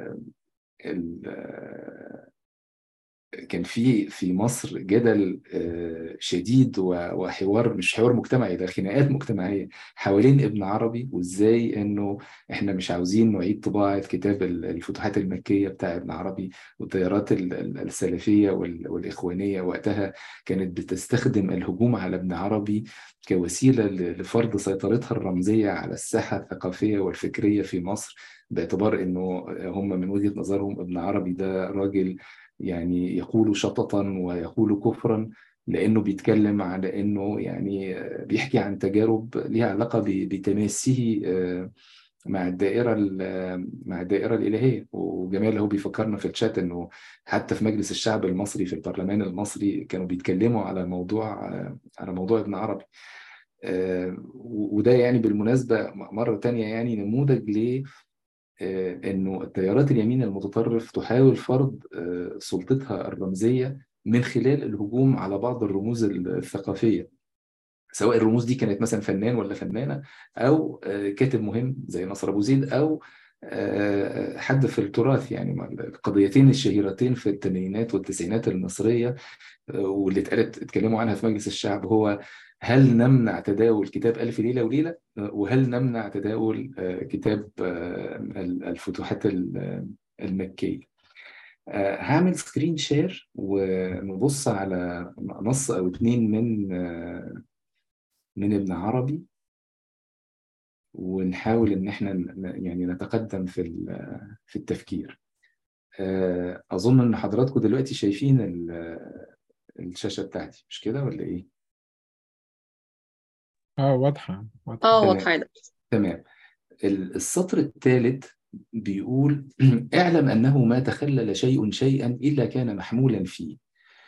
ال كان في في مصر جدل آه، شديد و- وحوار مش حوار مجتمعي ده خناقات مجتمعية حوالين ابن عربي وازاي انه احنا مش عاوزين نعيد طباعة كتاب ال- الفتوحات المكية بتاع ابن عربي والتيارات ال- ال- السلفية وال- والإخوانية وقتها كانت بتستخدم الهجوم على ابن عربي كوسيلة ل- لفرض سيطرتها الرمزية على الساحة الثقافية والفكرية في مصر باعتبار انه هم من وجهة نظرهم ابن عربي ده راجل يعني يقول شططا ويقول كفرا لأنه بيتكلم على أنه يعني بيحكي عن تجارب ليها علاقة ب- بتماسه آه، مع الدائرة ال- مع الدائرة الإلهية وجمال هو بيفكرنا في الشات أنه حتى في مجلس الشعب المصري في البرلمان المصري كانوا بيتكلموا على موضوع آه، على موضوع ابن عربي آه، و- وده يعني بالمناسبة مرة تانية يعني نموذج ليه آه، انه التيارات اليمين المتطرف تحاول فرض آه، سلطتها الرمزيه من خلال الهجوم على بعض الرموز الثقافيه سواء الرموز دي كانت مثلا فنان ولا فنانه او آه، كاتب مهم زي نصر ابو زيد او آه، حد في التراث يعني القضيتين الشهيرتين في الثمانينات والتسعينات المصريه آه، واللي اتقالت اتكلموا عنها في مجلس الشعب هو هل نمنع تداول كتاب ألف ليلة وليلة آه، وهل نمنع تداول آه، كتاب آه، الفتوحات ال- المكية آه، هعمل سكرين شير ونبص على نص أو اتنين من آه، من ابن عربي ونحاول إن احنا ن- يعني نتقدم في ال- في التفكير آه، أظن إن حضراتكم دلوقتي شايفين ال- الشاشة بتاعتي مش كده ولا إيه؟ اه واضحة واضحة اه تمام واضحة يا دكتور. تمام ال- السطر الثالث بيقول اعلم أنه ما تخلل شيء شيئا إلا كان محمولا فيه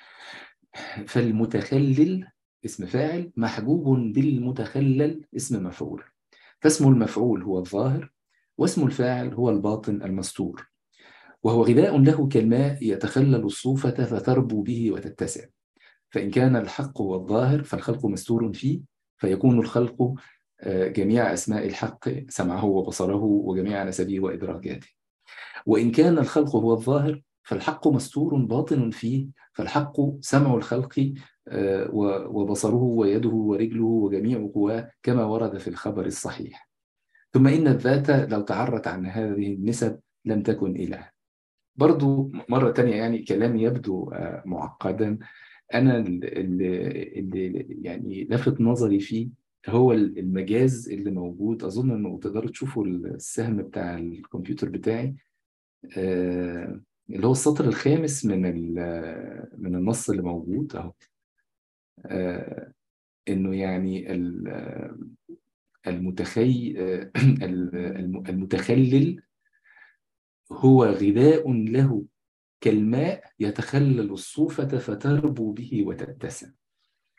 فالمتخلل اسم فاعل محجوب بالمتخلل اسم مفعول فاسم المفعول هو الظاهر واسم الفاعل هو الباطن المستور وهو غذاء له كالماء يتخلل الصوفة فتربو به وتتسع فإن كان الحق هو الظاهر فالخلق مستور فيه فيكون الخلق آه، جميع أسماء الحق سمعه وبصره وجميع نسبه وإدراكاته وإن كان الخلق هو الظاهر فالحق مستور باطن فيه فالحق سمع الخلق آه، و- وبصره ويده ورجله وجميع قواه كما ورد في الخبر الصحيح ثم إن الذات لو تعرت عن هذه النسب لم تكن إله برضو مرة تانية يعني كلام يبدو آه، معقدا أنا اللي, اللي يعني لفت نظري فيه هو المجاز اللي موجود أظن إنه تقدروا تشوفوا السهم بتاع الكمبيوتر بتاعي آه، اللي هو السطر الخامس من ال- من النص اللي موجود أهو آه، إنه يعني ال- المتخي آه، الم- المتخلل هو غذاء له كالماء يتخلل الصوفة فتربو به وتتسع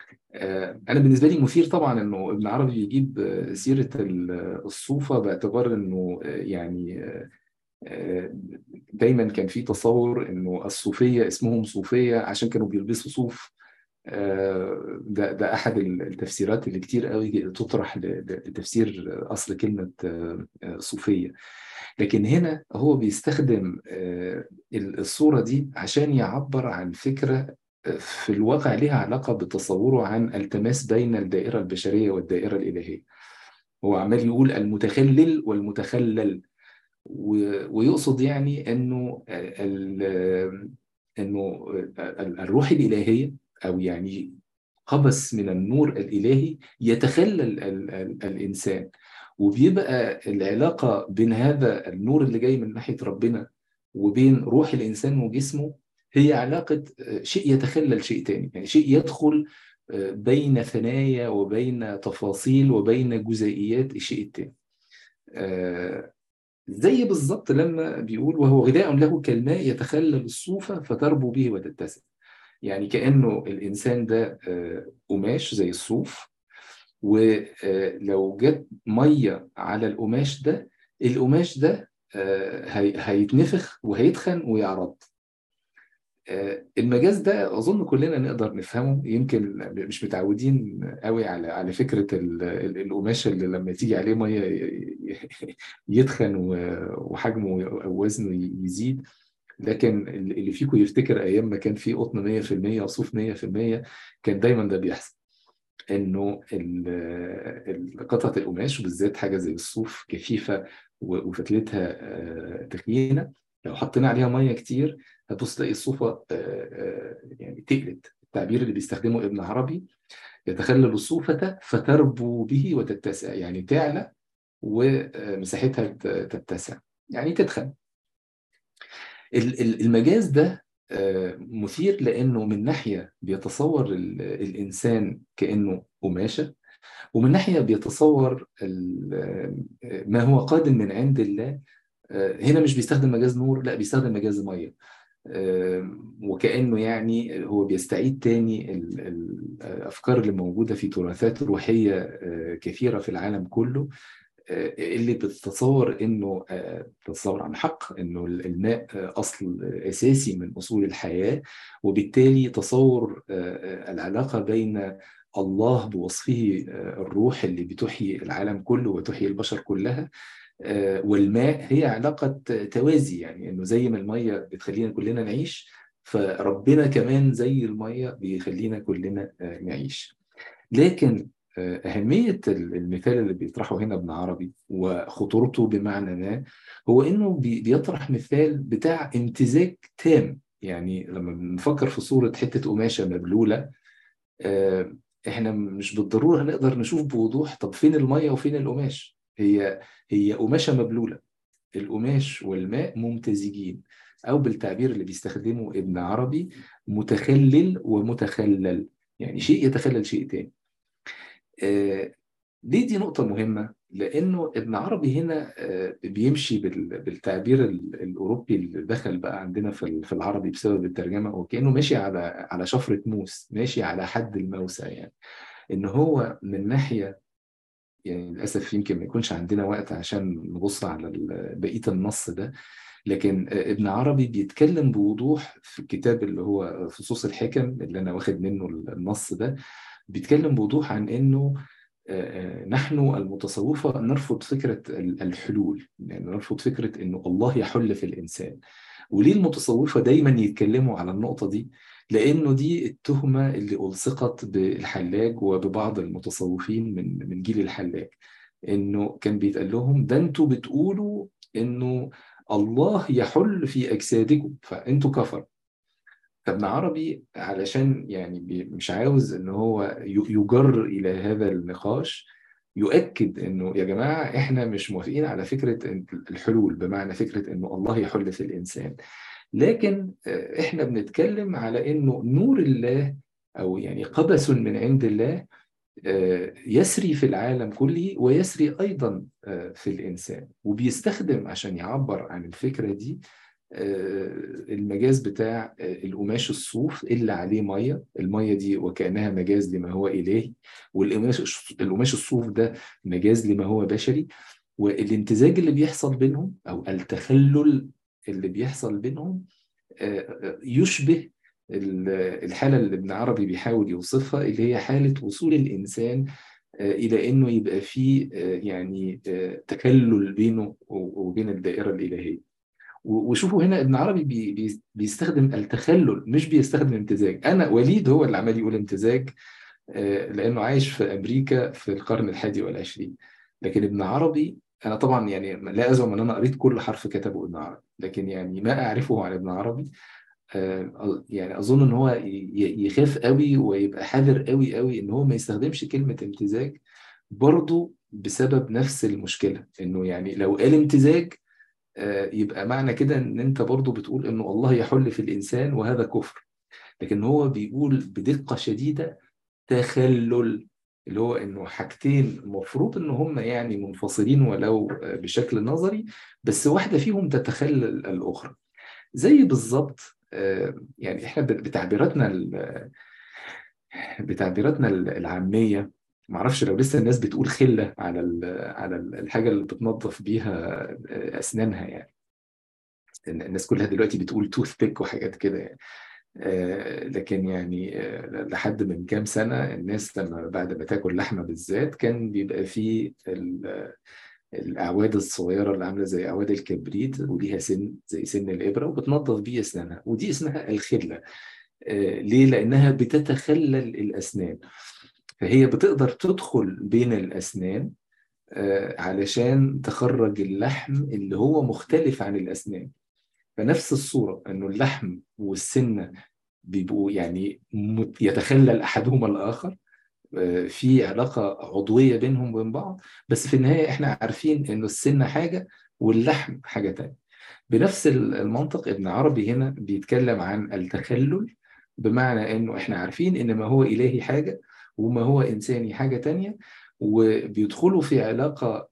آه، انا بالنسبه لي مثير طبعا انه ابن عربي يجيب آه، سيره ال- الصوفه باعتبار انه آه، يعني آه، آه، دايما كان في تصور انه الصوفيه اسمهم صوفيه عشان كانوا بيلبسوا صوف آه، ده ده احد التفسيرات اللي كتير قوي تطرح ل- لتفسير اصل كلمه آه، آه، صوفيه لكن هنا هو بيستخدم آه، الصوره دي عشان يعبر عن فكره آه، في الواقع لها علاقه بتصوره عن التماس بين الدائره البشريه والدائره الالهيه هو عمال يقول المتخلل والمتخلل و- ويقصد يعني انه ال- انه ال- الروح الالهيه او يعني قبس من النور الالهي يتخلل ال- ال- الانسان وبيبقى العلاقه بين هذا النور اللي جاي من ناحيه ربنا وبين روح الانسان وجسمه هي علاقه شيء يتخلل شيء تاني يعني شيء يدخل بين ثنايا وبين تفاصيل وبين جزيئيات الشيء التاني آه، زي بالظبط لما بيقول وهو غذاء له كالماء يتخلل الصوفة فتربو به وتتسع يعني كأنه الإنسان ده آه، قماش زي الصوف ولو جت مية على القماش ده القماش ده آه، هي- هيتنفخ وهيتخن ويعرض آه، المجاز ده اظن كلنا نقدر نفهمه يمكن مش متعودين قوي على على فكره ال- ال- القماش اللي لما تيجي عليه ميه ي- يتخن و- وحجمه او وزنه يزيد لكن اللي فيكم يفتكر ايام ما كان في قطن 100% وصوف 100% كان دايما ده بيحصل انه ال- ال- قطعه القماش وبالذات حاجه زي الصوف كثيفه و- وفتلتها آه، تخينه لو حطينا عليها ميه كتير هتبص تلاقي الصوفه آه، آه، يعني تقلت التعبير اللي بيستخدمه ابن عربي يتخلل الصوفة فتربو به وتتسع يعني تعلى ومساحتها ت- تتسع يعني تتخن ال- ال- المجاز ده آه، مثير لأنه من ناحية بيتصور ال- الإنسان كأنه قماشة ومن ناحية بيتصور ال- آه، ما هو قادم من عند الله آه، هنا مش بيستخدم مجاز نور لا بيستخدم مجاز مية آه، وكأنه يعني هو بيستعيد تاني ال- ال- الأفكار اللي موجودة في تراثات روحية آه، كثيرة في العالم كله آه، اللي بتتصور انه آه، بتتصور عن حق انه الماء آه، اصل اساسي من اصول الحياه وبالتالي تصور آه، آه، العلاقه بين الله بوصفه آه، الروح اللي بتحيي العالم كله وتحيي البشر كلها آه، والماء هي علاقه توازي يعني انه زي ما الميه بتخلينا كلنا نعيش فربنا كمان زي الميه بيخلينا كلنا آه، نعيش لكن آه، أهمية المثال اللي بيطرحه هنا ابن عربي وخطورته بمعنى ما هو إنه بي- بيطرح مثال بتاع امتزاج تام يعني لما بنفكر في صورة حتة قماشة مبلولة آه، إحنا مش بالضرورة نقدر نشوف بوضوح طب فين المية وفين القماش هي هي قماشة مبلولة القماش والماء ممتزجين أو بالتعبير اللي بيستخدمه ابن عربي متخلل ومتخلل يعني شيء يتخلل شيء تاني آه، ليه دي نقطة مهمة؟ لأنه ابن عربي هنا آه، بيمشي بال- بالتعبير ال- الأوروبي اللي دخل بقى عندنا في ال- في العربي بسبب الترجمة وكأنه ماشي على على شفرة موس ماشي على حد الموسى يعني إن هو من ناحية يعني للأسف يمكن ما يكونش عندنا وقت عشان نبص على ال- بقية النص ده لكن آه، ابن عربي بيتكلم بوضوح في الكتاب اللي هو فصوص الحكم اللي أنا واخد منه النص ده بيتكلم بوضوح عن إنه آه، آه، نحن المتصوفة نرفض فكرة ال- الحلول يعني نرفض فكرة إنه الله يحل في الإنسان وليه المتصوفة دايما يتكلموا على النقطة دي لأنه دي التهمة اللي ألصقت بالحلاج وببعض المتصوفين من من جيل الحلاج إنه كان بيتقال لهم ده أنتوا بتقولوا إنه الله يحل في أجسادكم فأنتوا كفر فابن عربي علشان يعني بي- مش عاوز ان هو ي- يجر الى هذا النقاش يؤكد انه يا جماعه احنا مش موافقين على فكره إن- الحلول بمعنى فكره انه الله يحل في الانسان لكن آه، احنا بنتكلم على انه نور الله او يعني قبس من عند الله آه، يسري في العالم كله ويسري ايضا آه، في الانسان وبيستخدم عشان يعبر عن الفكره دي المجاز بتاع القماش الصوف اللي عليه ميه الميه دي وكانها مجاز لما هو الهي والقماش القماش الصوف ده مجاز لما هو بشري والامتزاج اللي بيحصل بينهم او التخلل اللي بيحصل بينهم يشبه الحاله اللي ابن عربي بيحاول يوصفها اللي هي حاله وصول الانسان الى انه يبقى فيه يعني تكلل بينه وبين الدائره الالهيه وشوفوا هنا ابن عربي بي بي بيستخدم التخلل مش بيستخدم امتزاج انا وليد هو اللي عمال يقول امتزاج لانه عايش في امريكا في القرن الحادي والعشرين لكن ابن عربي انا طبعا يعني لا ازعم ان انا قريت كل حرف كتبه ابن عربي لكن يعني ما اعرفه عن ابن عربي يعني اظن ان هو يخاف قوي ويبقى حذر قوي قوي ان هو ما يستخدمش كلمه امتزاج برضه بسبب نفس المشكله انه يعني لو قال امتزاج يبقى معنى كده ان انت برضه بتقول انه الله يحل في الانسان وهذا كفر لكن هو بيقول بدقه شديده تخلل اللي هو انه حاجتين المفروض ان هم يعني منفصلين ولو بشكل نظري بس واحده فيهم تتخلل الاخرى زي بالظبط يعني احنا بتعبيراتنا بتعبيراتنا العاميه معرفش لو لسه الناس بتقول خله على على الحاجه اللي بتنظف بيها اسنانها يعني الناس كلها دلوقتي بتقول توث بيك وحاجات كده يعني لكن يعني لحد من كام سنه الناس لما بعد ما تاكل لحمه بالذات كان بيبقى فيه الاعواد الصغيره اللي عامله زي اعواد الكبريت وليها سن زي سن الابره وبتنظف بيه اسنانها ودي اسمها الخله ليه لانها بتتخلل الاسنان فهي بتقدر تدخل بين الاسنان علشان تخرج اللحم اللي هو مختلف عن الاسنان فنفس الصوره انه اللحم والسنه بيبقوا يعني يتخلل احدهما الاخر في علاقة عضوية بينهم وبين بعض بس في النهاية احنا عارفين انه السنة حاجة واللحم حاجة تانية بنفس المنطق ابن عربي هنا بيتكلم عن التخلل بمعنى انه احنا عارفين ان ما هو الهي حاجة وما هو انساني حاجة تانية وبيدخلوا في علاقة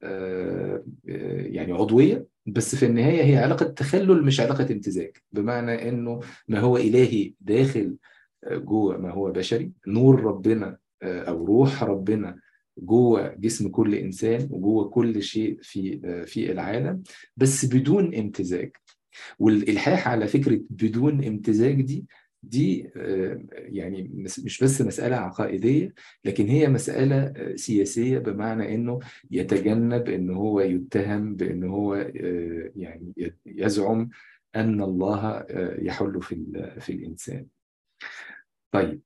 يعني عضوية بس في النهاية هي علاقة تخلل مش علاقة امتزاج بمعنى انه ما هو الهي داخل جوه ما هو بشري نور ربنا او روح ربنا جوه جسم كل انسان وجوه كل شيء في في العالم بس بدون امتزاج والالحاح على فكره بدون امتزاج دي دي يعني مش بس مسألة عقائدية لكن هي مسألة سياسية بمعنى أنه يتجنب أنه هو يتهم بأنه هو يعني يزعم أن الله يحل في في الإنسان. طيب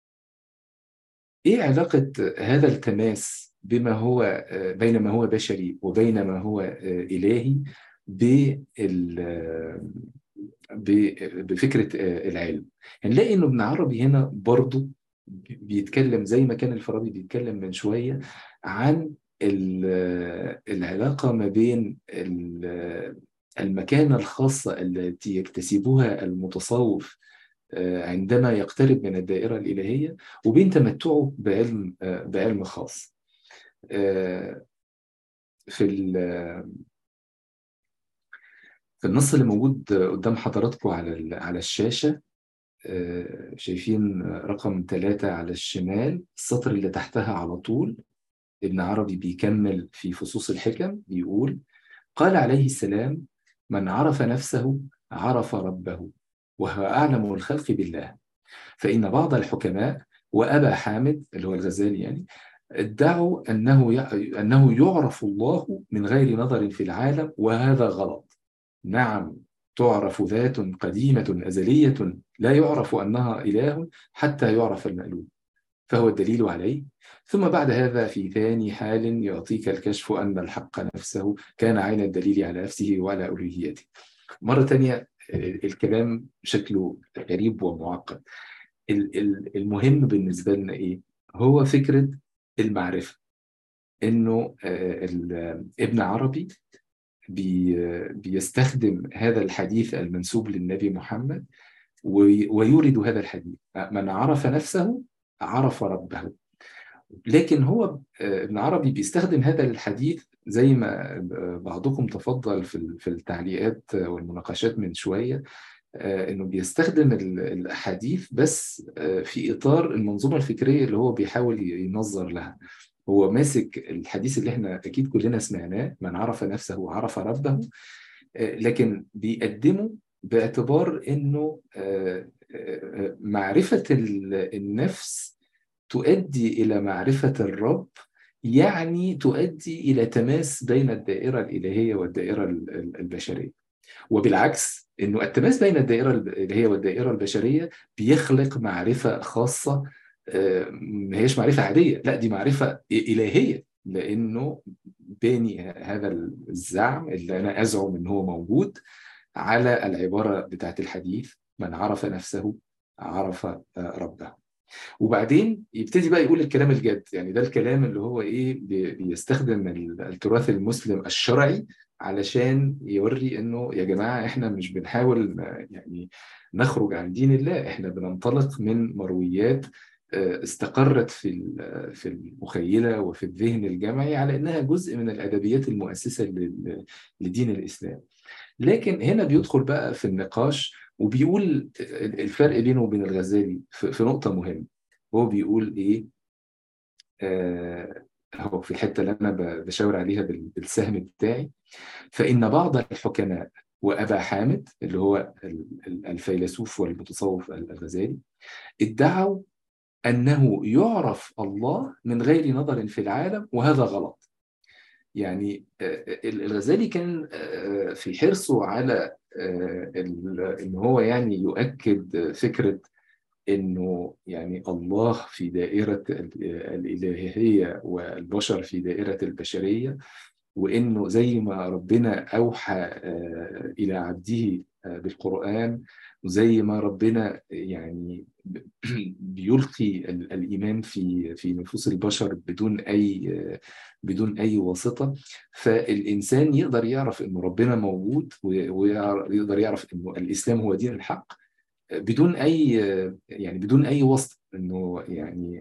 ايه علاقة هذا التماس بما هو بين ما هو بشري وبين ما هو إلهي بفكرة العلم هنلاقي يعني انه ابن عربي هنا برضه بيتكلم زي ما كان الفارابي بيتكلم من شوية عن العلاقة ما بين المكانة الخاصة التي يكتسبها المتصوف عندما يقترب من الدائرة الإلهية وبين تمتعه بعلم بعلم خاص في في النص اللي موجود قدام حضراتكم على على الشاشة شايفين رقم ثلاثة على الشمال السطر اللي تحتها على طول ابن عربي بيكمل في فصوص الحكم بيقول قال عليه السلام من عرف نفسه عرف ربه وهو أعلم الخلق بالله فإن بعض الحكماء وأبا حامد اللي هو الغزالي يعني ادعوا أنه أنه يعرف الله من غير نظر في العالم وهذا غلط نعم تعرف ذات قديمة أزلية لا يعرف أنها إله حتى يعرف المألوف فهو الدليل عليه ثم بعد هذا في ثاني حال يعطيك الكشف أن الحق نفسه كان عين الدليل على نفسه وعلى ألوهيته مرة ثانية الكلام شكله غريب ومعقد المهم بالنسبة لنا إيه؟ هو فكرة المعرفة إنه ابن عربي بي بيستخدم هذا الحديث المنسوب للنبي محمد ويورد هذا الحديث من عرف نفسه عرف ربه لكن هو ابن عربي بيستخدم هذا الحديث زي ما بعضكم تفضل في في التعليقات والمناقشات من شوية انه بيستخدم الاحاديث بس في اطار المنظومه الفكريه اللي هو بيحاول ينظر لها هو ماسك الحديث اللي احنا اكيد كلنا سمعناه من عرف نفسه عرف ربه لكن بيقدمه باعتبار انه معرفه النفس تؤدي الى معرفه الرب يعني تؤدي الى تماس بين الدائره الالهيه والدائره البشريه وبالعكس انه التماس بين الدائره الالهيه والدائره البشريه بيخلق معرفه خاصه ما هيش معرفه عاديه لا دي معرفه الهيه لانه باني هذا الزعم اللي انا ازعم ان هو موجود على العباره بتاعت الحديث من عرف نفسه عرف ربه وبعدين يبتدي بقى يقول الكلام الجد يعني ده الكلام اللي هو ايه بيستخدم التراث المسلم الشرعي علشان يوري انه يا جماعه احنا مش بنحاول يعني نخرج عن دين الله احنا بننطلق من مرويات استقرت في في المخيله وفي الذهن الجمعي على انها جزء من الادبيات المؤسسه لدين الاسلام لكن هنا بيدخل بقى في النقاش وبيقول الفرق بينه وبين الغزالي في نقطه مهمه هو بيقول ايه آه هو في الحته اللي انا بشاور عليها بالسهم بتاعي فان بعض الحكماء وابا حامد اللي هو الفيلسوف والمتصوف الغزالي ادعوا انه يعرف الله من غير نظر في العالم وهذا غلط يعني الغزالي كان في حرصه على ان هو يعني يؤكد فكره انه يعني الله في دائره الالهيه والبشر في دائره البشريه وانه زي ما ربنا اوحى الى عبده بالقران وزي ما ربنا يعني بيلقي الايمان في في نفوس البشر بدون اي بدون اي واسطه فالانسان يقدر يعرف انه ربنا موجود ويقدر يعرف انه الاسلام هو دين الحق بدون اي يعني بدون اي واسطه انه يعني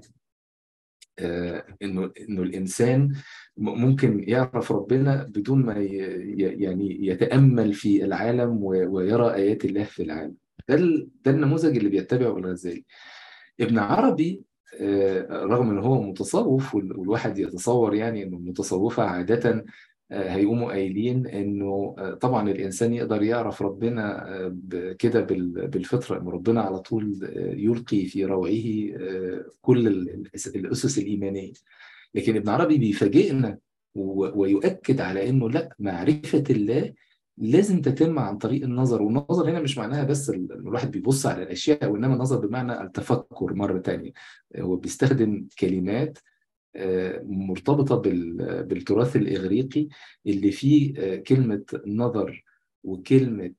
انه انه الانسان ممكن يعرف ربنا بدون ما يعني يتامل في العالم ويرى ايات الله في العالم ده ده النموذج اللي بيتبعه الغزالي ابن عربي رغم ان هو متصوف والواحد يتصور يعني انه المتصوفه عاده هيقوموا قايلين انه طبعا الانسان يقدر يعرف ربنا كده بالفطره ان ربنا على طول يلقي في روعه كل الاسس الايمانيه لكن ابن عربي بيفاجئنا ويؤكد على انه لا معرفه الله لازم تتم عن طريق النظر والنظر هنا مش معناها بس ان الواحد بيبص على الاشياء وانما النظر بمعنى التفكر مره تانية هو بيستخدم كلمات مرتبطة بالتراث الإغريقي اللي فيه كلمة نظر وكلمة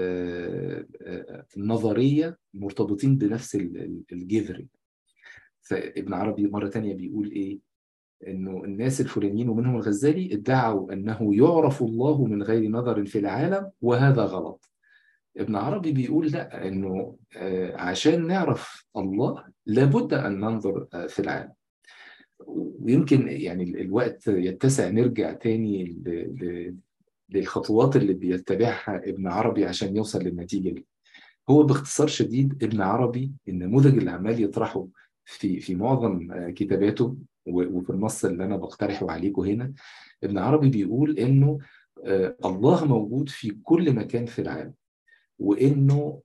نظرية مرتبطين بنفس الجذر فابن عربي مرة تانية بيقول إيه إنه الناس الفلانيين ومنهم الغزالي ادعوا أنه يعرف الله من غير نظر في العالم وهذا غلط ابن عربي بيقول لا إنه عشان نعرف الله لابد أن ننظر في العالم ويمكن يعني الوقت يتسع نرجع تاني للخطوات اللي بيتبعها ابن عربي عشان يوصل للنتيجة دي هو باختصار شديد ابن عربي النموذج اللي عمال يطرحه في في معظم كتاباته وفي النص اللي انا بقترحه عليكم هنا ابن عربي بيقول انه الله موجود في كل مكان في العالم وانه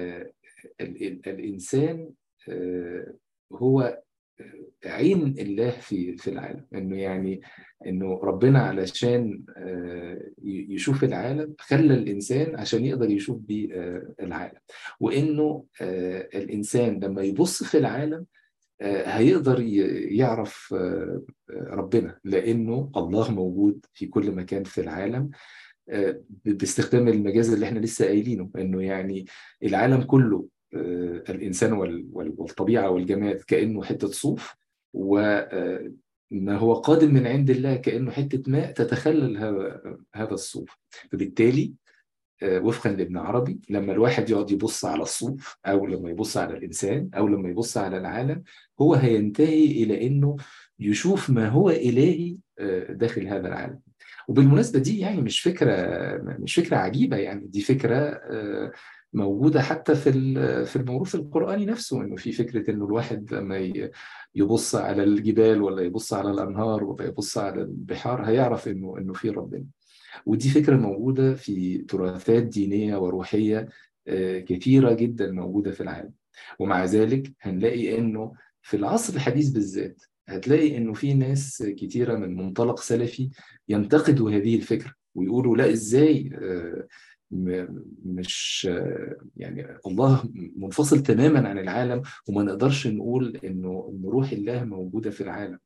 الانسان هو عين الله في في العالم انه يعني انه ربنا علشان يشوف العالم خلى الانسان عشان يقدر يشوف بيه العالم وانه الانسان لما يبص في العالم هيقدر يعرف ربنا لانه الله موجود في كل مكان في العالم باستخدام المجاز اللي احنا لسه قايلينه انه يعني العالم كله الانسان والطبيعه والجماد كانه حته صوف وما هو قادم من عند الله كانه حته ماء تتخلل هذا هذا الصوف فبالتالي وفقا لابن عربي لما الواحد يقعد يبص على الصوف او لما يبص على الانسان او لما يبص على العالم هو هينتهي الى انه يشوف ما هو الهي داخل هذا العالم وبالمناسبة دي يعني مش فكرة مش فكرة عجيبة يعني دي فكرة آه، موجودة حتى في ال- في الموروث القرآني نفسه إنه في فكرة إنه الواحد لما ي- يبص على الجبال ولا يبص على الأنهار ولا يبص على البحار هيعرف إنه إنه في ربنا ودي فكرة موجودة في تراثات دينية وروحية آه، كثيرة جدا موجودة في العالم ومع ذلك هنلاقي إنه في العصر الحديث بالذات هتلاقي إنه في ناس كثيرة من منطلق سلفي ينتقدوا هذه الفكرة ويقولوا لا إزاي آه، م- مش آه، يعني الله منفصل تماما عن العالم وما نقدرش نقول إنه إن روح الله موجودة في العالم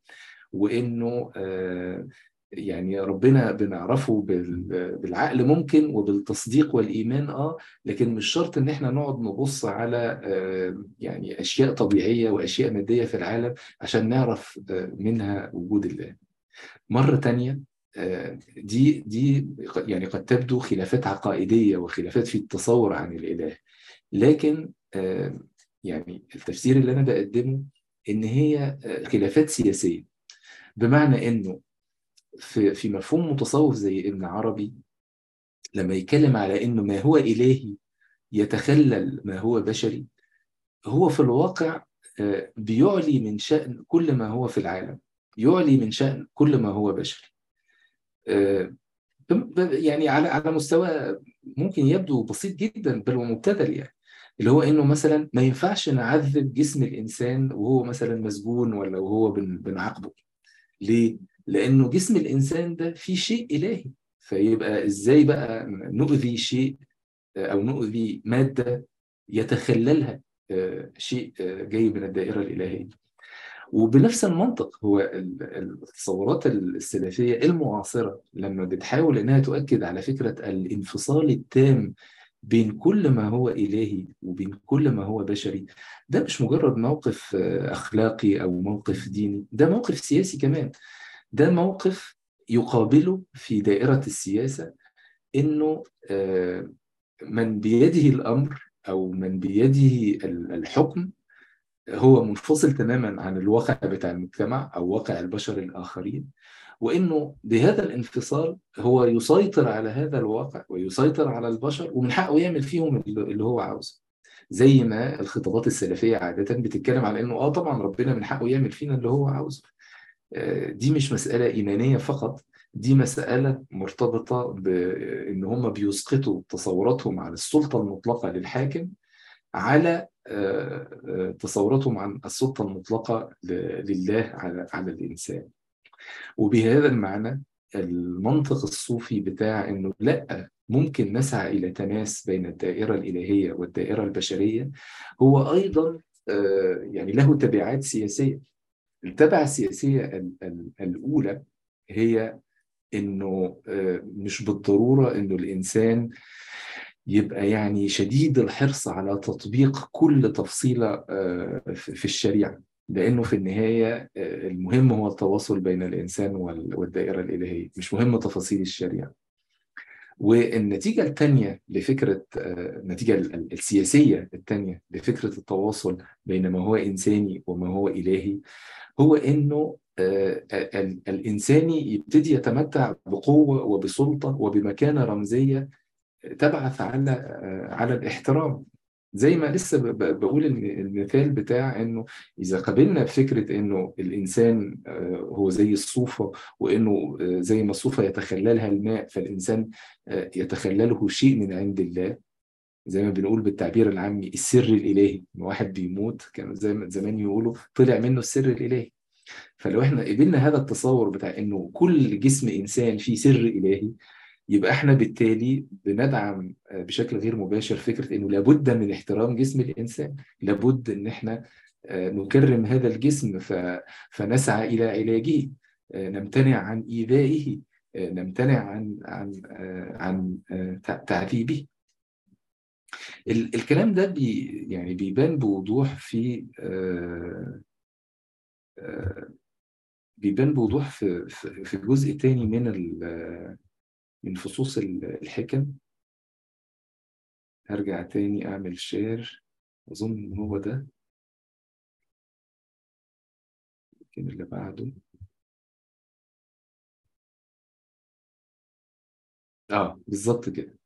وإنه آه، يعني ربنا بنعرفه بال- بالعقل ممكن وبالتصديق والإيمان آه لكن مش شرط إن إحنا نقعد نبص على آه، يعني أشياء طبيعية وأشياء مادية في العالم عشان نعرف آه، منها وجود الله. مرة تانية آه، دي دي يعني قد تبدو خلافات عقائدية وخلافات في التصور عن الإله لكن آه، يعني التفسير اللي أنا بقدمه إن هي آه، خلافات سياسية بمعنى إنه في في مفهوم متصوف زي ابن عربي لما يتكلم على انه ما هو الهي يتخلل ما هو بشري هو في الواقع آه، بيعلي من شأن كل ما هو في العالم يعلي من شأن كل ما هو بشري آه، ب- ب- يعني على على مستوى ممكن يبدو بسيط جدا بل ومبتذل يعني اللي هو انه مثلا ما ينفعش نعذب جسم الانسان وهو مثلا مسجون ولا وهو بن- بنعاقبه ليه؟ لأنه جسم الإنسان ده فيه شيء إلهي فيبقى إزاي بقى نؤذي شيء أو نؤذي مادة يتخللها آه، شيء آه، جاي من الدائرة الإلهية وبنفس المنطق هو ال- التصورات السلفية المعاصرة لما بتحاول إنها تؤكد على فكرة الانفصال التام بين كل ما هو إلهي وبين كل ما هو بشري ده مش مجرد موقف آه، أخلاقي أو موقف ديني ده موقف سياسي كمان ده موقف يقابله في دائرة السياسة إنه آه، من بيده الأمر أو من بيده ال- الحكم هو منفصل تماما عن الواقع بتاع المجتمع أو واقع البشر الآخرين وإنه بهذا الانفصال هو يسيطر على هذا الواقع ويسيطر على البشر ومن حقه يعمل فيهم اللي اللي هو عاوزه زي ما الخطابات السلفية عادة بتتكلم على إنه آه طبعا ربنا من حقه يعمل فينا اللي هو عاوزه آه، دي مش مسألة إيمانية فقط دي مسألة مرتبطة بإن هم بيسقطوا تصوراتهم عن السلطة المطلقة للحاكم على آه، آه، تصوراتهم عن السلطة المطلقة ل- لله على على الإنسان وبهذا المعنى المنطق الصوفي بتاع إنه لأ ممكن نسعى إلى تماس بين الدائرة الإلهية والدائرة البشرية هو أيضا آه، يعني له تبعات سياسية التبعة السياسية ال- ال- الأولى هي إنه آه، مش بالضرورة إنه الإنسان يبقى يعني شديد الحرص على تطبيق كل تفصيلة آه، في في الشريعة لأنه في النهاية آه، المهم هو التواصل بين الإنسان وال- والدائرة الإلهية مش مهم تفاصيل الشريعة والنتيجة الثانية لفكرة آه، النتيجة ال- ال- السياسية الثانية لفكرة التواصل بين ما هو إنساني وما هو إلهي هو إنه آه، ال- الإنساني يبتدي يتمتع بقوة وبسلطة وبمكانة رمزية تبعث على آه، على الاحترام زي ما لسه ب- ب- بقول الم- المثال بتاع انه اذا قبلنا بفكره انه الانسان آه، هو زي الصوفه وانه آه، زي ما الصوفه يتخللها الماء فالانسان آه، يتخلله شيء من عند الله زي ما بنقول بالتعبير العامي السر الالهي إن واحد بيموت كانوا زي ما زمان يقولوا طلع منه السر الالهي فلو احنا قبلنا هذا التصور بتاع انه كل جسم انسان فيه سر الهي يبقى احنا بالتالي بندعم آه، بشكل غير مباشر فكره انه لابد من احترام جسم الانسان لابد ان احنا آه، نكرم هذا الجسم ف- فنسعى الى علاجه آه، نمتنع عن ايذائه آه، نمتنع عن عن آه، عن آه، تع- تعذيبه ال- الكلام ده بي يعني بيبان بوضوح في آه، آه، بيبان بوضوح في في في جزء تاني من ال- من فصوص ال- الحكم هرجع تاني أعمل شير أظن إن هو ده يمكن اللي بعده اه بالظبط كده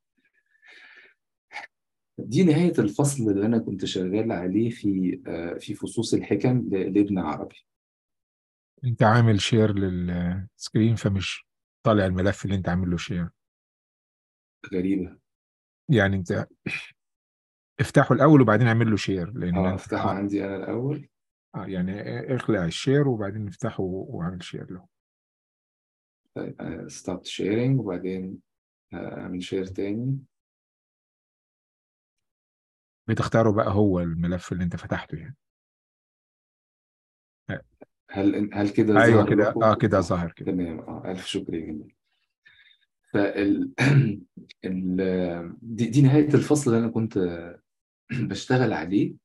دي نهاية الفصل اللي أنا كنت شغال عليه في آه، في فصوص الحكم ل- لابن عربي انت عامل شير للسكرين فمش طالع الملف اللي انت عامل له شير غريبة يعني انت افتحه الاول وبعدين اعمل له شير لان اه انت افتحه اه عندي أنا الأول آه، يعني اخلع الشير وبعدين افتحه واعمل شير له طيب ستوب شيرنج وبعدين آه، أعمل شير تاني بتختاره بقى هو الملف اللي انت فتحته يعني آه، هل هل كده ايوه ظهر كده اه لكم؟ كده اه ظهر كده تمام اه ألف شكر جدا فال ال... دي, دي نهاية الفصل اللي أنا كنت بشتغل عليه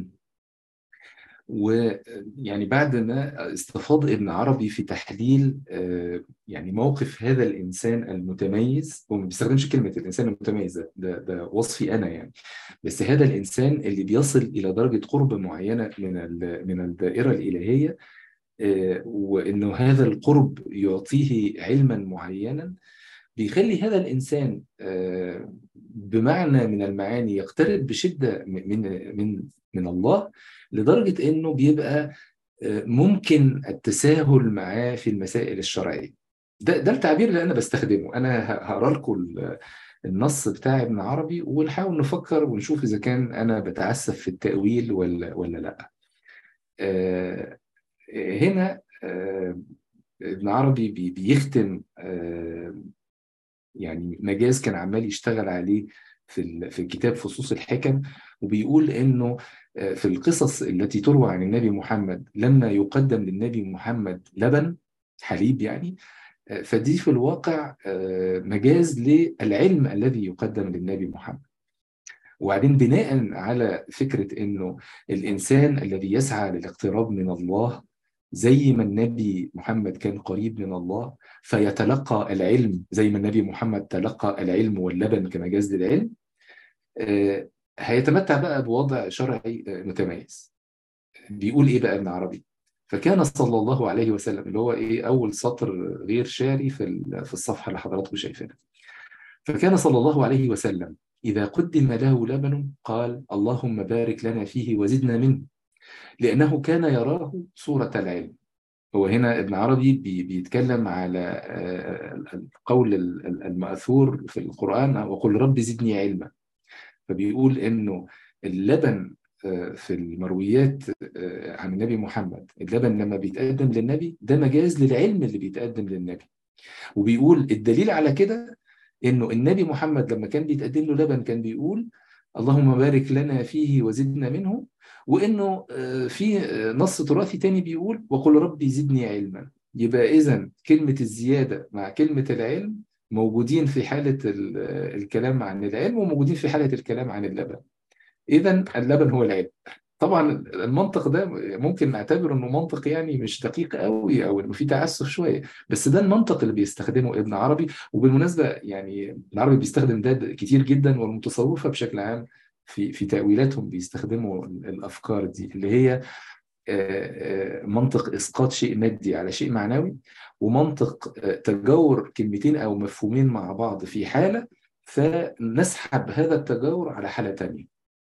ويعني بعد ما استفاض ابن عربي في تحليل آه، يعني موقف هذا الإنسان المتميز هو ما بيستخدمش كلمة الإنسان المتميز ده, ده, ده وصفي أنا يعني بس هذا الإنسان اللي بيصل إلى درجة قرب معينة من ال- من الدائرة الإلهية آه، وإنه هذا القرب يعطيه علما معينا بيخلي هذا الإنسان آه، بمعنى من المعاني يقترب بشدة من من من الله لدرجة إنه بيبقى آه، ممكن التساهل معاه في المسائل الشرعية ده ده التعبير اللي أنا بستخدمه أنا ه- هقرا لكم ال- النص بتاع ابن عربي ونحاول نفكر ونشوف إذا كان أنا بتعسف في التأويل ولا ولا لأ آه، هنا آه، ابن عربي بي- بيختم آه، يعني مجاز كان عمال يشتغل عليه في ال- في كتاب فصوص الحكم وبيقول انه آه، في القصص التي تروى عن النبي محمد لما يقدم للنبي محمد لبن حليب يعني آه، فدي في الواقع آه، مجاز للعلم الذي يقدم للنبي محمد وبعدين بناء على فكرة انه الانسان الذي يسعى للاقتراب من الله زي ما النبي محمد كان قريب من الله فيتلقى العلم زي ما النبي محمد تلقى العلم واللبن كمجاز للعلم آه، هيتمتع بقى بوضع شرعي آه، متميز بيقول ايه بقى ابن عربي فكان صلى الله عليه وسلم اللي هو ايه اول سطر غير شعري في ال- في الصفحه اللي حضراتكم شايفينها فكان صلى الله عليه وسلم إذا قدم له لبن قال اللهم بارك لنا فيه وزدنا منه لأنه كان يراه صورة العلم هو هنا ابن عربي بي- بيتكلم على آه، القول ال- ال- المأثور في القرآن وقل رب زدني علما فبيقول إنه اللبن آه، في المرويات آه، عن النبي محمد اللبن لما بيتقدم للنبي ده مجاز للعلم اللي بيتقدم للنبي وبيقول الدليل على كده انه النبي محمد لما كان بيتقدم له لبن كان بيقول اللهم بارك لنا فيه وزدنا منه وانه آه، في آه، نص تراثي تاني بيقول وقل ربي زدني علما يبقى اذا كلمة الزيادة مع كلمة العلم موجودين في حالة ال- آه، الكلام عن العلم وموجودين في حالة الكلام عن اللبن اذا اللبن هو العلم طبعا المنطق ده ممكن نعتبر انه منطق يعني مش دقيق قوي او انه فيه تعسف شويه بس ده المنطق اللي بيستخدمه ابن عربي وبالمناسبه يعني ابن عربي بيستخدم ده كتير جدا والمتصوفه بشكل عام في في تاويلاتهم بيستخدموا الافكار دي اللي هي آه، آه، منطق اسقاط شيء مادي على شيء معنوي ومنطق آه، تجاور كلمتين او مفهومين مع بعض في حاله فنسحب هذا التجاور على حاله تانيه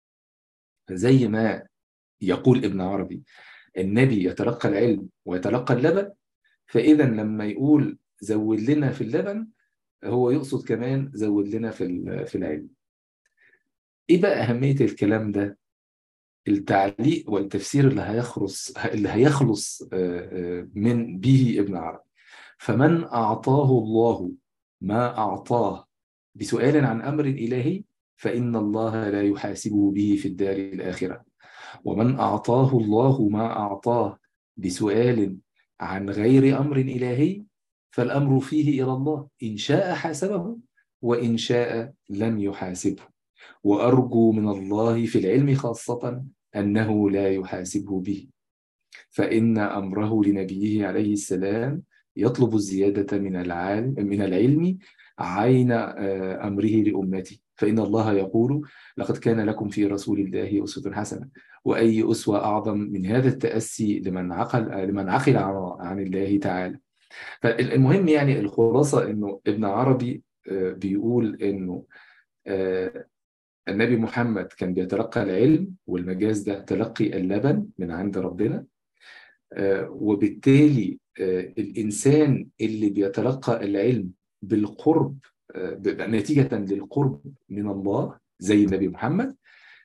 زي ما يقول ابن عربي النبي يتلقى العلم ويتلقى اللبن فإذا لما يقول زود لنا في اللبن هو يقصد كمان زود لنا في ال- في العلم ايه بقى أهمية الكلام ده التعليق والتفسير اللي هيخلص اللي هيخلص آه، آه، من به ابن عربي فمن أعطاه الله ما أعطاه بسؤال عن أمر إلهي فإن الله لا يحاسبه به في الدار الآخرة ومن أعطاه الله ما أعطاه بسؤال عن غير أمر إلهي فالأمر فيه إلى الله إن شاء حاسبه وإن شاء لم يحاسبه وأرجو من الله في العلم خاصة أنه لا يحاسبه به فإن أمره لنبيه عليه السلام يطلب الزيادة من العالم من العلم عين آه، أمره لأمته فإن الله يقول لقد كان لكم في رسول الله أسوة حسنة وأي أسوة أعظم من هذا التأسي لمن عقل لمن عقل عن عن الله تعالى فالمهم يعني الخلاصة إنه ابن عربي آه، بيقول إنه آه، النبي محمد كان بيتلقى العلم والمجاز ده تلقي اللبن من عند ربنا آه، وبالتالي آه، الإنسان اللي بيتلقى العلم بالقرب آه، ب- نتيجة للقرب من الله زي النبي محمد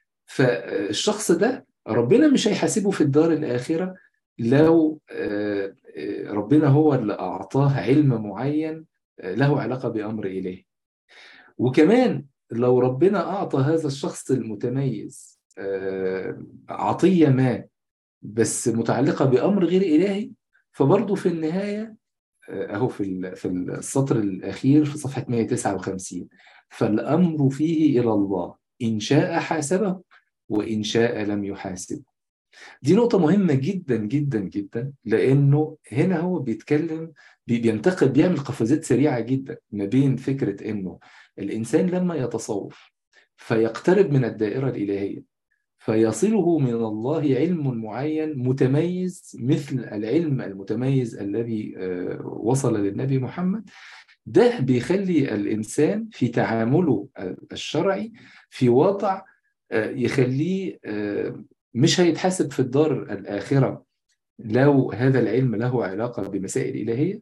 فالشخص ده ربنا مش هيحاسبه في الدار الآخرة لو آه، آه، ربنا هو اللي أعطاه علم معين آه، له علاقة بأمر إلهي وكمان لو ربنا أعطى هذا الشخص المتميز آه، عطية ما بس متعلقة بأمر غير إلهي فبرضه في النهاية آه، أهو في ال- في السطر الأخير في صفحة 159 فالأمر فيه إلى الله إن شاء حاسبه وإن شاء لم يحاسبه دي نقطة مهمة جدا جدا جدا لأنه هنا هو بيتكلم بي- بينتقل بيعمل قفزات سريعة جدا ما بين فكرة إنه الإنسان لما يتصوف فيقترب من الدائرة الإلهية فيصله من الله علم معين متميز مثل العلم المتميز الذي آه، وصل للنبي محمد ده بيخلي الإنسان في تعامله الشرعي في وضع آه، يخليه آه، مش هيتحاسب في الدار الآخرة لو هذا العلم له علاقة بمسائل إلهية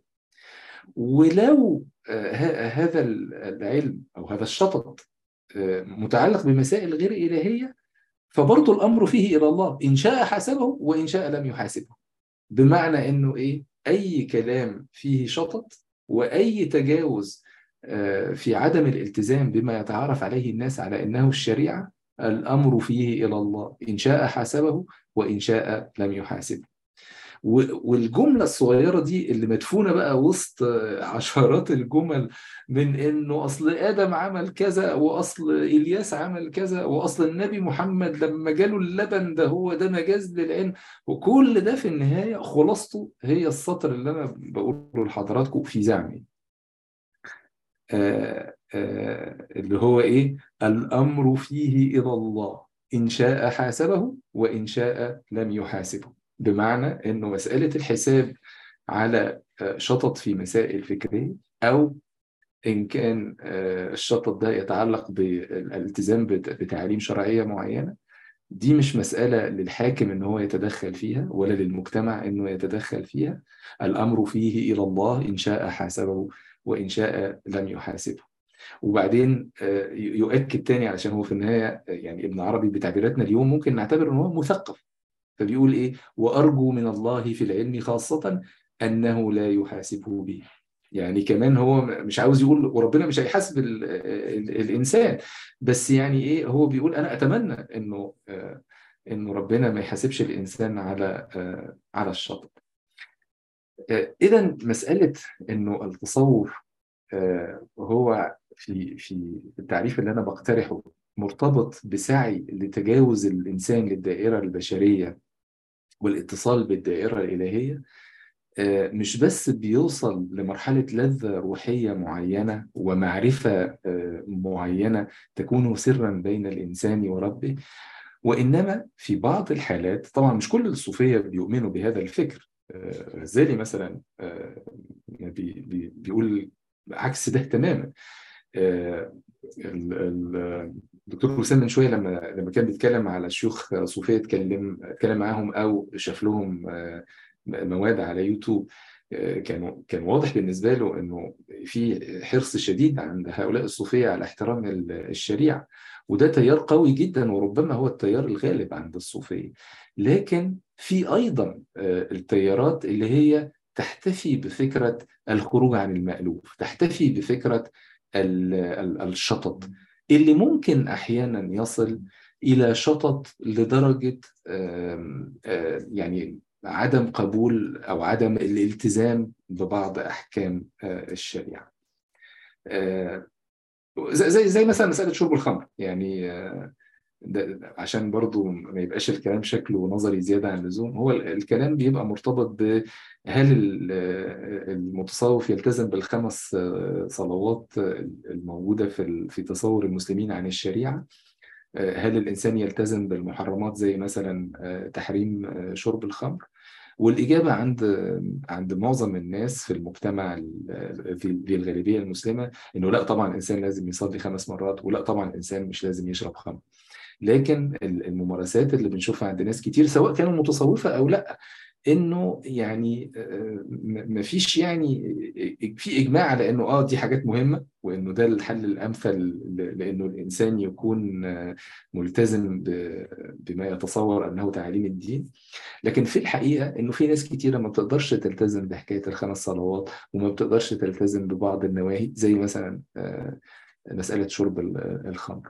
ولو آه، ه- هذا العلم أو هذا الشطط آه، متعلق بمسائل غير إلهية فبرضه الأمر فيه إلى الله إن شاء حاسبه وإن شاء لم يحاسبه بمعنى إنه إيه أي كلام فيه شطط وأي تجاوز آه، في عدم الالتزام بما يتعارف عليه الناس على إنه الشريعة الأمر فيه إلى الله إن شاء حاسبه وإن شاء لم يحاسبه و- والجملة الصغيرة دي اللي مدفونة بقى وسط آه، عشرات الجمل من إنه أصل آدم عمل كذا وأصل إلياس عمل كذا وأصل النبي محمد لما جاله اللبن ده هو ده مجاز للعلم وكل ده في النهاية خلاصته هي السطر اللي أنا بقوله لحضراتكم في زعمي آه آه اللي هو إيه الأمر فيه إلى الله إن شاء حاسبه وإن شاء لم يحاسبه بمعنى إنه مسألة الحساب على آه، شطط في مسائل فكرية أو إن كان آه، الشطط ده يتعلق بالالتزام بت- بتعاليم شرعية معينة دي مش مسألة للحاكم إن هو يتدخل فيها ولا للمجتمع إنه يتدخل فيها الأمر فيه إلى الله إن شاء حاسبه وإن شاء لم يحاسبه وبعدين آه، يؤكد تاني علشان هو في النهاية آه، يعني ابن عربي بتعبيراتنا اليوم ممكن نعتبر إن هو مثقف فبيقول إيه وأرجو من الله في العلم خاصة أنه لا يحاسبه به يعني كمان هو مش عاوز يقول وربنا مش هيحاسب ال ال الإنسان بس يعني إيه هو بيقول أنا أتمنى إنه آه، إنه ربنا ما يحاسبش الإنسان على آه، على الشطط إذا مسألة إنه التصوف آه، هو في في التعريف اللي أنا بقترحه مرتبط بسعي لتجاوز الإنسان للدائرة البشرية والاتصال بالدائرة الإلهية آه، مش بس بيوصل لمرحلة لذة روحية معينة ومعرفة آه، معينة تكون سرا بين الإنسان وربه وإنما في بعض الحالات طبعا مش كل الصوفية بيؤمنوا بهذا الفكر آه، غزالي مثلا آه، بي- بي- بيقول عكس ده تماما آه، ال- ال- الدكتور وسام من شويه لما لما كان بيتكلم على شيوخ صوفيه اتكلم اتكلم معاهم او شاف لهم آه، مواد على يوتيوب آه، كانوا كان واضح بالنسبه له انه في حرص شديد عند هؤلاء الصوفيه على احترام ال- الشريعه وده تيار قوي جدا وربما هو التيار الغالب عند الصوفيه لكن في ايضا آه، التيارات اللي هي تحتفي بفكره الخروج عن المألوف تحتفي بفكره ال- ال- الشطط اللي ممكن احيانا يصل الى شطط لدرجه آم، آه، يعني عدم قبول او عدم الالتزام ببعض احكام آه، الشريعه. آه، زي زي زي مثلا مساله شرب الخمر يعني آه، ده عشان برضو ما يبقاش الكلام شكله نظري زيادة عن اللزوم هو ال- الكلام بيبقى مرتبط ب هل ال- المتصوف يلتزم بالخمس آه، صلوات آه، الموجودة في ال- في تصور المسلمين عن الشريعة آه، هل الإنسان يلتزم بالمحرمات زي مثلا آه، تحريم آه، شرب الخمر والإجابة عند عند معظم الناس في المجتمع ال- في في الغالبية المسلمة إنه لا طبعا الإنسان لازم يصلي خمس مرات ولا طبعا الإنسان مش لازم يشرب خمر لكن ال- الممارسات اللي بنشوفها عند ناس كتير سواء كانوا متصوفة أو لا انه يعني آه، م- مفيش يعني في اجماع على انه اه دي حاجات مهمه وانه ده الحل الامثل ل- لانه الانسان يكون آه، ملتزم ب- بما يتصور انه تعاليم الدين لكن في الحقيقه انه في ناس كتيره ما بتقدرش تلتزم بحكايه الخمس صلوات وما بتقدرش تلتزم ببعض النواهي زي مثلا آه، مساله شرب ال- الخمر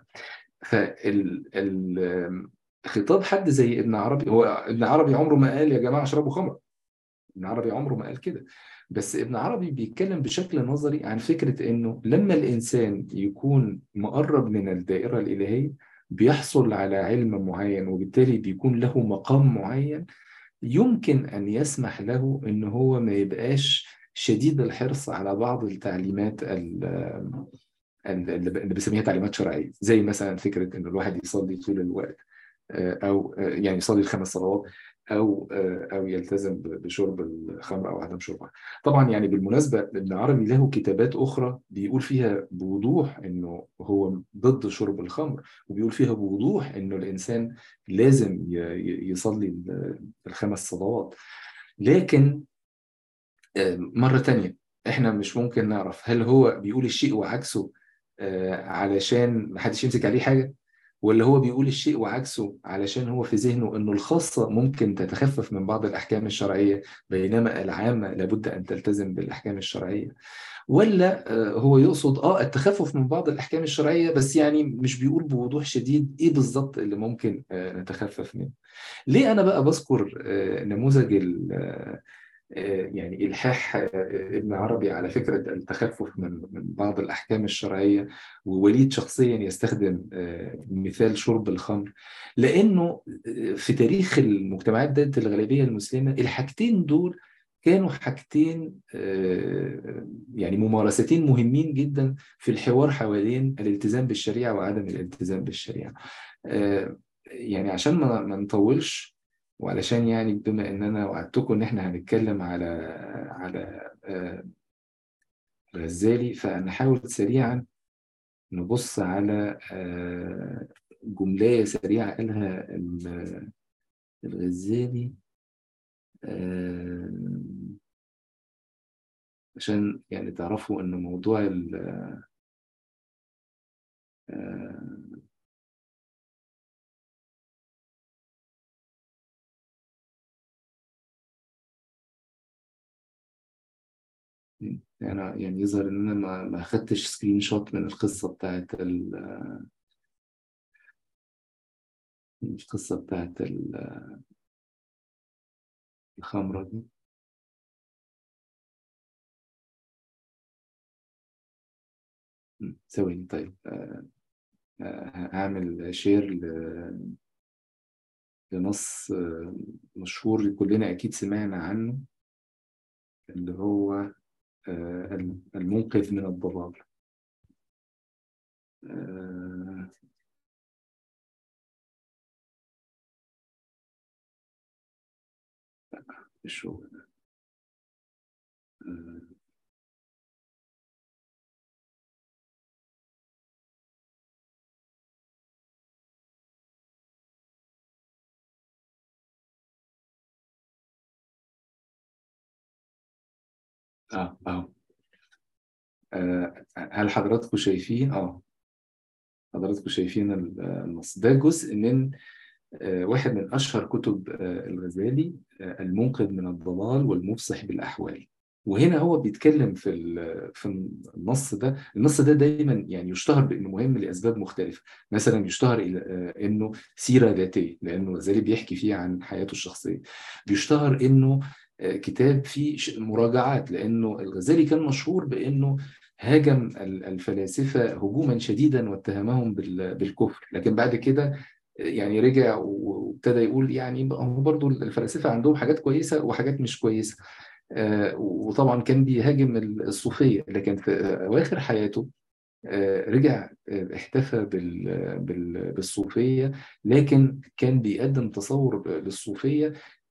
فالخطاب حد زي ابن عربي هو ابن عربي عمره ما قال يا جماعه اشربوا خمر ابن عربي عمره ما قال كده بس ابن عربي بيتكلم بشكل نظري عن فكرة انه لما الانسان يكون مقرب من الدائرة الالهية بيحصل على علم معين وبالتالي بيكون له مقام معين يمكن ان يسمح له ان هو ما يبقاش شديد الحرص على بعض التعليمات ال- ال- اللي بسميها تعليمات شرعية زي مثلا فكرة ان الواحد يصلي طول الوقت آه، او آه، يعني يصلي الخمس صلوات او آه، او يلتزم ب- بشرب الخمر او عدم شربها طبعا يعني بالمناسبه ابن عربي له كتابات اخرى بيقول فيها بوضوح انه هو ضد شرب الخمر وبيقول فيها بوضوح انه الانسان لازم ي- ي- يصلي ال- الخمس صلوات لكن آه، مرة تانية احنا مش ممكن نعرف هل هو بيقول الشيء وعكسه آه، علشان محدش يمسك عليه حاجة ولا هو بيقول الشيء وعكسه علشان هو في ذهنه انه الخاصة ممكن تتخفف من بعض الأحكام الشرعية بينما العامة لابد أن تلتزم بالأحكام الشرعية ولا آه، هو يقصد اه التخفف من بعض الأحكام الشرعية بس يعني مش بيقول بوضوح شديد ايه بالظبط اللي ممكن آه، نتخفف منه ليه أنا بقى بذكر آه، نموذج ال- آه، يعني إلحاح ابن عربي على فكرة التخفف من من بعض الأحكام الشرعية ووليد شخصيا يستخدم مثال شرب الخمر لأنه في تاريخ المجتمعات ذات الغالبية المسلمة الحاجتين دول كانوا حاجتين يعني ممارستين مهمين جدا في الحوار حوالين الالتزام بالشريعة وعدم الالتزام بالشريعة يعني عشان ما ما نطولش وعلشان يعني بما ان انا وعدتكم ان احنا هنتكلم على على آه، غزالي فنحاول سريعا نبص على آه، جملة سريعة قالها ال- الغزالي آه، عشان يعني تعرفوا ان موضوع ال آه، يعني يعني يظهر ان انا ما ما خدتش سكرين شوت من القصة بتاعت ال- القصة بتاعت ال- الخمرة دي م، ثواني طيب آه، آه، هعمل شير ل- لنص آه، مشهور كلنا أكيد سمعنا عنه اللي هو آه، المنقذ من الضلال آه، مش هو ده. آه، اه اه آه، هل حضراتكم شايفين اه حضراتكم شايفين ال- النص ده جزء من آه، واحد من أشهر كتب آه، الغزالي آه، المنقذ من الضلال والمفصح بالأحوال وهنا هو بيتكلم في ال- في النص ده النص ده دايما يعني يشتهر بانه مهم لاسباب مختلفه مثلا يشتهر الى آه، انه سيره ذاتيه لانه الغزالي بيحكي فيه عن حياته الشخصيه بيشتهر انه آه، كتاب فيه ش- مراجعات لانه الغزالي كان مشهور بانه هاجم ال- الفلاسفه هجوما شديدا واتهمهم بال- بالكفر لكن بعد كده يعني رجع وابتدى يقول يعني هو برضو الفلاسفة عندهم حاجات كويسة وحاجات مش كويسة آه، وطبعا كان بيهاجم الصوفية لكن في أواخر حياته آه، رجع آه، احتفى بال- بال- بالصوفية لكن كان بيقدم تصور للصوفية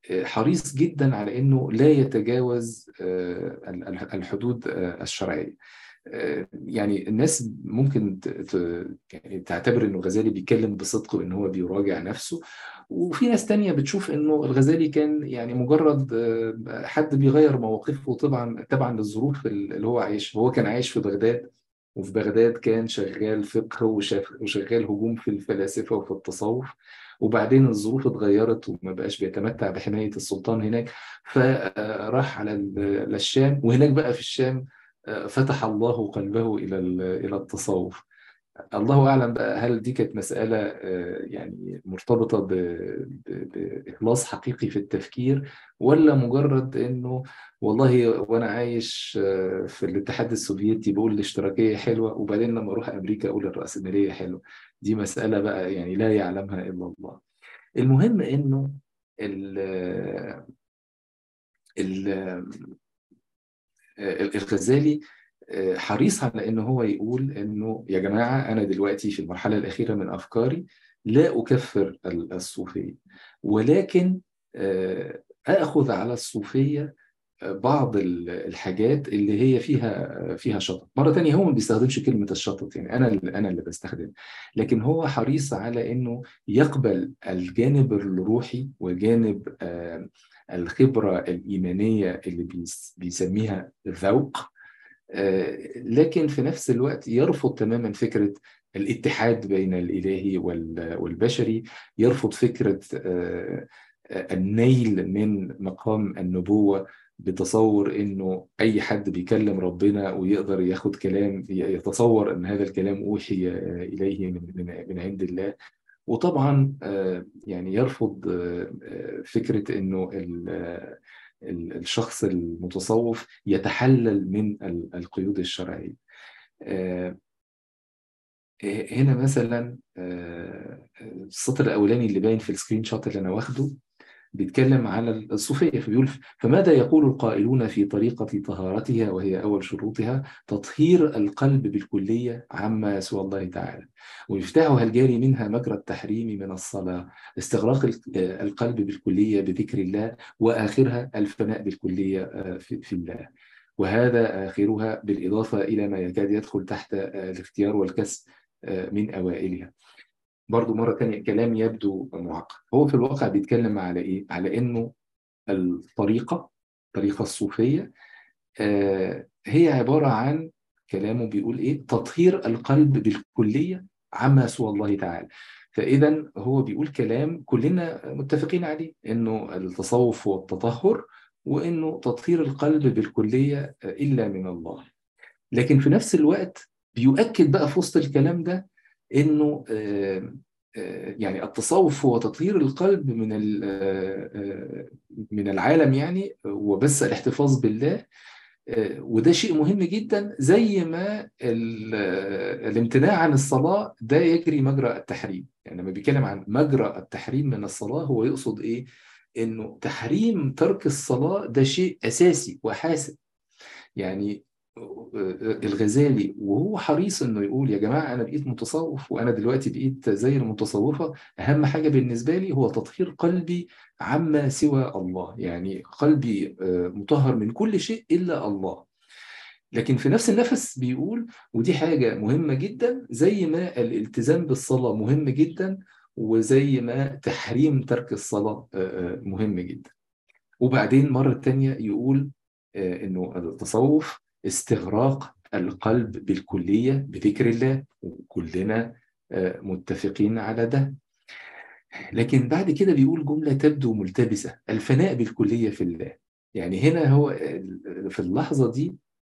حريص جدا على انه لا يتجاوز الحدود الشرعيه يعني الناس ممكن يعني تعتبر انه الغزالي بيتكلم بصدق وان هو بيراجع نفسه وفي ناس تانية بتشوف انه الغزالي كان يعني مجرد حد بيغير مواقفه طبعا تبعا للظروف اللي هو عايش هو كان عايش في بغداد وفي بغداد كان شغال فقه وشغال هجوم في الفلاسفة وفي التصوف وبعدين الظروف اتغيرت وما بقاش بيتمتع بحماية السلطان هناك فراح على الشام وهناك بقى في الشام فتح الله قلبه إلى إلى التصوف الله أعلم بقى هل دي كانت مسألة يعني مرتبطة بإخلاص حقيقي في التفكير ولا مجرد إنه والله وأنا عايش في الاتحاد السوفيتي بقول الاشتراكية حلوة وبعدين لما أروح أمريكا أقول الرأسمالية حلوة دي مسألة بقى يعني لا يعلمها إلا الله المهم إنه ال ال الغزالي حريص على ان هو يقول انه يا جماعه انا دلوقتي في المرحله الاخيره من افكاري لا اكفر الصوفيه ولكن اخذ على الصوفيه بعض الحاجات اللي هي فيها فيها شطط مره ثانيه هو ما بيستخدمش كلمه الشطط يعني انا اللي انا اللي بستخدم لكن هو حريص على انه يقبل الجانب الروحي وجانب الخبره الايمانيه اللي بيسميها ذوق لكن في نفس الوقت يرفض تماما فكرة الاتحاد بين الإلهي والبشري يرفض فكرة النيل من مقام النبوة بتصور انه اي حد بيكلم ربنا ويقدر ياخد كلام يتصور ان هذا الكلام اوحي اليه من من من عند الله وطبعا يعني يرفض فكره انه الشخص المتصوف يتحلل من القيود الشرعية هنا مثلا السطر الأولاني اللي باين في السكرين شوت اللي أنا واخده بيتكلم على الصوفية فبيقول فماذا يقول القائلون في طريقة طهارتها وهي أول شروطها تطهير القلب بالكلية عما سوى الله تعالى ومفتاحها الجاري منها مجرى التحريم من الصلاة استغراق القلب بالكلية بذكر الله وآخرها الفناء بالكلية في الله وهذا آخرها بالإضافة إلى ما يكاد يدخل تحت الاختيار والكسب من أوائلها برضو مرة تانية كلام يبدو معقد هو في الواقع بيتكلم على إيه؟ على إنه الطريقة الطريقة الصوفية آه هي عبارة عن كلامه بيقول إيه؟ تطهير القلب بالكلية عما سوى الله تعالى فإذا هو بيقول كلام كلنا متفقين عليه إنه التصوف هو التطهر وإنه تطهير القلب بالكلية إلا من الله لكن في نفس الوقت بيؤكد بقى في وسط الكلام ده انه يعني التصوف هو تطهير القلب من من العالم يعني وبس الاحتفاظ بالله وده شيء مهم جدا زي ما الامتناع عن الصلاة ده يجري مجرى التحريم يعني لما بيتكلم عن مجرى التحريم من الصلاة هو يقصد ايه انه تحريم ترك الصلاة ده شيء اساسي وحاسم يعني الغزالي وهو حريص انه يقول يا جماعه انا بقيت متصوف وانا دلوقتي بقيت زي المتصوفه اهم حاجه بالنسبه لي هو تطهير قلبي عما سوى الله يعني قلبي مطهر من كل شيء الا الله لكن في نفس النفس بيقول ودي حاجه مهمه جدا زي ما الالتزام بالصلاه مهم جدا وزي ما تحريم ترك الصلاه مهم جدا وبعدين مره تانية يقول انه التصوف استغراق القلب بالكلية بذكر الله وكلنا متفقين على ده لكن بعد كده بيقول جملة تبدو ملتبسة الفناء بالكلية في الله يعني هنا هو في اللحظة دي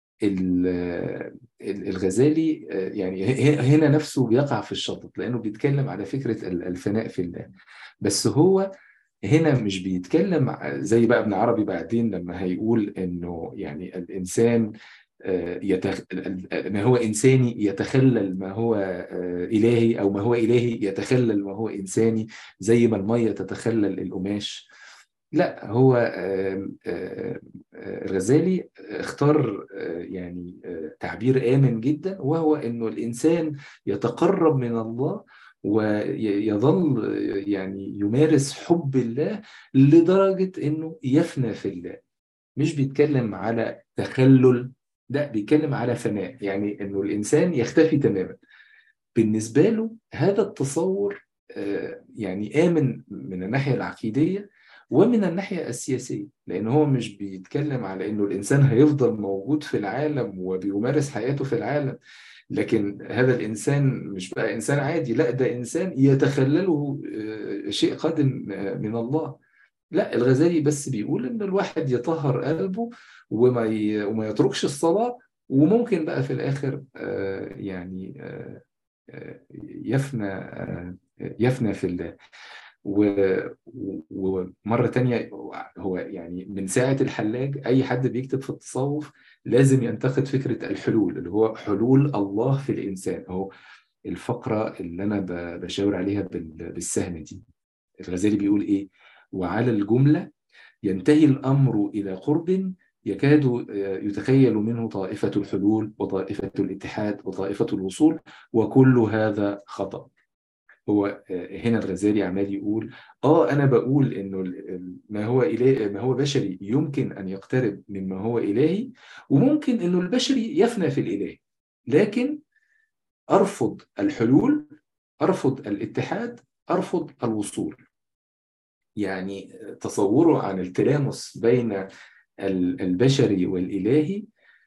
الغزالي يعني هنا نفسه بيقع في الشطط لأنه بيتكلم على فكرة الفناء في الله بس هو هنا مش بيتكلم زي بقى ابن عربي بعدين لما هيقول انه يعني الانسان يتخ... ما هو انساني يتخلل ما هو الهي او ما هو الهي يتخلل ما هو انساني زي ما الميه تتخلل القماش لا هو الغزالي اختار يعني تعبير آمن جدا وهو انه الانسان يتقرب من الله ويظل يعني يمارس حب الله لدرجة إنه يفنى في الله مش بيتكلم على تخلل لا بيتكلم على فناء يعني إنه الإنسان يختفي تماما بالنسبة له هذا التصور آه، يعني آمن من الناحية العقيدية ومن الناحية السياسية لأن هو مش بيتكلم على إنه الإنسان هيفضل موجود في العالم وبيمارس حياته في العالم لكن هذا الإنسان مش بقى إنسان عادي لا ده إنسان يتخلله آه، شيء قادم آه، من الله لا الغزالي بس بيقول إن الواحد يطهر قلبه وما ي... وما يتركش الصلاة وممكن بقى في الآخر آه، يعني آه، آه، يفنى آه، يفنى في الله و- و- ومرة تانية هو يعني من ساعة الحلاج أي حد بيكتب في التصوف لازم ينتقد فكرة الحلول اللي هو حلول الله في الإنسان أهو الفقرة اللي أنا ب- بشاور عليها بال- بالسهم دي الغزالي بيقول إيه وعلى الجملة ينتهي الأمر إلى قرب يكاد يتخيل منه طائفة الحلول وطائفة الاتحاد وطائفة الوصول وكل هذا خطأ هو هنا الغزالي عمال يقول اه انا بقول انه ال- ال- ما هو إله ما هو بشري يمكن ان يقترب مما هو الهي وممكن انه البشري يفنى في الاله لكن ارفض الحلول ارفض الاتحاد ارفض الوصول يعني تصوره عن التلامس بين ال- البشري والالهي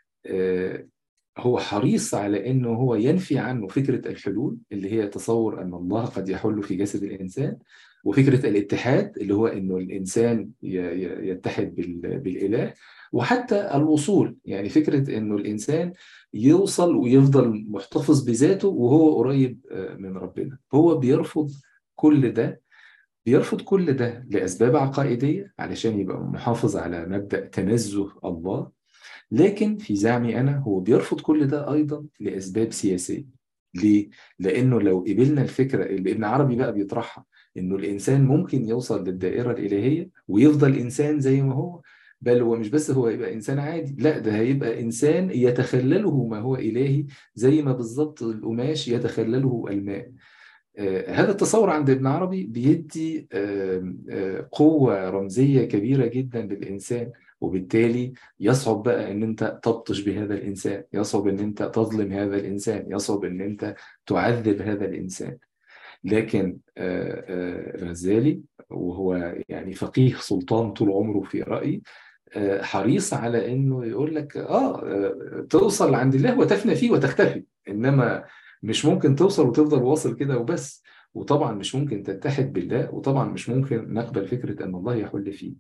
آه، هو حريص على انه هو ينفي عنه فكره الحلول اللي هي تصور ان الله قد يحل في جسد الانسان وفكره الاتحاد اللي هو انه الانسان ي- ي- يتحد بال- بالاله وحتى الوصول يعني فكره انه الانسان يوصل ويفضل محتفظ بذاته وهو قريب آه، من ربنا هو بيرفض كل ده بيرفض كل ده لاسباب عقائديه علشان يبقى محافظ على مبدا تنزه الله لكن في زعمي أنا هو بيرفض كل ده أيضا لأسباب سياسية ليه؟ لأنه لو قبلنا الفكرة اللي ابن عربي بقى بيطرحها إنه الإنسان ممكن يوصل للدائرة الإلهية ويفضل إنسان زي ما هو بل هو مش بس هو يبقى إنسان عادي لا ده هيبقى إنسان يتخلله ما هو إلهي زي ما بالظبط القماش يتخلله الماء آه، هذا التصور عند ابن عربي بيدي آه، آه، قوة رمزية كبيرة جدا للإنسان وبالتالي يصعب بقى ان انت تبطش بهذا الانسان يصعب ان انت تظلم هذا الانسان يصعب ان انت تعذب هذا الانسان لكن آه، آه، الغزالي وهو يعني فقيه سلطان طول عمره في رأيي آه، حريص على انه يقول لك اه آه، توصل عند الله وتفنى فيه وتختفي انما مش ممكن توصل وتفضل واصل كده وبس وطبعا مش ممكن تتحد بالله وطبعا مش ممكن نقبل فكرة ان الله يحل فيه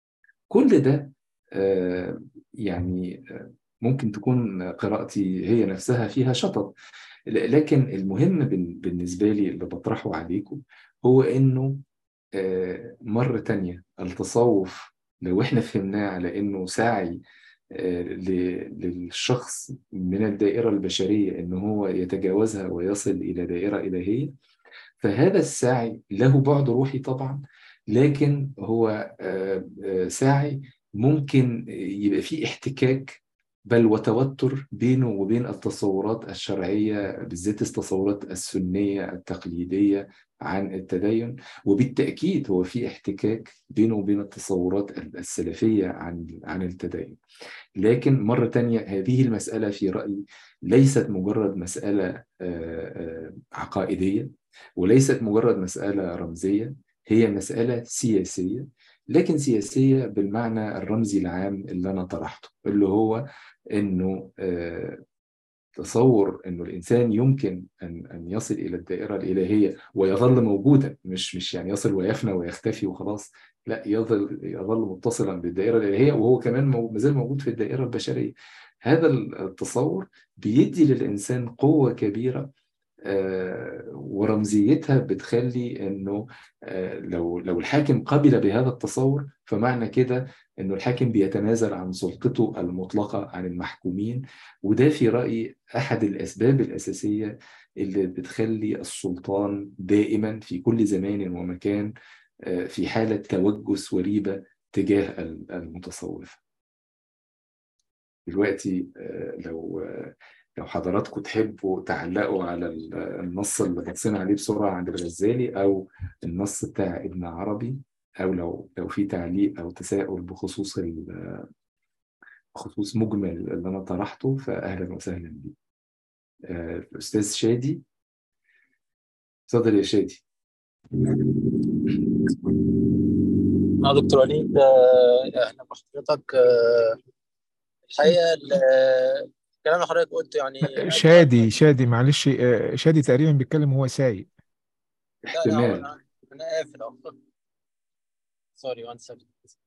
كل ده آه، يعني آه، ممكن تكون قراءتي هي نفسها فيها شطط ل- لكن المهم بن- بالنسبة لي اللي بطرحه عليكم هو إنه آه، مرة تانية التصوف لو إحنا فهمناه على إنه سعي آه، ل- للشخص من الدائرة البشرية إن هو يتجاوزها ويصل إلى دائرة إلهية فهذا السعي له بعد روحي طبعا لكن هو آه، آه، سعي ممكن يبقى فيه احتكاك بل وتوتر بينه وبين التصورات الشرعية بالذات التصورات السنية التقليدية عن التدين وبالتأكيد هو في احتكاك بينه وبين التصورات السلفية عن عن التدين لكن مرة تانية هذه المسألة في رأيي ليست مجرد مسألة آه، آه، عقائدية وليست مجرد مسألة رمزية هي مسألة سياسية لكن سياسية بالمعنى الرمزي العام اللي أنا طرحته اللي هو إنه آه، تصور إنه الإنسان يمكن أن أن يصل إلى الدائرة الإلهية ويظل موجودا مش مش يعني يصل ويفنى ويختفي وخلاص لا يظل يظل متصلا بالدائرة الإلهية وهو كمان مو- مازال موجود في الدائرة البشرية هذا التصور بيدي للإنسان قوة كبيرة آه، ورمزيتها بتخلي انه آه، لو لو الحاكم قبل بهذا التصور فمعنى كده انه الحاكم بيتنازل عن سلطته المطلقه عن المحكومين وده في رايي احد الاسباب الاساسيه اللي بتخلي السلطان دائما في كل زمان ومكان آه، في حاله توجس وريبه تجاه المتصوف. دلوقتي آه، لو آه، لو حضراتكم تحبوا تعلقوا على ال- النص اللي بصينا عليه بسرعة عند الغزالي أو النص بتاع ابن عربي أو لو لو في تعليق أو تساؤل بخصوص ال- بخصوص مجمل اللي أنا طرحته فأهلا وسهلا بيه. آه، الأستاذ شادي اتفضل يا شادي. مع دكتور وليد آه، اهلا بحضرتك آه، الحقيقه ال- آه، الكلام اللي حضرتك قلته يعني اجمل شادي شادي معلش آه، شادي تقريبا بيتكلم وهو سايق لا لا هو احتمال انا انا قافل اهو سوري وان سكند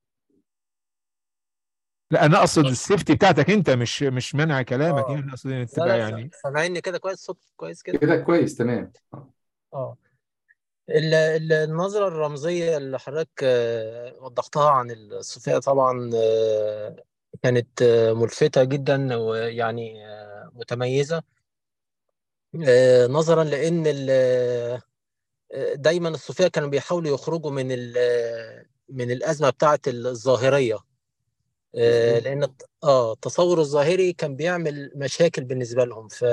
لا انا اقصد السيفتي بتاعتك انت مش مش منع كلامك اه يعني اقصد ان لا تبقى لا يعني س- سامعيني كده كويس صوت كويس كده كده كويس تمام آه. اه ال- ال- النظرة الرمزية اللي حضرتك آه، وضحتها عن الصوفية طبعا آه، كانت آه، ملفتة جدا ويعني آه، متميزة آه، نظرا لأن ال- آه، دايما الصوفية كانوا بيحاولوا يخرجوا من ال- من الأزمة بتاعة الظاهرية آه، مظبوط لأن الت- اه التصور الظاهري كان بيعمل مشاكل بالنسبة لهم ف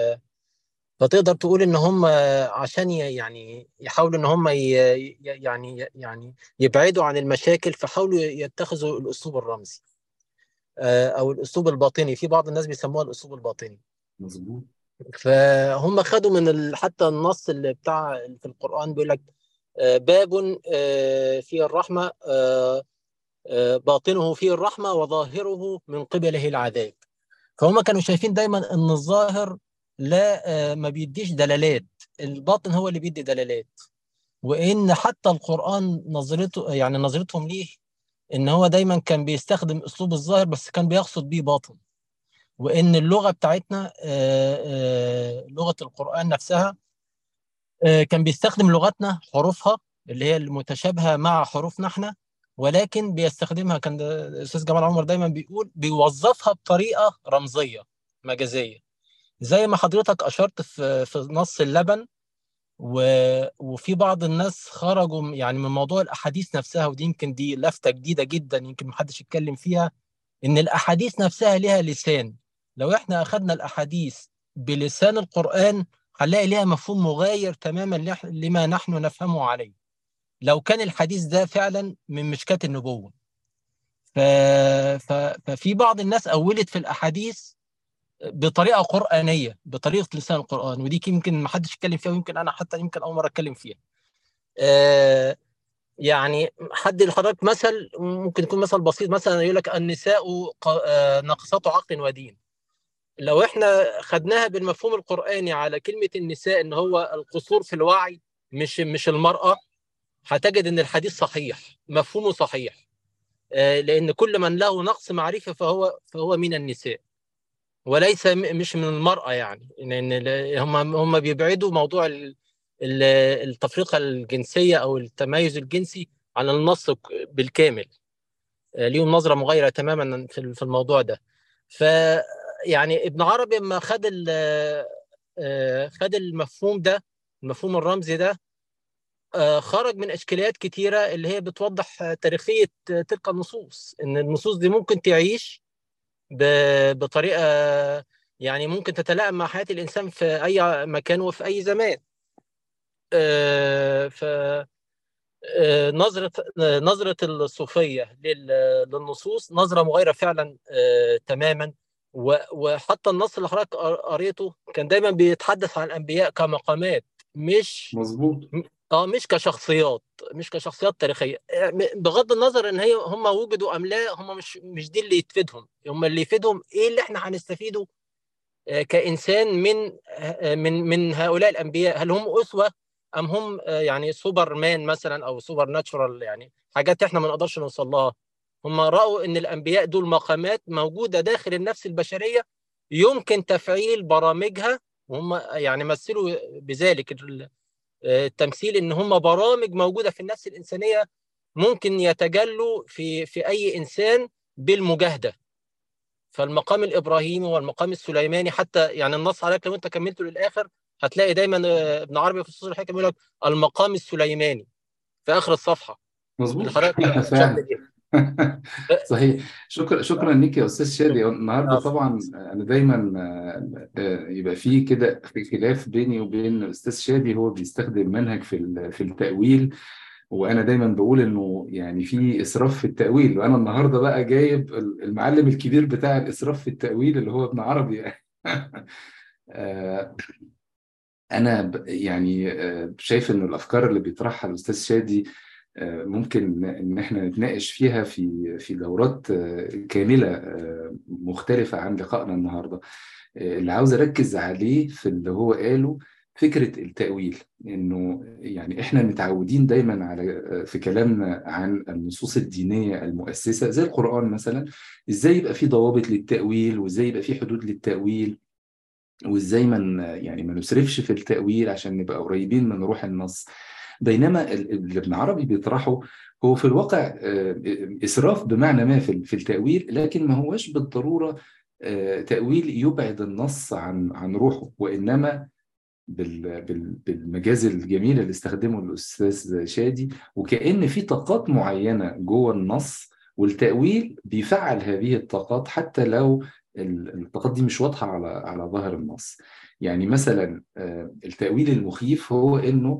فتقدر تقول ان هم عشان ي- يعني يحاولوا ان هم ي- ي- يعني يعني يبعدوا عن المشاكل فحاولوا يتخذوا الاسلوب الرمزي آه، او الاسلوب الباطني في بعض الناس بيسموها الاسلوب الباطني مظبوط فهم خدوا من ال- حتى النص اللي بتاع في القرآن بيقول لك آه، باب آه، فيه الرحمة آه، آه، باطنه فيه الرحمة وظاهره من قبله العذاب فهم كانوا شايفين دايما ان الظاهر لا آه، ما بيديش دلالات الباطن هو اللي بيدي دلالات وان حتى القرآن نظرته يعني نظرتهم ليه ان هو دايما كان بيستخدم اسلوب الظاهر بس كان بيقصد بيه باطن وان اللغة بتاعتنا آه، آه، لغة القرآن نفسها آه، كان بيستخدم لغتنا حروفها اللي هي المتشابهة مع حروفنا احنا ولكن بيستخدمها كان ده- الاستاذ جمال عمر دايما بيقول بيوظفها بطريقة رمزية مجازية زي ما حضرتك اشرت في في نص اللبن و... وفي بعض الناس خرجوا م- يعني من موضوع الاحاديث نفسها ودي يمكن دي لفتة جديدة جدا يمكن محدش يتكلم فيها ان الاحاديث نفسها لها لسان لو احنا اخذنا الاحاديث بلسان القرآن هنلاقي لها مفهوم مغاير تماما لح- لما نحن نفهمه عليه لو كان الحديث ده فعلا من مشكاة النبوة ف... ف... ففي بعض الناس أولت في الأحاديث بطريقة قرآنية بطريقة لسان القرآن ودي يمكن ما حدش يتكلم فيها ويمكن أنا حتى يمكن أول مرة أتكلم فيها آه يعني حد لحضرتك مثل ممكن يكون مثل بسيط مثلا يقول لك النساء ق- آه، ناقصات عقل ودين لو احنا خدناها بالمفهوم القرآني على كلمة النساء ان هو القصور في الوعي مش مش المرأة هتجد ان الحديث صحيح مفهومه صحيح آه، لان كل من له نقص معرفة فهو فهو من النساء وليس م- مش من المرأة يعني لان ال- هم هم بيبعدوا موضوع ال- ال- التفرقة الجنسية او التميز الجنسي عن النص ك- بالكامل آه، ليهم نظرة مغايرة تماما في في الموضوع ده ف يعني ابن عربي لما خد ال- آه، خد المفهوم ده المفهوم الرمزي ده آه، خرج من اشكاليات كتيره اللي هي بتوضح آه، تاريخيه آه، تلك النصوص ان النصوص دي ممكن تعيش ب- بطريقه يعني ممكن تتلائم مع حياه الانسان في اي مكان وفي اي زمان آه، ف آه، نظرة آه، نظرة الصوفية لل- للنصوص نظرة مغايرة فعلا آه، تماما و- وحتى النص اللي حضرتك قر- قريته كان دايما بيتحدث عن الأنبياء كمقامات مش مظبوط اه مش كشخصيات مش كشخصيات تاريخية آه، م- بغض النظر ان هي هم وجدوا ام لا هم مش مش دي اللي يفيدهم هم اللي يفيدهم ايه اللي احنا هنستفيده آه، كإنسان من آه، من من هؤلاء الأنبياء هل هم أسوة أم هم آه، يعني سوبر مان مثلا أو سوبر ناتشورال يعني حاجات إحنا ما نقدرش نوصل لها هم رأوا إن الأنبياء دول مقامات موجودة داخل النفس البشرية يمكن تفعيل برامجها وهم يعني مثلوا بذلك ال- آه، التمثيل إن هم برامج موجودة في النفس الإنسانية ممكن يتجلوا في في أي إنسان بالمجاهدة فالمقام الابراهيمي والمقام السليماني حتى يعني النص عليك لو انت كملته للاخر هتلاقي دايما آه، ابن عربي في فصول الحكم يقول لك المقام السليماني في اخر الصفحه اللي مظبوط حضرتك اشرت فعلا ليه صحيح شكرا شكرا ليك يا استاذ شادي النهارده عفوا. طبعا انا دايما آه، آه، يبقى في كده خلاف بيني وبين الاستاذ شادي هو بيستخدم منهج في ال- في التاويل وانا دايما بقول انه يعني في اسراف في التاويل وانا النهارده بقى جايب المعلم الكبير بتاع الاسراف في التاويل اللي هو ابن عربي يعني آه، انا ب- يعني آه، شايف انه الافكار اللي بيطرحها الاستاذ شادي آه، ممكن ان احنا نتناقش فيها في في دورات آه، كامله آه، مختلفه عن لقائنا النهارده آه، اللي عاوز اركز عليه في اللي هو قاله فكره التاويل انه يعني احنا متعودين دايما على آه، في كلامنا عن النصوص الدينيه المؤسسه زي القران مثلا ازاي يبقى في ضوابط للتاويل وازاي يبقى في حدود للتاويل وازاي ما ن- يعني ما نسرفش في التأويل عشان نبقى قريبين من روح النص بينما ال- اللي ابن عربي بيطرحه هو في الواقع آه، إسراف بمعنى ما في في التأويل لكن ما هوش بالضرورة آه، تأويل يبعد النص عن عن روحه وإنما بال- بال- بالمجاز الجميل اللي استخدمه الأستاذ شادي وكأن في طاقات معينة جوه النص والتأويل بيفعل هذه الطاقات حتى لو ال- الطاقات دي مش واضحة على على ظاهر النص يعني مثلا آه، التأويل المخيف هو إنه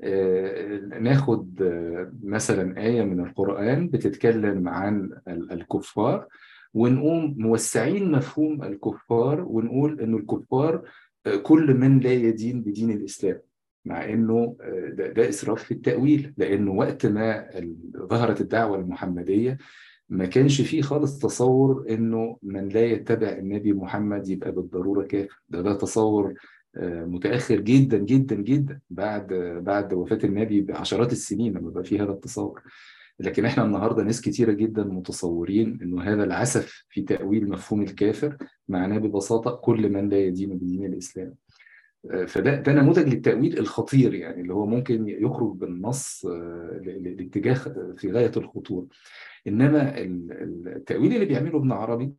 آه، ناخد آه، مثلا آية من القرآن بتتكلم عن ال- الكفار ونقوم موسعين مفهوم الكفار ونقول إنه الكفار كل من لا يدين بدين الإسلام مع إنه ده, ده إسراف في التأويل لأنه وقت ما ال- ظهرت الدعوة المحمدية ما كانش فيه خالص تصور إنه من لا يتبع النبي محمد يبقى بالضرورة كافر ده ده تصور آه، متأخر جدا جدا جدا بعد بعد وفاة النبي بعشرات السنين لما بقى فيه هذا التصور لكن احنا النهارده ناس كتيرة جدا متصورين انه هذا العسف في تأويل مفهوم الكافر معناه ببساطة كل من لا يدين بدين الإسلام آه، فده ده نموذج للتأويل الخطير يعني اللي هو ممكن يخرج بالنص آه، ل- ل- لاتجاه في غاية الخطورة إنما ال- ال- التأويل اللي بيعمله ابن عربي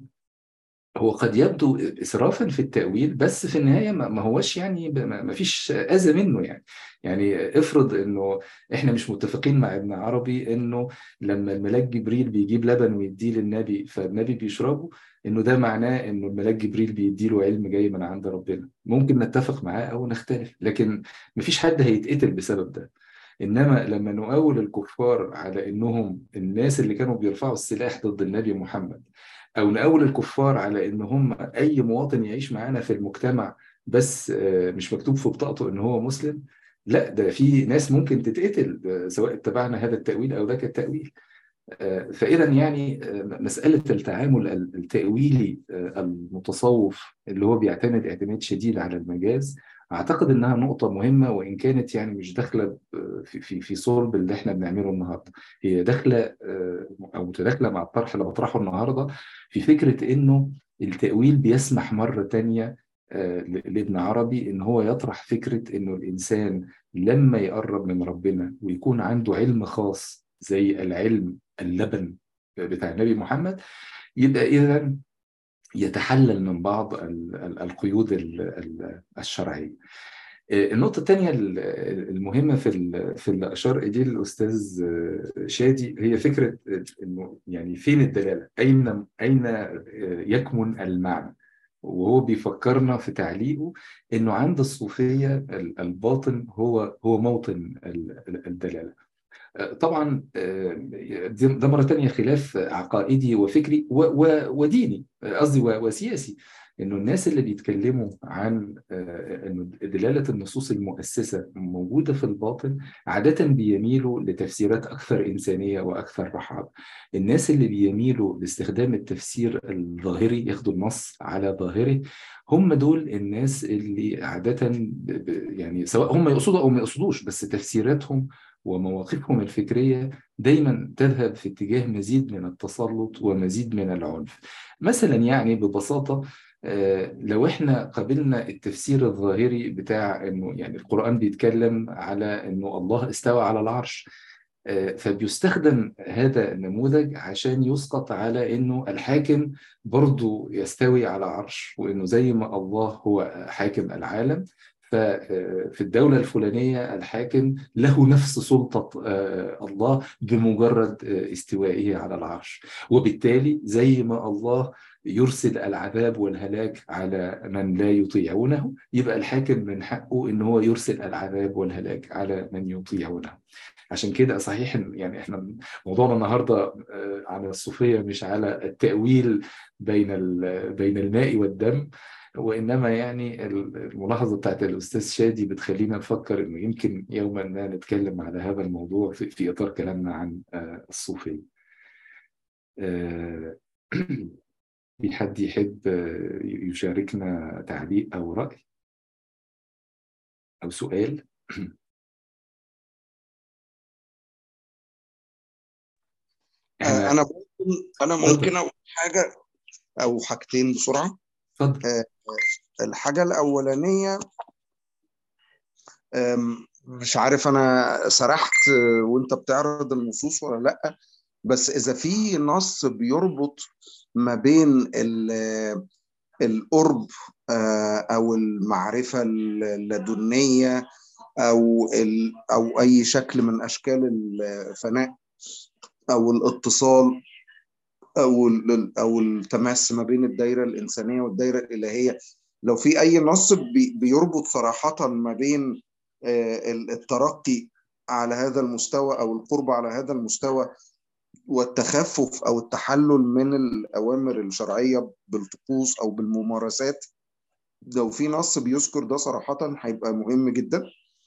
هو قد يبدو إسرافا في التأويل بس في النهاية ما ما هوش يعني ب- ما ما فيش أذى منه يعني يعني افرض إنه إحنا مش متفقين مع ابن عربي إنه لما الملاك جبريل بيجيب لبن ويديه للنبي فالنبي بيشربه إنه ده معناه إنه الملاك جبريل بيديله علم جاي من عند ربنا ممكن نتفق معاه أو نختلف لكن مفيش حد هيتقتل بسبب ده إنما لما نؤول الكفار على إنهم الناس اللي كانوا بيرفعوا السلاح ضد النبي محمد او نقول الكفار على ان هم اي مواطن يعيش معانا في المجتمع بس آه، مش مكتوب في بطاقته ان هو مسلم لا ده في ناس ممكن تتقتل آه، سواء اتبعنا هذا التأويل او ذاك التأويل آه، فإذا يعني آه، مسألة التعامل ال- التأويلي آه، المتصوف اللي هو بيعتمد اعتماد شديد على المجاز أعتقد إنها نقطة مهمة وإن كانت يعني مش داخلة آه، في في في صلب اللي إحنا بنعمله النهاردة هي داخلة آه، أو متداخلة مع الطرح اللي بطرحه النهاردة في فكرة إنه التأويل بيسمح مرة تانية آه، ل- لابن عربي إن هو يطرح فكرة إنه الإنسان لما يقرب من ربنا ويكون عنده علم خاص زي العلم اللبن بتاع النبي محمد يبقى إذا يتحلل من بعض ال- ال- القيود ال- ال- الشرعية النقطة الثانية المهمة في ال- في اللي أشار إليه الأستاذ شادي هي فكرة إنه يعني فين الدلالة؟ أين أين يكمن المعنى؟ وهو بيفكرنا في تعليقه إنه عند الصوفية ال- الباطن هو هو موطن ال- ال- الدلالة. طبعا دي- ده مرة تانية خلاف عقائدي وفكري و- و- وديني قصدي و- وسياسي انه الناس اللي بيتكلموا عن آه، انه دلالة النصوص المؤسسة موجودة في الباطن عادة بيميلوا لتفسيرات اكثر انسانية واكثر رحابة الناس اللي بيميلوا لاستخدام التفسير الظاهري ياخدوا النص على ظاهره هم دول الناس اللي عادة ب- ب- يعني سواء هم يقصدوا او ما يقصدوش بس تفسيراتهم ومواقفهم الفكرية دايما تذهب في اتجاه مزيد من التسلط ومزيد من العنف مثلا يعني ببساطة آه، لو احنا قبلنا التفسير الظاهري بتاع انه يعني القرآن بيتكلم على انه الله استوى على العرش آه، فبيستخدم هذا النموذج عشان يسقط على انه الحاكم برضو يستوي على عرش وانه زي ما الله هو حاكم العالم ففي الدولة الفلانية الحاكم له نفس سلطة آه، الله بمجرد آه، استوائه على العرش وبالتالي زي ما الله يرسل العذاب والهلاك على من لا يطيعونه يبقى الحاكم من حقه ان هو يرسل العذاب والهلاك على من يطيعونه عشان كده صحيح إن- يعني احنا موضوعنا النهارده آه، على الصوفيه مش على التأويل بين ال- بين الماء والدم وانما يعني ال- الملاحظه بتاعت الاستاذ شادي بتخلينا نفكر انه يمكن يوما ما نتكلم على هذا الموضوع في, في اطار كلامنا عن آه، الصوفيه. آه، في حد يحب آه، يشاركنا تعليق او رأي او سؤال؟ آه، احنا انا ممكن انا ممكن اتفضل اقول حاجه او حاجتين بسرعه اتفضل آه، الحاجه الاولانيه آم، مش عارف انا سرحت آه، وانت بتعرض النصوص ولا لا بس اذا في نص بيربط ما بين ال- القرب آه، او المعرفه اللدنيه او ال- او اي شكل من اشكال الفناء او الاتصال او ال- او التماس ما بين الدائره الانسانيه والدائره الالهيه لو في اي نص بي- بيربط صراحه ما بين آه، ال- الترقي على هذا المستوى او القرب على هذا المستوى والتخفف او التحلل من الاوامر الشرعيه بالطقوس او بالممارسات لو في نص بيذكر ده صراحه هيبقى مهم جدا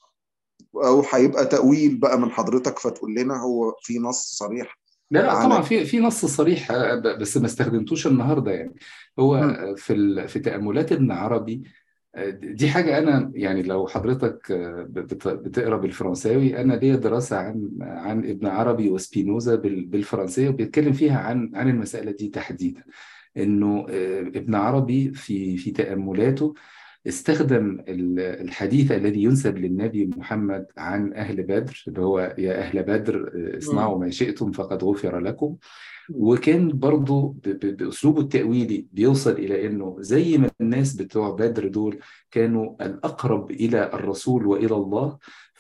او هيبقى تأويل بقى من حضرتك فتقول لنا هو في نص صريح لا لا على طبعا في في نص صريح آه، ب- بس ما استخدمتوش النهارده يعني هو مم. آه، في ال- في تأملات ابن عربي آه، دي حاجة أنا يعني لو حضرتك آه، بت- بتقرا بالفرنساوي أنا ليا دراسة عن عن ابن عربي وسبينوزا بال- بالفرنسية وبيتكلم فيها عن عن المسألة دي تحديدا إنه آه، ابن عربي في في تأملاته استخدم ال- الحديث الذي ينسب للنبي محمد عن أهل بدر اللي هو يا أهل بدر آه، مم. اصنعوا ما شئتم فقد غفر لكم وكان برضو ب- ب- بأسلوبه التأويلي بيوصل إلى إنه زي ما الناس بتوع بدر دول كانوا الأقرب إلى الرسول وإلى الله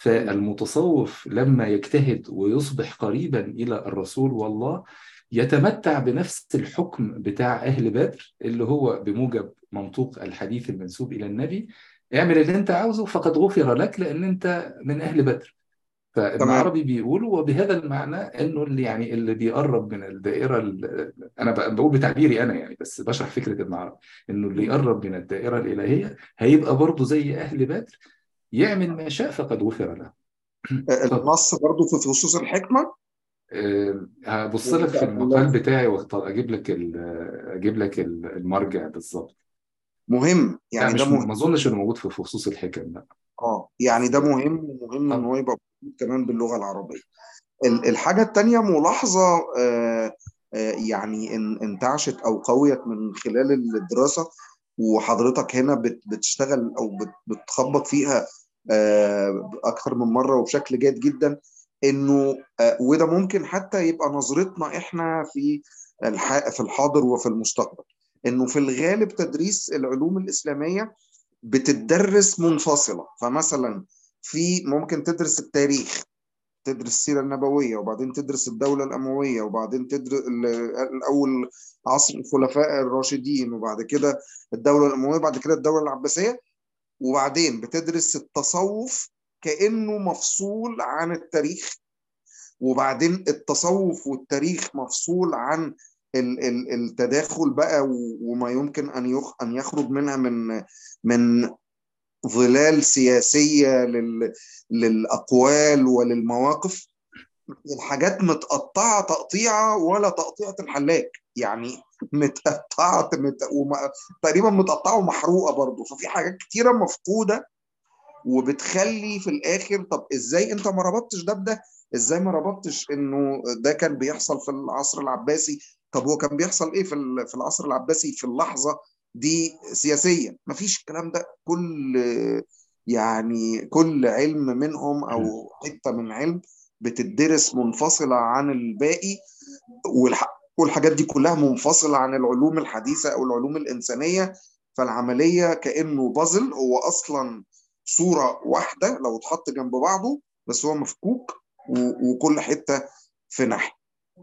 فالمتصوف لما يجتهد ويصبح قريبا إلى الرسول والله يتمتع بنفس الحكم بتاع أهل بدر اللي هو بموجب منطوق الحديث المنسوب إلى النبي اعمل اللي أنت عاوزه فقد غفر لك لأن أنت من أهل بدر فابن تمام عربي بيقول وبهذا المعنى انه اللي يعني اللي بيقرب من الدائره ال- انا ب- بقول بتعبيري انا يعني بس بشرح فكره ابن عربي انه اللي يقرب من الدائره الالهيه هيبقى برضه زي اهل بدر يعمل ما شاء فقد غفر له آه، اتفضل النص برضو في فصوص الحكمة أه، هبص ولا لك في في المقال أدلة بتاعي واجيب لك ال- اجيب لك ال- المرجع بالظبط مهم لا يعني ده مش مهم ما اظنش انه موجود في فصوص الحكم لا اه يعني ده مهم ومهم ان طب هو يبقى موجود كمان باللغة العربية ال- الحاجة التانية ملاحظة آه، آه، يعني ان- انتعشت أو قويت من خلال الدراسة وحضرتك هنا بت- بتشتغل أو بت- بتخبط فيها آه، أكثر من مرة وبشكل جيد جدا إنه آه، وده ممكن حتى يبقى نظرتنا إحنا في الح- في الحاضر وفي المستقبل إنه في الغالب تدريس العلوم الإسلامية بتدرس منفصلة فمثلا في ممكن تدرس التاريخ تدرس السيرة النبوية وبعدين تدرس الدولة الأموية وبعدين تدرس الأول عصر الخلفاء الراشدين وبعد كده الدولة الأموية وبعد كده الدولة العباسية وبعدين بتدرس التصوف كأنه مفصول عن التاريخ وبعدين التصوف والتاريخ مفصول عن ال- ال- التداخل بقى و- وما يمكن أن يخ أن يخرج منها من من ظلال سياسية لل للأقوال وللمواقف الحاجات متقطعة تقطيعة ولا تقطيعة الحلاق يعني متقطعة مت... وم... تقريبا متقطعة ومحروقة برضه ففي حاجات كتيرة مفقودة وبتخلي في الآخر طب إزاي أنت ما ربطتش ده بده إزاي ما ربطتش إنه ده كان بيحصل في العصر العباسي طب هو كان بيحصل إيه في ال- في العصر العباسي في اللحظة دي سياسيا مفيش الكلام ده كل يعني كل علم منهم أو حتة من علم بتدرس منفصلة عن الباقي والح... والحاجات دي كلها منفصلة عن العلوم الحديثة أو العلوم الإنسانية فالعملية كأنه بازل هو أصلا صوره واحده لو اتحط جنب بعضه بس هو مفكوك و- وكل حته في ناحيه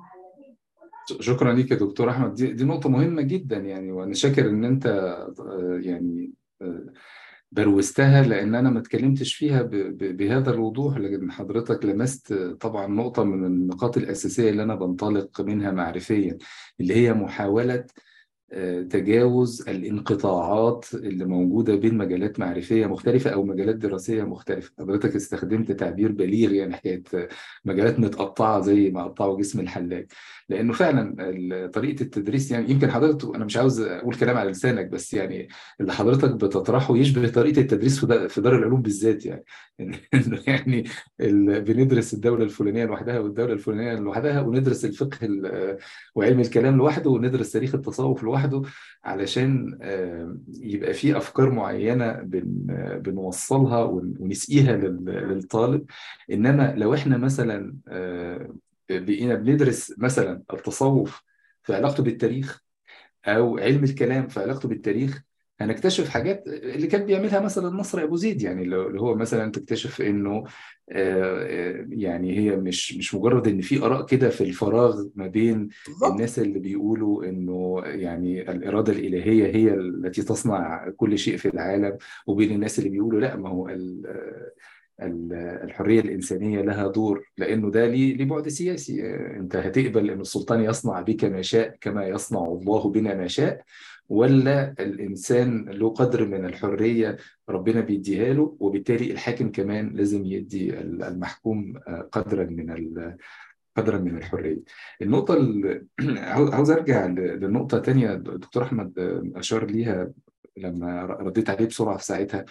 شكرا ليك يا دكتور احمد دي دي نقطه مهمه جدا يعني وانا شاكر ان انت آه، يعني آه، بروزتها لان انا ما اتكلمتش فيها ب- ب- بهذا الوضوح لكن حضرتك لمست طبعا نقطه من النقاط الاساسيه اللي انا بنطلق منها معرفيا اللي هي محاوله آه، تجاوز الانقطاعات اللي موجودة بين مجالات معرفية مختلفة أو مجالات دراسية مختلفة حضرتك استخدمت تعبير بليغ يعني حكاية آه، مجالات متقطعة زي ما قطعوا جسم الحلاج لأنه فعلا ال- طريقة التدريس يعني يمكن حضرتك أنا مش عاوز أقول كلام على لسانك بس يعني اللي حضرتك بتطرحه يشبه طريقة التدريس في دا- في دار العلوم بالذات يعني إنه يعني ال- بندرس الدولة الفلانية لوحدها والدولة الفلانية لوحدها وندرس الفقه ال- وعلم الكلام لوحده وندرس تاريخ التصوف لوحده علشان آه، يبقى في أفكار معينة بن آه، بنوصلها ون- ونسقيها لل- للطالب إنما لو إحنا مثلا آه، بقينا بندرس مثلا التصوف في علاقته بالتاريخ او علم الكلام في علاقته بالتاريخ هنكتشف حاجات اللي كان بيعملها مثلا نصر ابو زيد يعني اللي هو مثلا تكتشف انه آه، آه، يعني هي مش مش مجرد ان في اراء كده في الفراغ ما بين بالظبط الناس اللي بيقولوا انه يعني الاراده الالهيه هي التي تصنع كل شيء في العالم وبين الناس اللي بيقولوا لا ما هو ال- ال- الحريه الانسانيه لها دور لانه ده ليه ليه بعد سياسي آه، انت هتقبل ان السلطان يصنع بك ما شاء كما يصنع الله بنا ما شاء ولا الانسان له قدر من الحريه ربنا بيديها له وبالتالي الحاكم كمان لازم يدي المحكوم آه، قدرا من ال- قدرا من الحريه. النقطه ال- عاوز عاوز ارجع ل- لنقطه تانية دكتور احمد آه، اشار ليها لما رديت عليه بسرعه في ساعتها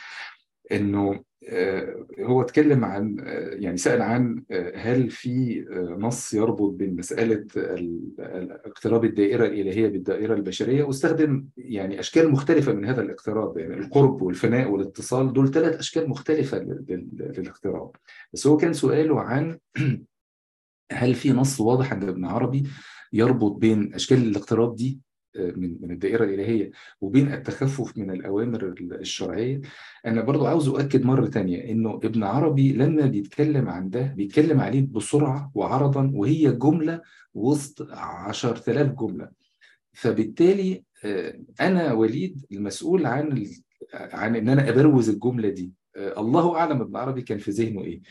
انه آه، هو اتكلم عن آه، يعني سأل عن آه، هل في آه، نص يربط بين مسألة ال- ال- اقتراب الدائرة الإلهية بالدائرة البشرية واستخدم يعني أشكال مختلفة من هذا الاقتراب يعني القرب والفناء والاتصال دول ثلاث أشكال مختلفة لل- لل- للاقتراب بس هو كان سؤاله عن هل في نص واضح عند ابن عربي يربط بين اشكال الاقتراب دي آه، من من الدائره الالهيه وبين التخفف من الاوامر الشرعيه انا برضو عاوز اؤكد مره تانية انه ابن عربي لما بيتكلم عن ده بيتكلم عليه بسرعه وعرضا وهي جمله وسط 10000 جمله فبالتالي آه، انا وليد المسؤول عن ال- عن ان انا ابروز الجمله دي آه، الله اعلم ابن عربي كان في ذهنه ايه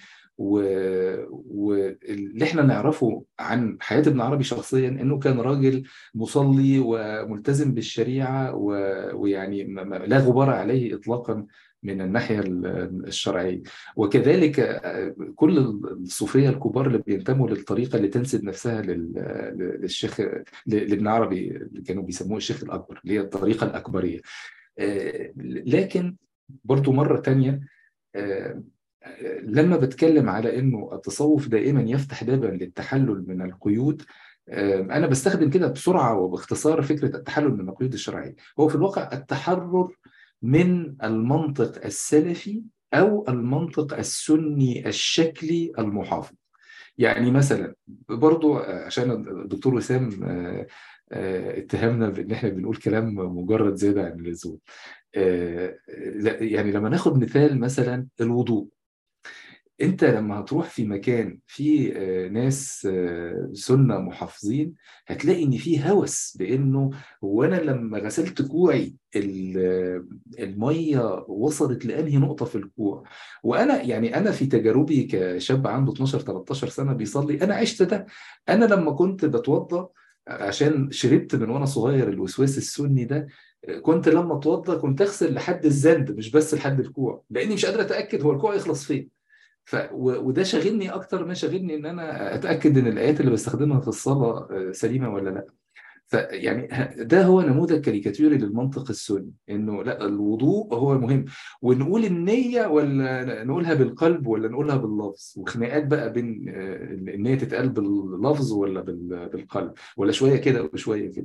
واللي احنا نعرفه عن حياة ابن عربي شخصيا انه كان راجل مصلي وملتزم بالشريعة و- ويعني ما- ما- لا غبار عليه اطلاقا من الناحية ال- الشرعية وكذلك آه، كل الصوفية الكبار اللي بينتموا للطريقة اللي تنسب نفسها لل- للشيخ ل- لابن عربي اللي كانوا بيسموه الشيخ الأكبر اللي هي الطريقة الأكبرية آه، لكن برضو مرة تانية آه، لما بتكلم على انه التصوف دائما يفتح بابا للتحلل من القيود آه، انا بستخدم كده بسرعه وباختصار فكره التحلل من القيود الشرعيه هو في الواقع التحرر من المنطق السلفي او المنطق السني الشكلي المحافظ يعني مثلا برضو عشان الدكتور وسام آه، آه، اتهمنا بان احنا بنقول كلام مجرد زياده عن اللزوم آه، لا- يعني لما ناخد مثال مثلا الوضوء انت لما هتروح في مكان فيه آه، ناس آه، سنة محافظين هتلاقي ان في هوس بانه هو انا لما غسلت كوعي ال- المية وصلت لانهي نقطة في الكوع وانا يعني انا في تجاربي كشاب عنده 12 13 سنة بيصلي انا عشت ده انا لما كنت بتوضى عشان شربت من وانا صغير الوسواس السني ده كنت لما اتوضى كنت اغسل لحد الزند مش بس لحد الكوع لاني مش قادر اتاكد هو الكوع يخلص فين ف و- وده شاغلني اكتر ما شاغلني ان انا اتاكد ان الايات اللي بستخدمها في الصلاه آه، سليمه ولا لا فيعني ه- ده هو نموذج كاريكاتيري للمنطق السني انه لا الوضوء هو مهم ونقول النيه ولا نقولها بالقلب ولا نقولها باللفظ وخناقات بقى بين آه، النيه تتقال باللفظ ولا بال- بالقلب ولا شويه كده وشويه كده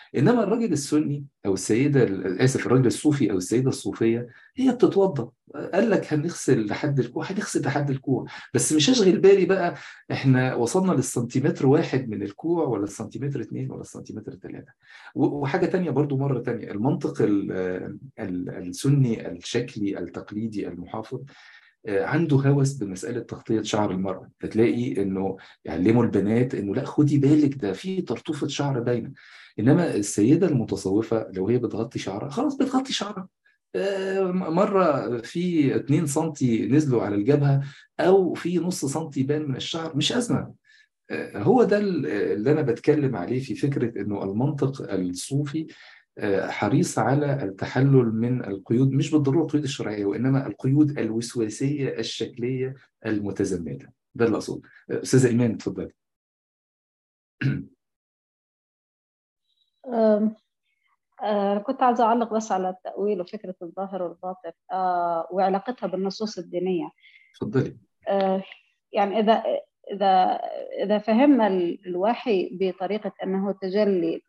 انما الراجل السني او السيده اسف الراجل الصوفي او السيده الصوفيه هي بتتوضا قال لك هنغسل لحد الكوع هنغسل لحد الكوع بس مش هشغل بالي بقى احنا وصلنا للسنتيمتر واحد من الكوع ولا السنتيمتر اثنين ولا السنتيمتر ثلاثه وحاجه تانية برضو مره تانية المنطق السني الشكلي التقليدي المحافظ عنده هوس بمساله تغطيه شعر المراه فتلاقي انه يعلموا البنات انه لا خدي بالك ده في طرطوفه شعر باينه انما السيده المتصوفه لو هي بتغطي شعرها خلاص بتغطي شعرها مره في 2 سم نزلوا على الجبهه او في نص سم بان من الشعر مش ازمه هو ده اللي انا بتكلم عليه في فكره انه المنطق الصوفي حريص على التحلل من القيود مش بالضروره القيود الشرعيه وانما القيود الوسواسيه الشكليه المتزمته ده اللي اقصده استاذه ايمان اتفضلي أه كنت عايزة أعلق بس على التأويل وفكرة الظاهر والباطن أه وعلاقتها بالنصوص الدينية اتفضلي أه يعني إذا إذا إذا فهمنا الوحي بطريقة أنه تجلي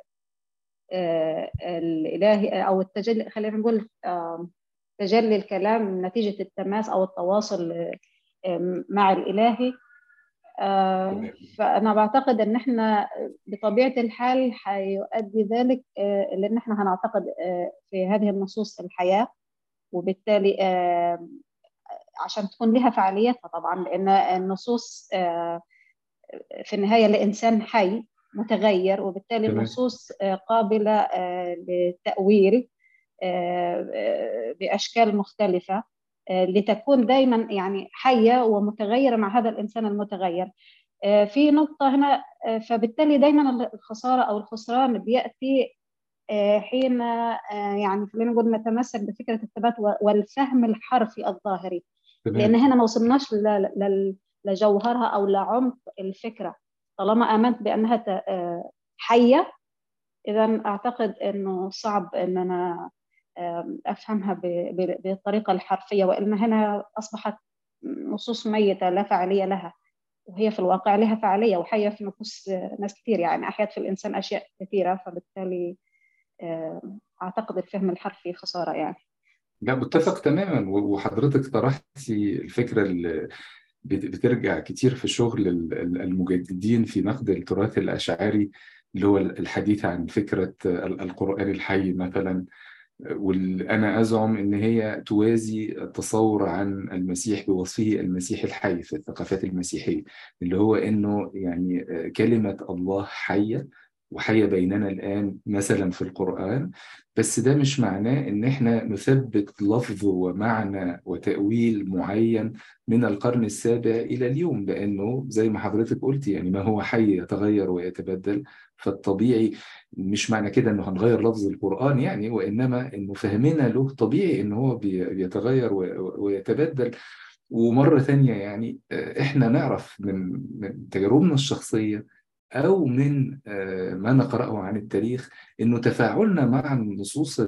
الإلهي أو التجلي خلينا نقول تجلي الكلام نتيجة التماس أو التواصل مع الإلهي فأنا بعتقد أن احنا بطبيعة الحال حيؤدي ذلك لأن احنا هنعتقد في هذه النصوص الحياة وبالتالي عشان تكون لها فعاليتها طبعا لأن النصوص في النهاية لإنسان حي متغير وبالتالي النصوص قابلة للتأويل بأشكال مختلفة لتكون دائما يعني حية ومتغيرة مع هذا الإنسان المتغير في نقطة هنا فبالتالي دائما الخسارة أو الخسران بيأتي حين يعني خلينا نقول نتمسك بفكرة الثبات والفهم الحرفي الظاهري لأن هنا ما وصلناش لجوهرها أو لعمق الفكرة طالما آمنت بأنها حية إذا أعتقد أنه صعب أن أنا أفهمها بالطريقة الحرفية وإلا هنا أصبحت نصوص ميتة لا فعالية لها وهي في الواقع لها فعالية وحية في نفوس ناس كثير يعني أحيت في الإنسان أشياء كثيرة فبالتالي أعتقد الفهم الحرفي خسارة يعني لا متفق تماما وحضرتك طرحتي الفكرة اللي بترجع كتير في شغل المجددين في نقد التراث الأشعري اللي هو الحديث عن فكرة القرآن الحي مثلا وأنا أزعم إن هي توازي التصور عن المسيح بوصفه المسيح الحي في الثقافات المسيحية اللي هو إنه يعني كلمة الله حية وحية بيننا الآن مثلا في القرآن بس ده مش معناه إن إحنا نثبت لفظ ومعنى وتأويل معين من القرن السابع إلى اليوم لأنه زي ما حضرتك قلت يعني ما هو حي يتغير ويتبدل فالطبيعي مش معنى كده إنه هنغير لفظ القرآن يعني وإنما إنه فهمنا له طبيعي إنه هو بيتغير ويتبدل ومرة ثانية يعني إحنا نعرف من من تجاربنا الشخصية أو من ما نقرأه عن التاريخ إنه تفاعلنا مع النصوص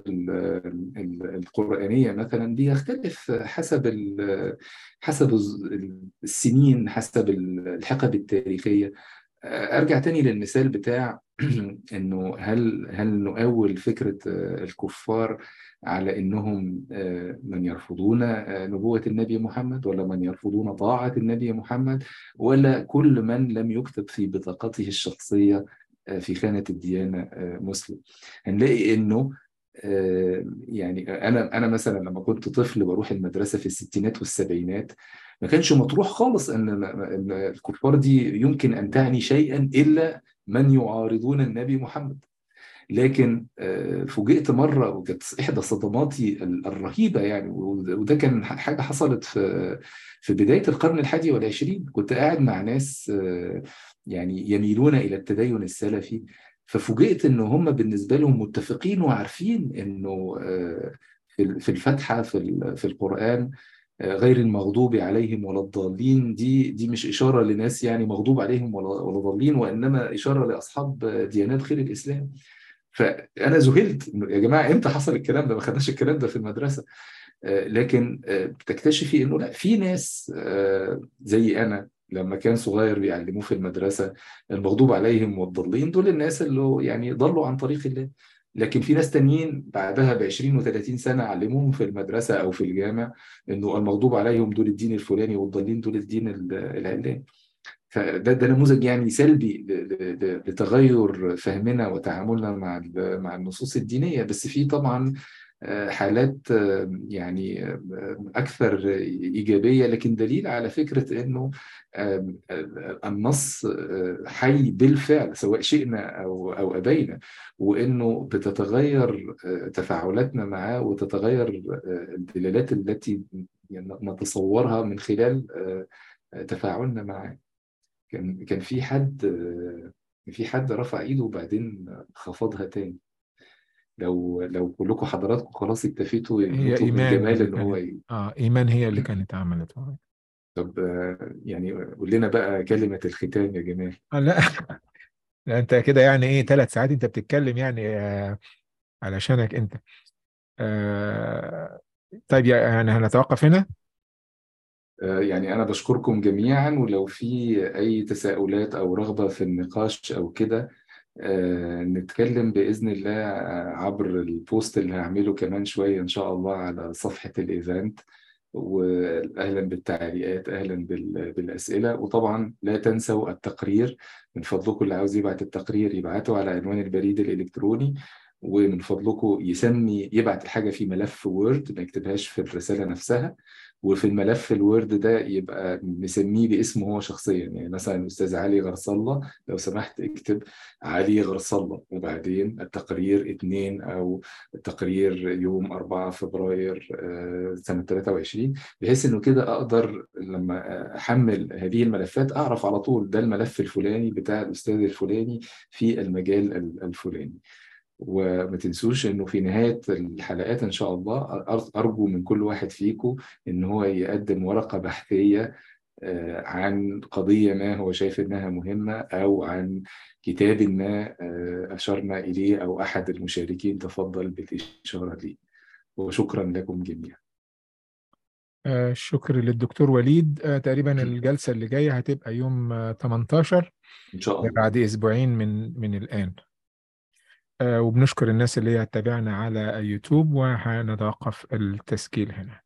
القرآنية مثلا بيختلف حسب حسب السنين حسب الحقب التاريخية أرجع تاني للمثال بتاع إنه هل هل نؤول فكرة الكفار على إنهم من يرفضون نبوة النبي محمد ولا من يرفضون طاعة النبي محمد ولا كل من لم يكتب في بطاقته الشخصية في خانة الديانة مسلم هنلاقي إنه يعني أنا أنا مثلا لما كنت طفل بروح المدرسة في الستينات والسبعينات ما كانش مطروح خالص ان ان الكفار دي يمكن ان تعني شيئا الا من يعارضون النبي محمد لكن فوجئت مره وكانت احدى صدماتي الرهيبه يعني وده كان حاجه حصلت في في بدايه القرن الحادي والعشرين كنت قاعد مع ناس يعني يميلون الى التدين السلفي ففوجئت ان هم بالنسبه لهم متفقين وعارفين انه في الفاتحه في في القران غير المغضوب عليهم ولا الضالين دي دي مش اشاره لناس يعني مغضوب عليهم ولا ولا ضالين وانما اشاره لاصحاب ديانات غير الاسلام فانا ذهلت يا جماعه امتى حصل الكلام ده ما خدناش الكلام ده في المدرسه لكن بتكتشفي انه لا في ناس زي انا لما كان صغير بيعلموه في المدرسة المغضوب عليهم والضالين دول الناس اللي يعني ضلوا عن طريق الله لكن في ناس تانيين بعدها ب 20 و30 سنة علموهم في المدرسة أو في الجامع إنه المغضوب عليهم دول الدين الفلاني والضالين دول الدين العلاني فده ده نموذج يعني سلبي ل- ل- لتغير فهمنا وتعاملنا مع ال- مع النصوص الدينية بس في طبعا آه، حالات آه، يعني آه، أكثر إيجابية لكن دليل على فكرة إنه آه، آه، النص آه، حي بالفعل سواء شئنا أو أو أبينا وإنه بتتغير آه، تفاعلاتنا معاه وتتغير آه، الدلالات التي نتصورها من خلال آه، تفاعلنا معاه كان كان في حد آه، في حد رفع ايده وبعدين خفضها تاني لو لو كلكم حضراتكم خلاص اكتفيتوا هي نطلب من إيمان جمال اللي ان هو كانت ي... آه إيمان هي اللي كانت عملت طب آه، يعني قول لنا بقى كلمة الختام يا جمال آه لا لا أنت كده يعني إيه ثلاث ساعات أنت بتتكلم يعني آه علشانك أنت آه طيب يعني هنتوقف هنا آه، يعني أنا بشكركم جميعا ولو في أي تساؤلات أو رغبة في النقاش أو كده آه، نتكلم بإذن الله آه، عبر البوست اللي هعمله كمان شوية إن شاء الله على صفحة الإيفنت وأهلا بالتعليقات أهلا بال- بالأسئلة وطبعا لا تنسوا التقرير من فضلكم اللي عاوز يبعت التقرير يبعته على عنوان البريد الإلكتروني ومن فضلكم يسمي يبعت الحاجة في ملف وورد ما يكتبهاش في الرسالة نفسها وفي الملف الوورد ده يبقى مسميه باسمه هو شخصيا يعني مثلا الأستاذ علي غرس الله لو سمحت اكتب علي غرس الله وبعدين التقرير اتنين أو التقرير يوم 4 فبراير آه، سنة 23 بحيث إنه كده أقدر لما أحمل هذه الملفات أعرف على طول ده الملف الفلاني بتاع الأستاذ الفلاني في المجال ال- الفلاني وما تنسوش انه في نهاية الحلقات ان شاء الله أر- ارجو من كل واحد فيكم ان هو يقدم ورقة بحثية آه، عن قضية ما هو شايف انها مهمة او عن كتاب ما آه، اشرنا اليه او احد المشاركين تفضل بالاشارة ليه وشكرا لكم جميعا آه شكر للدكتور وليد آه تقريبا الجلسة اللي جاية هتبقى يوم آه 18 ان شاء الله بعد أسبوعين من من الآن آه وبنشكر الناس اللي هي تتابعنا على يوتيوب وهنتوقف التسجيل هنا